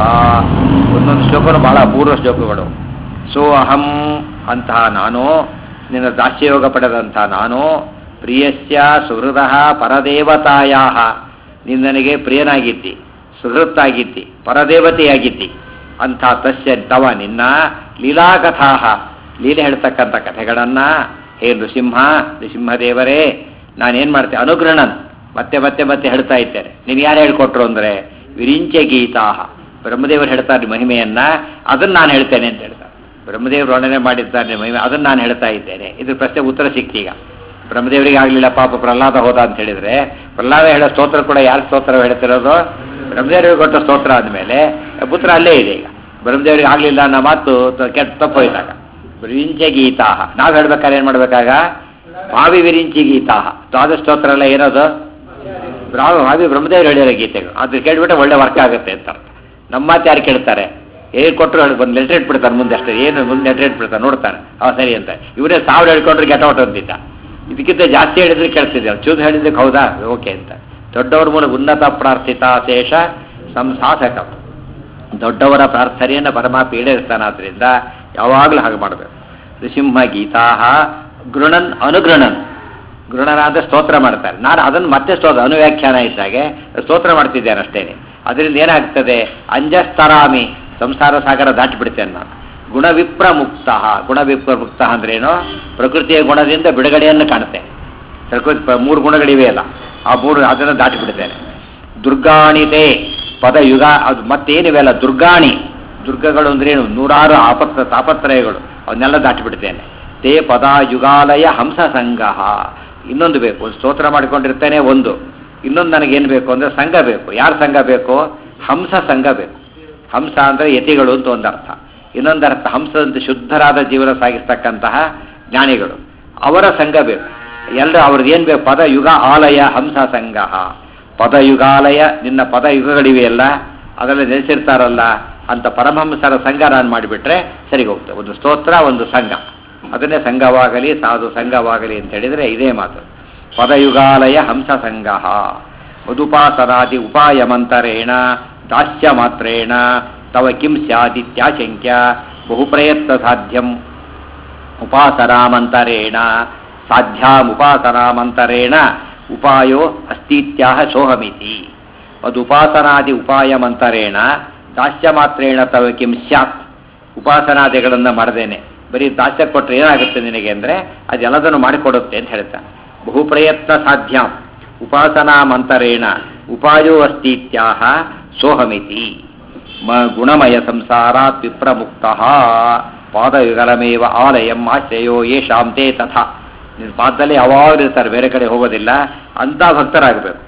ಒಂದೊಂದು ಶ್ಲೋಕನು ಬಹಳ ಅಪೂರ್ವ ಶ್ಲೋಕಗಳು ಸೋ ಅಹಂ ಅಂತಹ ನಾನು ನಿನ್ನ ದಾಸ್ಯಯೋಗ ಪಡೆದಂಥ ನಾನು ಪ್ರಿಯಸ್ಯ ಸುಹೃದ ಪರದೇವತಾಯ ನೀನು ನನಗೆ ಪ್ರಿಯನಾಗಿದ್ದಿ ಸುಹೃತ್ತಾಗಿದ್ದಿ ಪರದೇವತೆಯಾಗಿದ್ದಿ ಅಂಥ ತಸ್ಯ ತವ ನಿನ್ನ ಲೀಲಾಕಥಾ ಲೀಲೆ ಹೇಳ್ತಕ್ಕಂಥ ಕಥೆಗಳನ್ನು ಹೇ ನೃಸಿಂಹ ನೃಸಿಂಹದೇವರೇ ನಾನೇನು ಮಾಡ್ತೇನೆ ಅನುಗ್ರಹಣನ್ ಮತ್ತೆ ಮತ್ತೆ ಮತ್ತೆ ಹೇಳ್ತಾ ಇದ್ದೇನೆ ನೀನು ಯಾರು ಹೇಳ್ಕೊಟ್ರು ಅಂದರೆ ವಿರಿಂಚೆ ಗೀತಾ ಬ್ರಹ್ಮದೇವರು ಹೇಳ್ತಾರೆ ಮಹಿಮೆಯನ್ನ ಅದನ್ನು ನಾನು ಹೇಳ್ತೇನೆ ಅಂತ ಹೇಳ್ತಾರೆ ಬ್ರಹ್ಮದೇವರು ವರ್ಣನೆ ಮಾಡಿದ್ದಾರೆ ಮಹಿಮೆ ಅದನ್ನು ನಾನು ಹೇಳ್ತಾ ಇದ್ದೇನೆ ಇದ್ರ ಪ್ರಶ್ನೆ ಉತ್ತರ ಸಿಕ್ತೀಗ ಬ್ರಹ್ಮದೇವರಿಗೆ ಆಗಲಿಲ್ಲ ಪಾಪ ಪ್ರಹ್ಲಾದ ಹೋದ ಅಂತ ಹೇಳಿದರೆ ಪ್ರಹ್ಲಾದ ಹೇಳೋ ಸ್ತೋತ್ರ ಕೂಡ ಯಾರು ಸ್ತೋತ್ರ ಹೇಳ್ತಿರೋದು ಬ್ರಹ್ಮದೇವರಿಗೆ ಕೊಟ್ಟ ಸ್ತೋತ್ರ ಆದಮೇಲೆ ಪುತ್ರ ಅಲ್ಲೇ ಇದೆ ಈಗ ಬ್ರಹ್ಮದೇವರಿಗೆ ಆಗಲಿಲ್ಲ ಅನ್ನೋ ಮಾತು ತ- ಕೆಟ್ಟ ತಪ್ಪೋಯ್ತಾಗ ವಿರಿಂಚೆ ಗೀತಾಹ ನಾವು ಹೇಳ್ಬೇಕಾದ್ರೆ ಏನು ಮಾಡ್ಬೇಕಾಗ ಭಾವಿ ವಿರಿಂಚಿ ಗೀತಾಹ ದ್ವಾದ ಸ್ತೋತ್ರ ಎಲ್ಲ ಏನದು ಬ್ರಾಹ್ಮ ಭಾವಿ ಬ್ರಹ್ಮದೇವರು ಹೇಳಿರೋ ಗೀತೆಗಳು ಅದು ಕೇಳ್ಬಿಟ್ರೆ ಒಳ್ಳೆ ವರ್ಕ್ ಆಗುತ್ತೆ ಅಂತ ಅರ್ಥ. ನಮ್ಮ ಮಾತು ಯಾರು ಕೇಳ್ತಾರೆ ಏನು ಕೊಟ್ಟರು ಹೇಳಿ ಒಂದು ಲೆಟ್ರ್ ಇಟ್ಬಿಡ್ತಾರೆ ಮುಂದೆ ಅಷ್ಟೇ ಏನು ಮುಂದೆ ಲೆಟ್ರ್ ಇಟ್ಬಿಡ್ತಾರೆ ನೋಡ್ತಾರೆ ಹಾಂ ಸರಿ ಅಂತ ಇವರೇ ಸಾವಿರ ಹೇಳ್ಕೊಂಡ್ರೆ ಗೆಟ್ ಔಟ್ ಅಂತಿದ್ದ ಇದಕ್ಕಿಂತ ಜಾಸ್ತಿ ಹೇಳಿದ್ರೆ ಕೇಳ್ತಿದ್ದೆ ಚೂರು ಹೇಳಿದ್ದಕ್ಕೆ ಹೌದಾ ಓಕೆ ಅಂತ ದೊಡ್ಡವ್ರ ಮೂಲಕ ಉನ್ನತ ಪ್ರಾರ್ಥಿತ ಶೇಷ ಸಂಸಾಧಕ ದೊಡ್ಡವರ ಪ್ರಾರ್ಥನೆಯನ್ನು ಪರಮಾತ್ಮ ಈಡೇರಿಸ್ತಾನಾದ್ರಿಂದ ಯಾವಾಗಲೂ ಹಾಗೆ ಮಾಡಬೇಕು ನೃಸಿಂಹ ಗೀತಾ ಗೃಣನ್ ಅನುಗೃಣನ್ ಗೃಣನಾದ ಸ್ತೋತ್ರ ಮಾಡ್ತಾರೆ ನಾನು ಅದನ್ನು ಮತ್ತೆ ಸ್ತೋತ್ರ ಅನುವ್ಯಾಖ್ಯಾನ ಇದ್ದಾಗೆ ಸ್ತೋತ್ರ ಮಾಡ್ತಿದ್ದೇನೆ ಅಷ್ಟೇನೆ ಅದರಿಂದ ಏನಾಗ್ತದೆ ಅಂಜಸ್ತರಾಮಿ ಸಂಸಾರ ಸಾಗರ ದಾಟಿಬಿಡ್ತೇನೆ ನಾನು ಗುಣವಿಪ್ರ ಮುಕ್ತ ಗುಣವಿಪ್ರ ಮುಕ್ತ ಅಂದ್ರೇನು ಪ್ರಕೃತಿಯ ಗುಣದಿಂದ ಬಿಡುಗಡೆಯನ್ನು ಕಾಣುತ್ತೆ ಪ್ರಕೃತಿ ಪ- ಮೂರು ಗುಣಗಳಿವೆ ಅಲ್ಲ ಆ ಮೂರು ಅದನ್ನು ದಾಟಿಬಿಡ್ತೇನೆ ದುರ್ಗಾಣಿತೆ ಪದಯುಗ ಅದು ಮತ್ತೇನಿವೆಲ್ಲ ದುರ್ಗಾಣಿ ದುರ್ಗಗಳು ಅಂದ್ರೇನು ನೂರಾರು ಆಪತ್ತ ತಾಪತ್ರಯಗಳು ಅವನ್ನೆಲ್ಲ ದಾಟಿಬಿಡ್ತೇನೆ ತೇ ಪದ ಯುಗಾಲಯ ಹಂಸ ಸಂಘ ಇನ್ನೊಂದು ಬೇಕು ಒಂದು ಸ್ತೋತ್ರ ಮಾಡಿಕೊಂಡಿರ್ತೇನೆ ಒಂದು ಇನ್ನೊಂದು ನನಗೇನು ಬೇಕು ಅಂದರೆ ಸಂಘ ಬೇಕು ಯಾರ ಸಂಘ ಬೇಕು ಹಂಸ ಸಂಘ ಬೇಕು ಹಂಸ ಅಂದರೆ ಯತಿಗಳು ಅಂತ ಒಂದು ಅರ್ಥ ಇನ್ನೊಂದು ಅರ್ಥ ಹಂಸದಂತೆ ಶುದ್ಧರಾದ ಜೀವನ ಸಾಗಿಸ್ತಕ್ಕಂತಹ ಜ್ಞಾನಿಗಳು ಅವರ ಸಂಘ ಬೇಕು ಎಲ್ಲರೂ ಅವ್ರದ್ದು ಏನು ಬೇಕು ಪದ ಯುಗ ಆಲಯ ಹಂಸ ಸಂಘ ಪದಯುಗಾಲಯ ನಿನ್ನ ಪದಯುಗಗಳಿವೆಯಲ್ಲ ಅದರಲ್ಲಿ ನೆಲೆಸಿರ್ತಾರಲ್ಲ ಅಂತ ಪರಮಹಂಸರ ಸಂಘ ನಾನು ಮಾಡಿಬಿಟ್ರೆ ಸರಿ ಹೋಗ್ತದೆ ಒಂದು ಸ್ತೋತ್ರ ಒಂದು ಸಂಘ ಅದನ್ನೇ ಸಂಘವಾಗಲಿ ಸಾಧು ಸಂಘವಾಗಲಿ ಅಂತ ಹೇಳಿದರೆ ಇದೇ ಮಾತು ಪದಯುಗಾಲಯ ಹಂಸ ಸಂಘ ಮಧುಪಾಸನಾದಿ ಉಪಾಯಮಂತರೇಣ ದಾಸ್ಯ ಮಾತ್ರೇಣ ತವ ಕಿಂ ಸ್ಯಾದಿತ್ಯಾಶಂಕ್ಯ ಬಹುಪ್ರಯತ್ನ ಸಾಧ್ಯಂ ಉಪಾಸನಾಮಂತರೇಣ ಸಾಧ್ಯಾಮುಪಾಸನಾಮಂತರೇಣ ಉಪಾಯೋ ಅಸ್ತಿತ್ಯಾಹ ಸೋಹಮಿತಿ ಮದುಪಾಸನಾದಿ ಉಪಾಯಮಂತರೇಣ ದಾಸ್ಯ ಮಾತ್ರೇಣ ತವ ಕಿಂ ಸ್ಯಾತ್ ಉಪಾಸನಾದಿಗಳನ್ನು ಮಾಡದೇನೆ ಬರೀ ದಾಸ್ಯ ಕೊಟ್ಟರೆ ಏನಾಗುತ್ತೆ ನಿನಗೆ ಅಂದರೆ ಅದೆಲ್ಲದನ್ನು ಮಾಡಿಕೊಡುತ್ತೆ ಅಂತ ಹೇಳ್ತಾನೆ ಬಹುಪ್ರಯತ್ನ ಸಾಧ್ಯ ಉಪಾಸನಾಮಂತರೇಣ ಉಪಾಯೋ ಅಸ್ತಿತ್ಯಾಹ ಸೋಹಮಿತಿ ಮ ಗುಣಮಯ ಸಂಸಾರಾತ್ ವಿಪ್ರಮುಕ್ತ ಪಾದಯುಗಲಮೇವ ಆಲಯಂ ಆಶ್ರಯೋ ಯೇಷಾಂ ತೇ ತಥಾ ನಿನ್ನ ಪಾದದಲ್ಲಿ ಯಾವಾಗಲೂ ಇರ್ತಾರೆ ಬೇರೆ ಕಡೆ ಹೋಗೋದಿಲ್ಲ ಅಂಥ ಭಕ್ತರಾಗಬೇಕು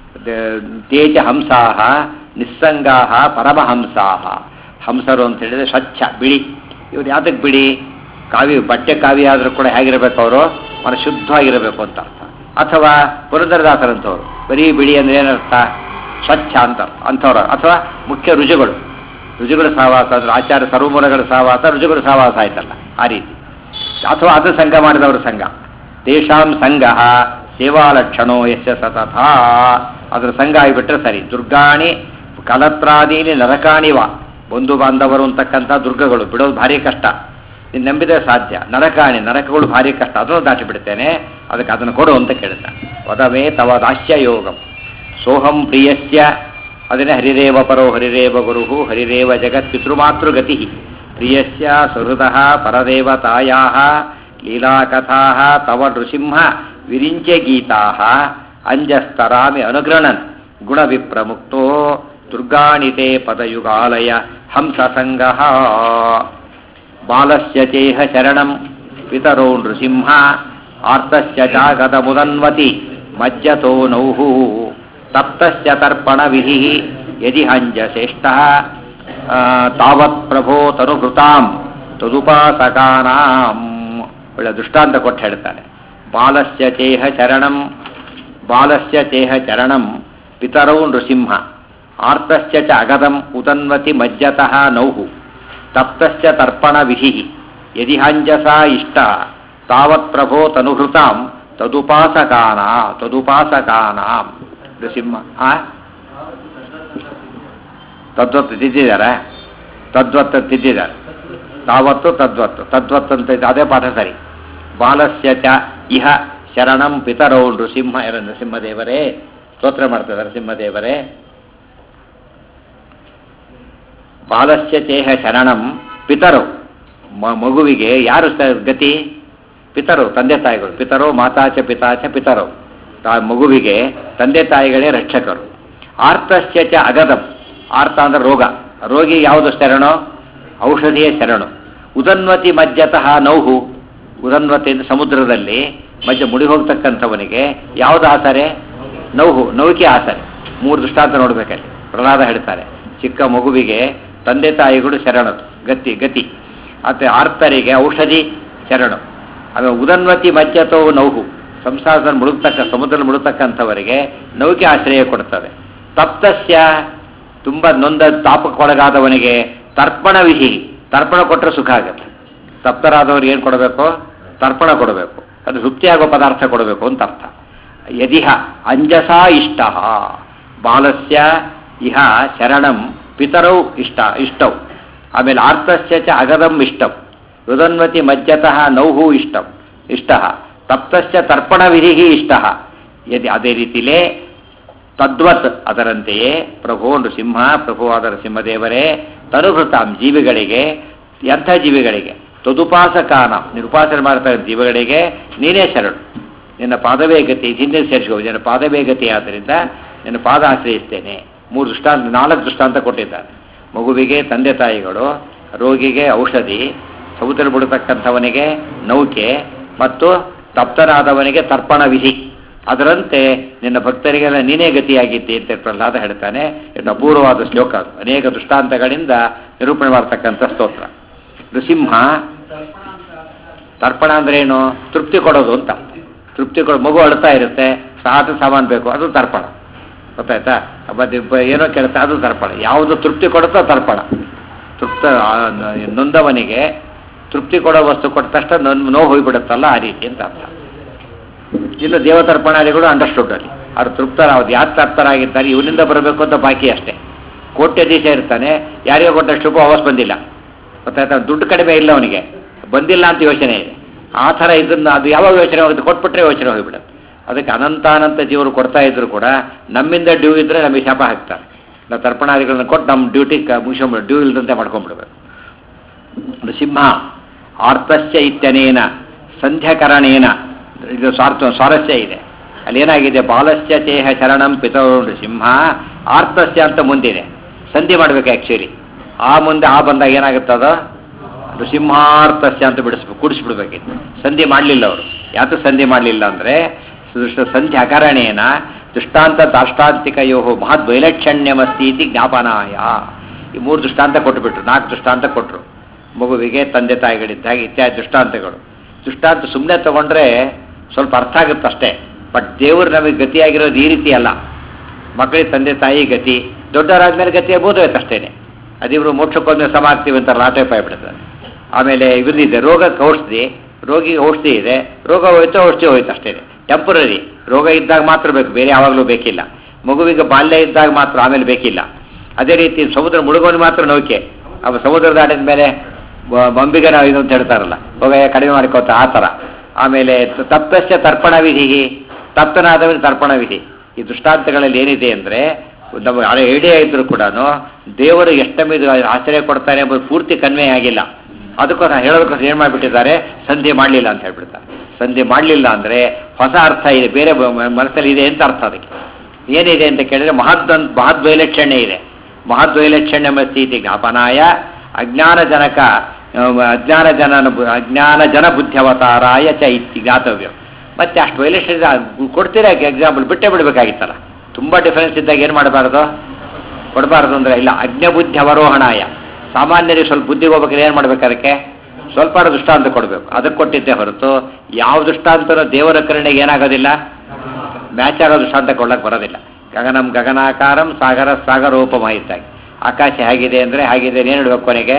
ತೇಜ ಹಂಸಾಹ ನಿಸ್ಸಂಗಾಹ ಪರಮಹಂಸಾಹ ಹಂಸರು ಅಂತ ಹೇಳಿದ್ರೆ ಸ್ವಚ್ಛ ಬಿಳಿ ಇವ್ರು ಯಾತಕ್ಕೆ ಬಿಳಿ ಕಾವಿ ಬಟ್ಟೆ ಕಾವಿ ಆದರೂ ಕೂಡ ಹೇಗಿರಬೇಕು ಅವರು ಮನ ಶುದ್ಧವಾಗಿರಬೇಕು ಅಂತ ಅರ್ಥ ಅಥವಾ ಪುರಂದರದಾಸರಂಥವ್ರು ಬರೀ ಬಿಳಿ ಅಂದ್ರೆ ಏನರ್ಥ ಸ್ವಚ್ಛ ಅಂತ ಅಂಥವ್ರು ಅಥವಾ ಮುಖ್ಯ ರುಜುಗಳು ರುಜುಗಳ ಸಹವಾಸ ಅಂದ್ರೆ ಆಚಾರ್ಯ ಸರ್ವಮೂಲಗಳ ಸಹವಾಸ ರುಜುಗಳ ಸಹವಾಸ ಆಯ್ತಲ್ಲ ಆ ರೀತಿ ಅಥವಾ ಅದು ಸಂಘ ಮಾಡಿದವರ ಸಂಘ ತೇಷಾಂ ಸಂಘ ಸೇವಾಲಕ್ಷಣೋ ಯಶ ಸತತ ಅದ್ರ ಸಂಘ ಆಗಿಬಿಟ್ರೆ ಸರಿ ದುರ್ಗಾಣಿ ಕಲತ್ರಾದೀನಿ ನರಕಾಣಿವ ಬಂಧು ಬಾಂಧವರು ಅಂತಕ್ಕಂಥ ದುರ್ಗಗಳು ಬಿಡೋದು ಭಾರಿ ಕಷ್ಟ ನೀನು ನಂಬಿದ್ರೆ ಸಾಧ್ಯ ನರಕಾಣಿ ನರಕಗಳು ಭಾರಿ ಕಷ್ಟ ಅದನ್ನು ದಾಟಿ ಬಿಡ್ತೇನೆ ಅದಕ್ಕೆ ಅದನ್ನು ಕೊಡು ಅಂತ ಕೇಳ್ತಾನೆ ವದವೇ ತವ ದಾಸ್ಯ ಯೋಗಂ ಸೋಹಂ ಪ್ರಿಯಸ್ಯ ಅದನ್ನೇ ಹರಿರೇವ ಪರೋ ಹರಿರೇವ ಗುರು ಹರಿರೇವ ಜಗತ್ ಪಿತೃಮಾತೃಗತಿ ಪ್ರಿಯಸ್ಯ ಸುಹೃದ ಪರದೇವತಾಯಾ ಲೀಲಾಕಥಾ ತವ ನೃಸಿಂಹ ವಿರಿಂಚೆ ಗೀತಾ ಅಂಜಸ್ತರಾಮಿ ಅನುಗ್ರಣನ್ ಗುಣವಿಪ್ರಮುಕ್ತೋ ದುರ್ಗಾಣಿತೆ ಪದಯುಗಾಲಯ ಹಂಸ ಸಂಘ ಬಾಲಸ್ಯ ಚೇಹ ಶರಣಂ ಪಿತರೋ ನೃಸಿಂಹ ಆರ್ತಸ್ಯ ಜಾಗದ ಮುದನ್ವತಿ ಮಜ್ಜತೋ ನೌಹು ತಪ್ತಸ್ಯ ತರ್ಪಣ ವಿಧಿ ಯದಿ ಹಂಜಶ್ರೇಷ್ಠ ತಾವತ್ ಪ್ರಭೋ ತನುಭೃತಾಂ ತದುಪಾಸಕಾನಾಂ ಒಳ್ಳೆ ದೃಷ್ಟಾಂತ ಕೊಟ್ಟು ಹೇಳ್ತಾನೆ ಬಾಲಸ್ಯ ಚೇಹ ಚರಣಂ ಬಾಲಸ್ಯ ಚೇಹ ಚರಣಂ ಪಿತರೌ ನೃಸಿಂಹ ಆರ್ತಸ್ಯ ಚ ಅಗದಂ ಉತನ್ವತಿ ಮಜ್ಜತಃ ನೌಹು ತಪ್ತಸ್ಯ ತರ್ಪಣ ವಿಧಿ ಯದಿ ಹಾಂಜಸಾ ಇಷ್ಟ ತಾವತ್ ಪ್ರಭೋ ತನುಹೃತಾಂ ತದುಪಾಸಕಾನ ತದುಪಾಸಕಾನಾಂ ನೃಸಿಂಹ ಆ ತದ್ವತ್ತು ತಿದ್ದಿದಾರ ತದ್ವತ್ತು ತಿದ್ದಿದ್ದಾರೆ ತಾವತ್ತು ತದ್ವತ್ತು ತದ್ವತ್ತು ಅಂತ ಇದೆ, ಅದೇ ಪಾಠ ಸರಿ ಬಾಲಸ್ಯ ಚ ಇಹ ಶರಣಂ ಪಿತರೌ ನೃಸಿಂಹ ಎರ ನರಸಿಂಹದೇವರೇ ಸ್ತೋತ್ರ ಮಾಡ್ತಾರೆ ನರಸಿಂಹದೇವರೇ ಬಾಲಸ್ಯ ಚೇಹ ಶರಣಂ ಪಿತರು ಮ- ಮಗುವಿಗೆ ಯಾರು ಸ- ಗತಿ ಪಿತರು ತಂದೆ ತಾಯಿಗಳು ಪಿತರು ಮಾತಾಚ ಪಿತಾಚ ಪಿತರು ತಾ ಮಗುವಿಗೆ ತಂದೆ ತಾಯಿಗಳೇ ರಕ್ಷಕರು ಆರ್ತಸ್ಯ ಚ ಅಗದಂ ಆರ್ತ ಅಂದ್ರೆ ರೋಗ ರೋಗಿ ಯಾವುದು ಶರಣು ಔಷಧಿಯೇ ಶರಣು ಉದನ್ವತಿ ಮಜ್ಜತಃ ನೌಹು ಉದನ್ವತಿ ಅಂದ್ರೆ ಸಮುದ್ರದಲ್ಲಿ ಮಜ್ಜ ಮುಡಿ ಹೋಗ್ತಕ್ಕಂಥವನಿಗೆ ಯಾವುದು ಆಸರೆ ನೌಹು ನೌಕೆ ಆಸರೆ ಮೂರು ದೃಷ್ಟಾಂತ ನೋಡ್ಬೇಕಲ್ಲಿ ಪ್ರಹ್ಲಾದ ಹೇಳ್ತಾರೆ ಚಿಕ್ಕ ಮಗುವಿಗೆ ತಂದೆ ತಾಯಿಗಳು ಶರಣರು ಗತಿ ಗತಿ ಮತ್ತೆ ಆರ್ತರಿಗೆ ಔಷಧಿ ಶರಣು ಆಮೇಲೆ ಉದನ್ವತಿ ಮಜ್ಜತೋ ನೌಹು ಸಂಸಾರದಲ್ಲಿ ಮುಳುಗ್ತಕ್ಕ ಸಮುದ್ರದಲ್ಲಿ ಮುಳುಗ್ತಕ್ಕಂಥವರಿಗೆ ನೌಕೆ ಆಶ್ರಯ ಕೊಡ್ತದೆ ತಪ್ತಸ್ಯ ತುಂಬ ನೊಂದ ತಾಪಕ್ಕೊಳಗಾದವನಿಗೆ ತರ್ಪಣ ವಿಧಿ ತರ್ಪಣ ಕೊಟ್ಟರೆ ಸುಖ ಆಗುತ್ತೆ ತಪ್ತರಾದವ್ರಿಗೆ ಏನು ಕೊಡಬೇಕು ತರ್ಪಣ ಕೊಡಬೇಕು ಅದು ತೃಪ್ತಿಯಾಗೋ ಪದಾರ್ಥ ಕೊಡಬೇಕು ಅಂತ ಅರ್ಥ ಯದಿಹ ಅಂಜಸಾ ಇಷ್ಟ ಬಾಲಸ್ಯ ಇಹ ಶರಣಂ ಪಿತರೌ ಇಷ್ಟ ಇಷ್ಟೌ ಆಮೇಲೆ ಆರ್ತಸ್ಯ ಚ ಅಗದಂ ಇಷ್ಟಂ ರುದನ್ವತಿ ಮಜ್ಜತಃ ನೌಹು ಇಷ್ಟಂ ಇಷ್ಟ ತಪ್ತಸ್ಯ ತರ್ಪಣ ವಿಧಿ ಇಷ್ಟ ಯದಿ ಅದೇ ರೀತಿಲೇ ತದ್ವತ್ ಅದರಂತೆಯೇ ಪ್ರಭು ನೃಸಿಂಹ ಪ್ರಭುವಾದ ನರಸಿಂಹದೇವರೇ ತನುಭೃತಾಂ ಜೀವಿಗಳಿಗೆ ಎಂಥ ಜೀವಿಗಳಿಗೆ ತದುಪಾಸಕಾನ ನಿರುಪಾಸನೆ ಮಾಡ್ತಾ ಇರೋ ಜೀವಿಗಳಿಗೆ ನೀನೇ ಶರಣು ನಿನ್ನ ಪಾದವೇ ಗತಿ ಹಿಂದೆ ಸೇರಿಸ್ಕೋ ನಿನ್ನ ಪಾದವೇ ಗತಿ ಆದ್ದರಿಂದ ನಿನ್ನ ಪಾದ ಆಶ್ರಯಿಸ್ತೇನೆ ಮೂರು ದೃಷ್ಟಾಂತ ನಾಲ್ಕು ದೃಷ್ಟಾಂತ ಕೊಟ್ಟಿದ್ದಾರೆ ಮಗುವಿಗೆ ತಂದೆ ತಾಯಿಗಳು ರೋಗಿಗೆ ಔಷಧಿ ಸಮುದ್ರ ಬಿಡತಕ್ಕಂಥವನಿಗೆ ನೌಕೆ ಮತ್ತು ತಪ್ತನಾದವನಿಗೆ ತರ್ಪಣ ವಿಧಿ ಅದರಂತೆ ನಿನ್ನ ಭಕ್ತರಿಗೆಲ್ಲ ನೀನೇ ಗತಿಯಾಗಿದ್ದಿ ಅಂತ ಪ್ರಹ್ಲಾದ ಹೇಳ್ತಾನೆ ಇದು ಅಪೂರ್ವವಾದ ಶ್ಲೋಕ ಅದು ಅನೇಕ ದೃಷ್ಟಾಂತಗಳಿಂದ ನಿರೂಪಣೆ ಮಾಡ್ತಕ್ಕಂಥ ಸ್ತೋತ್ರ ನೃಸಿಂಹ ತರ್ಪಣ ಅಂದ್ರೆ ಏನು ತೃಪ್ತಿ ಕೊಡೋದು ಅಂತ ತೃಪ್ತಿ ಕೊಡೋ ಮಗು ಅಳ್ತಾ ಇರುತ್ತೆ ಸಾಕು ಸಾಮಾನು ಬೇಕು ಅದು ತರ್ಪಣ ಗೊತ್ತಾಯ್ತಾ ಮತ್ತೆ ಬ- ಏನೋ ಕೇಳುತ್ತೆ ಅದು ತರ್ಪಣ ಯಾವುದು ತೃಪ್ತಿ ಕೊಡುತ್ತೋ ತರ್ಪಣ ತೃಪ್ತ ಆ, ನ- ನೊಂದವನಿಗೆ ತೃಪ್ತಿ ಕೊಡೋ ವಸ್ತು ಕೊಟ್ಟ ತಕ್ಷಣ ನೊಂದ್- ನೋವು ಹೋಗ್ಬಿಡುತ್ತಲ್ಲ ಆ ರೀತಿ ಅಂತ ಅರ್ಥ ಇನ್ನು ದೇವತರ್ಪಣಾದಿಗಳು ಅಂಡರ್ಸ್ಟುಡ್ ಅಲ್ಲಿ ಅವ್ರು ತೃಪ್ತರ ಅವ್ರು ಯಾರು ತೃಪ್ತರಾಗಿದ್ದಾರೆ ಇವನಿಂದ ಬರಬೇಕು ಅಂತ ಬಾಕಿ ಅಷ್ಟೇ ಕೋಟ್ಯಧೀಶ ಇರ್ತಾನೆ ಯಾರಿಗೂ ಕೊಟ್ಟಷ್ಟು ರೂಪಾಯಿ ವಾಪಸ್ ಬಂದಿಲ್ಲ ಗೊತ್ತಾಯ್ತಾ ದುಡ್ಡು ಕಡಿಮೆ ಇಲ್ಲ ಅವನಿಗೆ ಬಂದಿಲ್ಲ ಅಂತ ಯೋಚನೆ ಇದೆ ಆ ಥರ ಇದನ್ನ ಅದು ಯಾವಾಗ ಯೋಚನೆ ಹೋಗುತ್ತೆ ಕೊಟ್ಬಿಟ್ರೆ ಯೋಚನೆ ಹೋಗಿಬಿಡುತ್ತೆ ಅದಕ್ಕೆ ಅನಂತಾನಂತ ಜೀವರು ಕೊಡ್ತಾ ಇದ್ರು ಕೂಡ ನಮ್ಮಿಂದ ಡ್ಯೂ ಇದ್ರೆ ನಮಗೆ ಶಾಪ ಹಾಕ್ತಾರೆ ನಾವು ತರ್ಪಣಾದಿಗಳನ್ನ ಕೊಟ್ಟು ನಮ್ಮ ಡ್ಯೂಟಿ ಮುಗಿಸ್ಕೊಂಡ್ಬಿಡು ಡ್ಯೂ ಇಲ್ದಂತೆ ಮಾಡ್ಕೊಂಡ್ಬಿಡ್ಬೇಕು ನೃಸಿಂಹ ಆರ್ತಸ್ಯ ಇತ್ಯನೇನ ಸಂಧ್ಯಾಕರಣೇನ ಇದು ಸ್ವಾರ್ಥ ಸ್ವಾರಸ್ಯ ಇದೆ ಅಲ್ಲಿ ಏನಾಗಿದೆ ಬಾಲಸ್ಯ ಚೇಹ ಶರಣಂ ಪಿತರೋ ನೃಸಿಂಹ ಆರ್ತಸ್ಯ ಅಂತ ಮುಂದಿದೆ ಸಂಧಿ ಮಾಡ್ಬೇಕು ಆ್ಯಕ್ಚುಲಿ ಆ ಮುಂದೆ ಆ ಬಂದಾಗ ಏನಾಗುತ್ತದ ನೃಸಿಂಹಾರ್ತಸ್ಯ ಅಂತ ಬಿಡಿಸ್ಬೇಕು ಕೂಡಿಸ್ಬಿಡ್ಬೇಕಿತ್ತು ಸಂಧಿ ಮಾಡಲಿಲ್ಲ ಅವರು ಯಾಕೆ ಸಂಧಿ ಮಾಡಲಿಲ್ಲ ಅಂದರೆ ಸಂಧಿ ಅಕರಣೇನ ದೃಷ್ಟಾಂತ ದಾಷ್ಟಾಂತಿಕಯೋ ಮಹದ್ ವೈಲಕ್ಷಣ್ಯಮಸ್ತಿ ಇತಿ ಜ್ಞಾಪನಾಯ ಈ ಮೂರು ದೃಷ್ಟಾಂತ ಕೊಟ್ಟುಬಿಟ್ರು ನಾಲ್ಕು ದೃಷ್ಟಾಂತ ಕೊಟ್ಟರು ಮಗುವಿಗೆ ತಂದೆ ತಾಯಿಗಳಿದ್ದಾಗ ಇತ್ಯಾದಿ ದೃಷ್ಟಾಂತಗಳು ದೃಷ್ಟಾಂತ ಸುಮ್ಮನೆ ತಗೊಂಡ್ರೆ ಸ್ವಲ್ಪ ಅರ್ಥ ಆಗುತ್ತೆ ಅಷ್ಟೇ ಬಟ್ ದೇವರು ನಮಗೆ ಗತಿಯಾಗಿರೋದು ಈ ರೀತಿ ಅಲ್ಲ ಮಕ್ಕಳಿಗೆ ತಂದೆ ತಾಯಿ ಗತಿ ದೊಡ್ಡವರಾದ್ಮೇಲೆ ಗತಿ ಬೋಧವಾಯ್ತು ಅಷ್ಟೇನೆ ಅದಿಬ್ರು ಮೋಕ್ಷಕ್ಕೊಂದು ಸಮ ಆಗ್ತೀವಿ ಅಂತ ಲಾಟೆ ಪಾಯ್ಬಿಡ್ತಾರೆ ಆಮೇಲೆ ಇದಿದೆ ರೋಗಕ್ಕೆ ಔಷಧಿ ರೋಗಿಗೆ ಔಷಧಿ ಇದೆ ರೋಗ ಹೋಯ್ತು ಔಷಧಿ ಹೋಯ್ತು ಅಷ್ಟೇ ಟೆಂಪರರಿ ರೋಗ ಇದ್ದಾಗ ಮಾತ್ರ ಬೇಕು ಬೇರೆ ಯಾವಾಗಲೂ ಬೇಕಿಲ್ಲ ಮಗುವಿಗೆ ಬಾಲ್ಯ ಇದ್ದಾಗ ಮಾತ್ರ ಆಮೇಲೆ ಬೇಕಿಲ್ಲ ಅದೇ ರೀತಿ ಸಮುದ್ರ ಮುಳುಗೋನು ಮಾತ್ರ ನೌಕೆ ಅವ ಸಮುದ್ರ ದಾಟಿದ ಮೇಲೆ ಬ- ಬಂಬಿಗೆ ನಾವು ಇದು ಅಂತ ಹೇಳ್ತಾರಲ್ಲ ಹೋಗ ಕಡಿಮೆ ಮಾಡ್ಕೋತ ಆ ಥರ ಆಮೇಲೆ ತ- ತಪ್ಪಸ್ಯ ತರ್ಪಣ ವಿಧಿ ತಪ್ತನಾದವನಿಗೆ ತರ್ಪಣ ವಿಧಿ ಈ ದೃಷ್ಟಾಂತಗಳಲ್ಲಿ ಏನಿದೆ ಅಂದರೆ ನಮ್ಮ ಹಳೆ ಐಡಿಯಾ ಇದ್ರೂ ಕೂಡ ದೇವರು ಎಷ್ಟಮಿದು ಆಶ್ರಯ ಕೊಡ್ತಾರೆ ಎಂಬುದು ಪೂರ್ತಿ ಕನ್ವೆ ಆಗಿಲ್ಲ ಅದಕ್ಕೋಸ್ಕರ ಹೇಳೋದಕ್ಕೋಸ್ಕರ ಏನು ಮಾಡಿಬಿಟ್ಟಿದ್ದಾರೆ ಸಂಧಿ ಮಾಡಲಿಲ್ಲ ಅಂತ ಹೇಳ್ಬಿಡ್ತಾರೆ ಸಂಧಿ ಮಾಡಲಿಲ್ಲ ಅಂದರೆ ಹೊಸ ಅರ್ಥ ಇದೆ ಬೇರೆ ಬ- ಮ- ಮನಸ್ಸಲ್ಲಿ ಇದೆ ಅಂತ ಅರ್ಥ ಅದಕ್ಕೆ ಏನಿದೆ ಅಂತ ಕೇಳಿದ್ರೆ ಮಹದ್ ಮಹದ್ವೈಲಕ್ಷಣ್ಯ ಇದೆ ಮಹದ್ವೈಲಕ್ಷಣ್ಯ ಸ್ಥಿತಿ ಜ್ಞಾಪನಾಯ ಅಜ್ಞಾನಜನಕ ಆ, ಅಜ್ಞಾನ ಜನ ಅಜ್ಞಾನ ಜನ ಬುದ್ಧಿಯವತಾರಾಯ ಚ ಇತಿ ಜ್ಞಾತವ್ಯ ಮತ್ತೆ ಅಷ್ಟು ವೈಲಕ್ಷಣ್ಯ ಕೊಡ್ತೀರಾ ಎಕ್ಸಾಂಪಲ್ ಬಿಟ್ಟೇ ಬಿಡಬೇಕಾಗಿತ್ತಲ್ಲ ತುಂಬ ಡಿಫರೆನ್ಸ್ ಇದ್ದಾಗ ಏನು ಮಾಡಬಾರ್ದು ಕೊಡಬಾರ್ದು ಅಂದರೆ ಇಲ್ಲ ಅಜ್ಞ ಬುದ್ಧಿ ಅವರೋಹಣಾಯ ಸಾಮಾನ್ಯರಿಗೆ ಸ್ವಲ್ಪ ಬುದ್ಧಿಗೆ ಹೋಗ್ಬೇಕಾದ್ರೆ ಏನು ಮಾಡ್ಬೇಕು ಅದಕ್ಕೆ ಸ್ವಲ್ಪ ದೃಷ್ಟಾಂತ ಕೊಡಬೇಕು ಅದಕ್ಕೆ ಕೊಟ್ಟಿದ್ದೆ ಹೊರತು ಯಾವ ದೃಷ್ಟಾಂತನೂ ದೇವರ ಕರುಣೆಗೆ ಏನಾಗೋದಿಲ್ಲ ಮ್ಯಾಚ್ ಆಗೋ ದೃಷ್ಟಾಂತ ಕೊಡ್ಲಕ್ಕೆ ಬರೋದಿಲ್ಲ ಗಗನಂ ಗಗನಾಕಾರಂ ಸಾಗರ ಸಾಗರೋಪಮ ಇದ್ದಾಗೆ ಆಕಾಶ ಹೇಗಿದೆ ಅಂದರೆ ಹಾಗಿದೆ ಏನು ಹೇಳ್ಬೇಕು ಕೊನೆಗೆ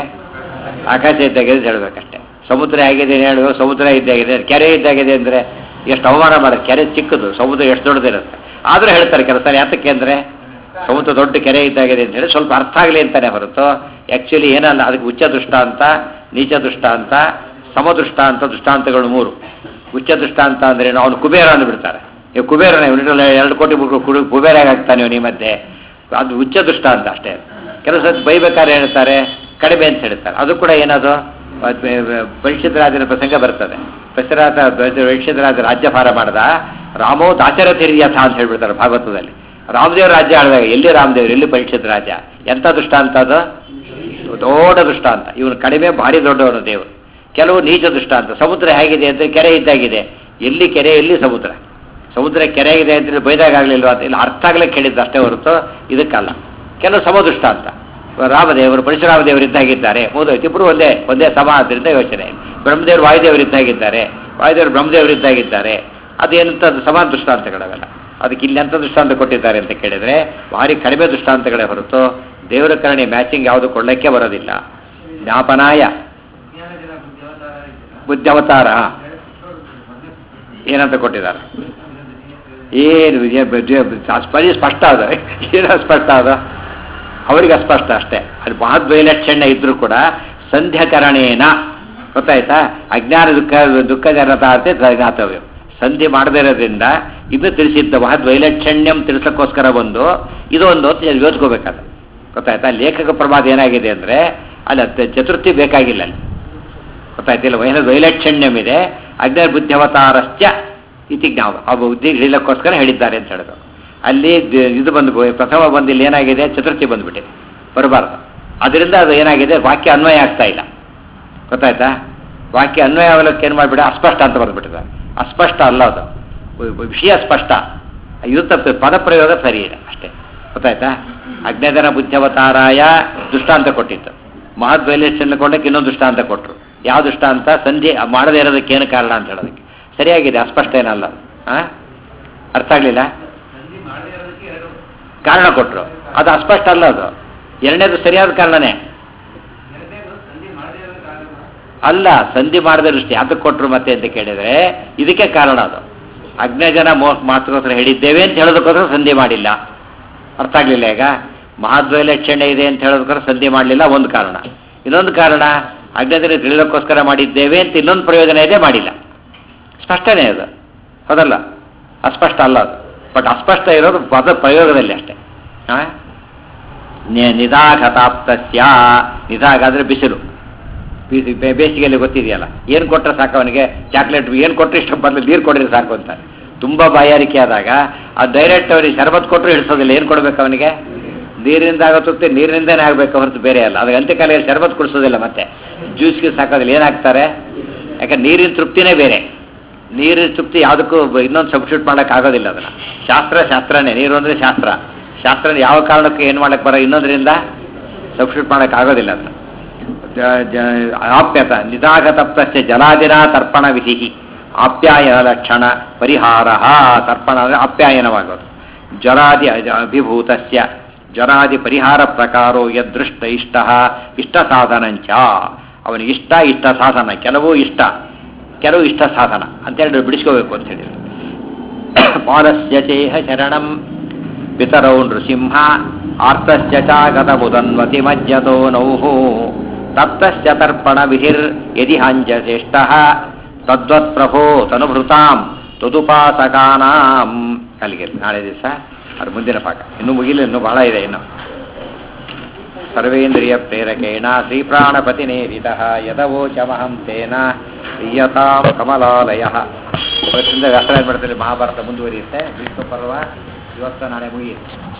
ಆಕಾಶ ಇದ್ದಾಗಿದೆ ಅಂತ ಹೇಳ್ಬೇಕಷ್ಟೆ ಸಮುದ್ರ ಹೇಗಿದೆ ಏನು ಹೇಳ್ಬೇಕು ಸಮುದ್ರ ಇದ್ದಾಗಿದೆ ಕೆರೆ ಇದ್ದಾಗಿದೆ ಅಂದರೆ ಎಷ್ಟು ಅವಮಾನ ಮಾಡೋದು ಕೆರೆ ಚಿಕ್ಕದು ಸಮುದ್ರ ಎಷ್ಟು ದೊಡ್ಡದಿರುತ್ತೆ ಆದರೂ ಹೇಳ್ತಾರೆ ಕೆಲಸ ಯಾತಕ್ಕೆ ಅಂದರೆ ಸಮುದ್ರ ದೊಡ್ಡ ಕೆರೆ ಇದ್ದಾಗಿದೆ ಅಂತ ಹೇಳಿ ಸ್ವಲ್ಪ ಅರ್ಥ ಆಗಲಿ ಅಂತಾನೆ ಹೊರತು ಆ್ಯಕ್ಚುಲಿ ಏನಲ್ಲ ಅದಕ್ಕೆ ಉಚ್ಚ ದೃಷ್ಟಾಂತ ನೀಚ ದೃಷ್ಟಾಂತ ಸಮದೃಷ್ಟ ಅಂತ ದೃಷ್ಟಾಂತಗಳು ಮೂರು ಉಚ್ಚ ದೃಷ್ಟಾಂತ ಅಂದ್ರೆ ಏನು ಅವನು ಕುಬೇರ ಅಂದ್ಬಿಡ್ತಾರೆ ಈಗ ಕುಬೇರನೇ ಇವನಿಗೆಲ್ಲ ಎರಡು ಕೋಟಿ ಬುಕ್ ಕುಡು ಕುಬೇರ ಆಗ್ತಾನೆ ಇವನು ಈ ಮಧ್ಯೆ ಅದು ಉಚ್ಚ ದೃಷ್ಟಾಂತ ಅಷ್ಟೇ ಕೆಲವು ಸತಿ ಬೈಬೇಕಾದ್ರೆ ಹೇಳ್ತಾರೆ ಕಡಿಮೆ ಅಂತ ಹೇಳ್ತಾರೆ ಅದು ಕೂಡ ಏನದು ಪರಿಷತ್ ರಾಜನ ಪ್ರಸಂಗ ಬರ್ತದೆ ಪಶ್ಚಿರಾತ ಪರಿಷತ್ ರಾಜ ರಾಜ್ಯಭಾರ ಮಾಡ್ದ ರಾಮೋ ದಾಚರಥಿರ್ಯಥ ಅಂತ ಹೇಳ್ಬಿಡ್ತಾರೆ ಭಾಗವತದಲ್ಲಿ ರಾಮದೇವ್ ರಾಜ್ಯ ಆಳಿದಾಗ ಎಲ್ಲಿ ರಾಮದೇವ್ರು ಎಲ್ಲಿ ಪರೀಕ್ಷಿತ ರಾಜ ಎಂಥ ದೃಷ್ಟಾಂತ ಅದು ದೊಡ್ಡ ದೃಷ್ಟಾಂತ ಇವನು ಕಡಿಮೆ ಭಾರಿ ದೊಡ್ಡವನು ದೇವರು ಕೆಲವು ನೀಚ ದೃಷ್ಟಾಂತ ಸಮುದ್ರ ಹೇಗಿದೆ ಅಂತ ಕೆರೆ ಇದ್ದಾಗಿದೆ ಎಲ್ಲಿ ಕೆರೆ ಎಲ್ಲಿ ಸಮುದ್ರ ಸಮುದ್ರ ಕೆರೆ ಇದೆ ಅಂತ ಬೈದಾಗ ಆಗ್ಲಿಲ್ವ ಅಂತ ಇಲ್ಲ ಅರ್ಥ ಆಗ್ಲಿಕ್ಕೆ ಹೇಳಿದ್ದು ಅಷ್ಟೇ ಹೊರತು ಇದಕ್ಕಲ್ಲ ಕೆಲವು ಸಮದೃಷ್ಟಾಂತ ರಾಮದೇವರು ಪರಶುರಾಮ ದೇವರು ಇದ್ದಾಗಿದ್ದಾರೆ ಮೂದೋಯ್ತು ಇಬ್ಬರು ಒಂದೇ ಒಂದೇ ಸಮ ಆದ್ದರಿಂದ ಯೋಚನೆ ಬ್ರಹ್ಮದೇವರು ವಾಯುದೇವರು ಇದ್ದಾಗಿದ್ದಾರೆ ವಾಯುದೇವರು ಬ್ರಹ್ಮದೇವರು ಇದ್ದಾಗಿದ್ದಾರೆ ಅದೇನಂತ ಸಮ ದೃಷ್ಟಾಂತಗಳವೆಲ್ಲ ಅದಕ್ಕೆ ಇಲ್ಲಿ ಎಂಥ ದೃಷ್ಟಾಂತ ಕೊಟ್ಟಿದ್ದಾರೆ ಅಂತ ಕೇಳಿದ್ರೆ ಭಾರಿ ಕಡಿಮೆ ದೃಷ್ಟಾಂತಗಳೇ ಹೊರತು ದೇವರ ಕರಣೆ ಮ್ಯಾಚಿಂಗ್ ಯಾವುದು ಕೊಳ್ಳಕ್ಕೆ ಬರೋದಿಲ್ಲ ಜ್ಞಾಪನಾಯ ಬುದ್ಧವತಾರ ಏನಂತ ಕೊಟ್ಟಿದ್ದಾರೆ ಏನು ಬರೀ ಸ್ಪಷ್ಟ ಅದ ಏನು ಸ್ಪಷ್ಟ ಅದ ಅವರಿಗೆ ಅಸ್ಪಷ್ಟ ಅಷ್ಟೇ ಅದು ಮಹದ್ ವೈಲಕ್ಷಣ್ಯ ಇದ್ರೂ ಕೂಡ ಸಂಧ್ಯಾಕರಣೇನ ಗೊತ್ತಾಯ್ತಾ ಅಜ್ಞಾನ ದುಃಖ ದುಃಖ ಜನತಾರ್ತೆ ಜ್ಞಾತವ್ಯ ಸಂಧಿ ಮಾಡದೇ ಇರೋದ್ರಿಂದ ಇದು ತಿಳಿಸಿದ್ದ ಮಹದ್ ವೈಲಕ್ಷಣ್ಯಂ ತಿಳಿಸೋಕ್ಕೋಸ್ಕರ ಬಂದು ಇದು ಒಂದು ಹೊತ್ತು ಯೋಚ್ಕೋಬೇಕಾದ ಗೊತ್ತಾಯ್ತಾ ಲೇಖಕ ಪ್ರಮಾದ ಏನಾಗಿದೆ ಅಂದರೆ ಅಲ್ಲಿ ಅದ್ ಚತುರ್ಥಿ ಬೇಕಾಗಿಲ್ಲ ಅಲ್ಲಿ ಗೊತ್ತಾಯ್ತಿಲ್ಲ ವೈನ ವೈಲಕ್ಷಣ್ಯಂ ಇದೆ ಅಜ್ಞಾನ ಬುದ್ಧಿವತಾರಶ್ಚ ಇತಿ ಜ್ಞಾಪ ಆ ಬುದ್ಧಿ ಹಿಡಿಲಕ್ಕೋಸ್ಕರ ಹೇಳಿದ್ದಾರೆ ಅಂತ ಹೇಳಿದ್ರು ಅಲ್ಲಿ ದ- ಇದು ಬಂದು ಪ್ರಥಮ ಬಂದು ಇಲ್ಲಿ ಏನಾಗಿದೆ ಚತುರ್ಥಿ ಬಂದ್ಬಿಟ್ಟಿದೆ ಬರಬಾರ್ದು ಅದರಿಂದ ಅದು ಏನಾಗಿದೆ ವಾಕ್ಯ ಅನ್ವಯ ಆಗ್ತಾ ಇಲ್ಲ ಗೊತ್ತಾಯ್ತಾ ವಾಕ್ಯ ಅನ್ವಯ ಆಗಲಿಕ್ಕೆ ಏನು ಮಾಡಿಬಿಡ ಅಸ್ಪಷ್ಟ ಅಂತ ಬರೆದ್ಬಿಟ್ಟಿದ್ದಾರೆ ಅಸ್ಪಷ್ಟ ಅಲ್ಲ ಅದು ವ- ವಿಷಯ ಸ್ಪಷ್ಟ ಇದು ತಪ್ಪು ಪದಪ್ರಯೋಗ ಸರಿ ಇಲ್ಲ ಅಷ್ಟೇ ಗೊತ್ತಾಯ್ತಾ ಅಜ್ಞಾತನ ಬುದ್ಧವತಾರಾಯ ದೃಷ್ಟಾಂತ ಕೊಟ್ಟಿತ್ತು ಮಹದ್ ವೈಲೇಷನ್ ಕೊಂಡಕ್ಕೆ ಇನ್ನೊಂದು ದೃಷ್ಟಾಂತ ಕೊಟ್ಟರು ಯಾವ ದೃಷ್ಟಾಂತ ಸಂಧಿ ಮಾಡದೇ ಇರೋದಕ್ಕೆ ಏನು ಕಾರಣ ಅಂತ ಹೇಳೋದಕ್ಕೆ ಸರಿಯಾಗಿದೆ ಅಸ್ಪಷ್ಟ ಏನಲ್ಲ ಆ ಅರ್ಥ ಆಗಲಿಲ್ಲ ಕಾರಣ ಕೊಟ್ಟರು ಅದು ಅಸ್ಪಷ್ಟ ಅಲ್ಲ ಅದು ಎರಡನೇದು ಸರಿಯಾದ ಕಾರಣನೇ ಅಲ್ಲ ಸಂಧಿ ಮಾಡದ ದೃಷ್ಟಿ ಅದಕ್ಕೆ ಕೊಟ್ಟರು ಮತ್ತೆ ಅಂತ ಕೇಳಿದ್ರೆ ಇದಕ್ಕೆ ಕಾರಣ ಅದು ಅಗ್ನಜನ ಮೋ ಮಾತುಕೋಸ್ಕರ ಹೇಳಿದ್ದೇವೆ ಅಂತ ಹೇಳೋದಕ್ಕೋಸ್ಕರ ಸಂಧಿ ಮಾಡಿಲ್ಲ ಅರ್ಥ ಆಗಲಿಲ್ಲ ಈಗ ಮಹದ್ವೈಲಕ್ಷಣ್ಯ ಇದೆ ಅಂತ ಹೇಳೋದಕ್ಕೋಸ್ಕರ ಸಂಧಿ ಮಾಡಲಿಲ್ಲ ಒಂದು ಕಾರಣ ಇನ್ನೊಂದು ಕಾರಣ ಅಗ್ನಜನ ತಿಳಿಯೋಕ್ಕೋಸ್ಕರ ಮಾಡಿದ್ದೇವೆ ಅಂತ ಇನ್ನೊಂದು ಪ್ರಯೋಜನ ಇದೆ ಮಾಡಿಲ್ಲ ಸ್ಪಷ್ಟನೇ ಅದು ಹೌದಲ್ಲ ಅಸ್ಪಷ್ಟ ಅಲ್ಲ ಅದು ಬಟ್ ಅಸ್ಪಷ್ಟ ಇರೋದು ಪದ ಪ್ರಯೋಗದಲ್ಲಿ ಅಷ್ಟೇ ಆ? ನಿ- ನಿದಾಘತಾಪ್ತಸ್ಯ ನಿದಾಘ ಅಂದರೆ ಬಿಸಿಲು ಬೀಸಿ- ಬೇ- ಬೇಸಿಗೆಯಲ್ಲಿ ಗೊತ್ತಿದೆಯಲ್ಲ ಏನು ಕೊಟ್ಟರೆ ಸಾಕು ಅವನಿಗೆ ಚಾಕ್ಲೇಟ್ ಏನು ಕೊಟ್ಟರೆ ಇಷ್ಟ ಬದಲು ನೀರು ಕೊಟ್ಟರೆ ಸಾಕು ಅಂತ ತುಂಬ ಬಾಯಾರಿಕೆ ಆದಾಗ ಆ ಡೈರೆಕ್ಟ್ ಅವನಿಗೆ ಶರಬತ್ ಕೊಟ್ಟರು ಇಳಿಸೋದಿಲ್ಲ ಏನು ಕೊಡ್ಬೇಕು ಅವನಿಗೆ ನೀರಿನಿಂದ ಆಗುತ್ತದೆ ನೀರಿನಿಂದನೇ ಆಗಬೇಕು ಹೊರತು ಬೇರೆ ಅಲ್ಲ ಅದಕ್ಕೆ ಅಂತ್ಯಕಾಲಿಗೆ ಶರಬತ್ ಕುಡಿಸೋದಿಲ್ಲ ಮತ್ತೆ ಜ್ಯೂಸ್ಗೆ ಸಾಕೋದಿಲ್ಲ ಏನಾಗ್ತಾರೆ ಯಾಕಂದ್ರೆ ನೀರಿನ ತೃಪ್ತಿನೇ ಬೇರೆ ನೀರಿನ ತೃಪ್ತಿ ಯಾವುದಕ್ಕೂ ಬ- ಇನ್ನೊಂದು ಸಬ್ಸ್ಟಿಟ್ಯೂಟ್ ಮಾಡೋಕೆ ಆಗೋದಿಲ್ಲ ಅದನ್ನು ಶಾಸ್ತ್ರ ಶಾಸ್ತ್ರನೇ ನೀರು ಅಂದರೆ ಶಾಸ್ತ್ರ ಶಾಸ್ತ್ರ ಯಾವ ಕಾರಣಕ್ಕೆ ಏನು ಮಾಡಕ್ಕೆ ಬರೋ ಇನ್ನೊಂದರಿಂದ ಸಬ್ಸ್ಟಿಟ್ಯೂಟ್ ಮಾಡೋಕೆ ಆಗೋದಿಲ್ಲ ಅದನ್ನು ಜ- ಜ- ಆಪ್ಯತ ನಿದಾಗತಪ್ತಸ್ಯ ಜಲಾದಿನ ತರ್ಪಣ ವಿಧಿ ಆಪ್ಯಾಯನ ಲಕ್ಷಣ ಪರಿಹಾರ ತರ್ಪಣ ಅಂದರೆ ಆಪ್ಯಾಯನವಾಗೋದು ಜ್ವರಾದಿ ಅಜ- ಅಭಿಭೂತಸ್ಯ ಜ್ವರಾದಿ ಪರಿಹಾರ ಪ್ರಕಾರೋ ಯದೃಷ್ಟ ಇಷ್ಟ ಇಷ್ಟ ಸಾಧನಂಚ ಅವನಿಗೆ ಇಷ್ಟ ಇಷ್ಟ ಸಾಧನ ಕೆಲವು ಇಷ್ಟ ಕೆಲವು ಇಷ್ಟ ಸಾಧನ ಅಂತೇಳಿ ಬಿಡಿಸ್ಕೋಬೇಕು ಅಂತ ಹೇಳಿ ಪಾಲಸ್ಯ ಚೇಹ ಶರಣಂ ಪಿತರೌ ನೃಸಿಂಹ ಆರ್ತಸ್ಯ ಚಾಗತ ಮುದನ್ವತಿ ಮಜ್ಜತೋ ನೌಹು ತಪ್ತಸ್ಯ ತರ್ಪಣ ವಿಹಿರ್ ಯದಿ ಹಾಂಜಶ್ರೇಷ್ಠ ತದ್ವತ್ ಪ್ರಭೋ ತನುಭೃತಾಂ ತದುಪಾಸಕಾನಾಂ ಅಲ್ಲಿಗೆ ನಾಳೆ ದಿವಸ ಅದು ಮುಂದಿನ ಪಾಠ ಇನ್ನೂ ಮುಗಿಲಿಲ್ಲ ಇನ್ನೂ ಬಹಳ ಇದೆ ಇನ್ನು ಸರ್ವೇಂದ್ರಿಯ ಪ್ರೇರಕೇಣ ಶ್ರೀಪ್ರಾಣಪತಿನೇರಿತ ಯದವೋಚಮಹಂ ತೇನ ಪ್ರಿಯತಾಂ ಕಮಲಾಲಯ ಇವತ್ತಿಂದ ವ್ಯಾಸರಾಜ ಮಠದಲ್ಲಿ ಮಹಾಭಾರತ ಮುಂದುವರಿಯುತ್ತೆ ಭೀಷ್ಮ ಪರ್ವ ಇವತ್ತು ನಾಳೆ ಮುಗಿಯುತ್ತೆ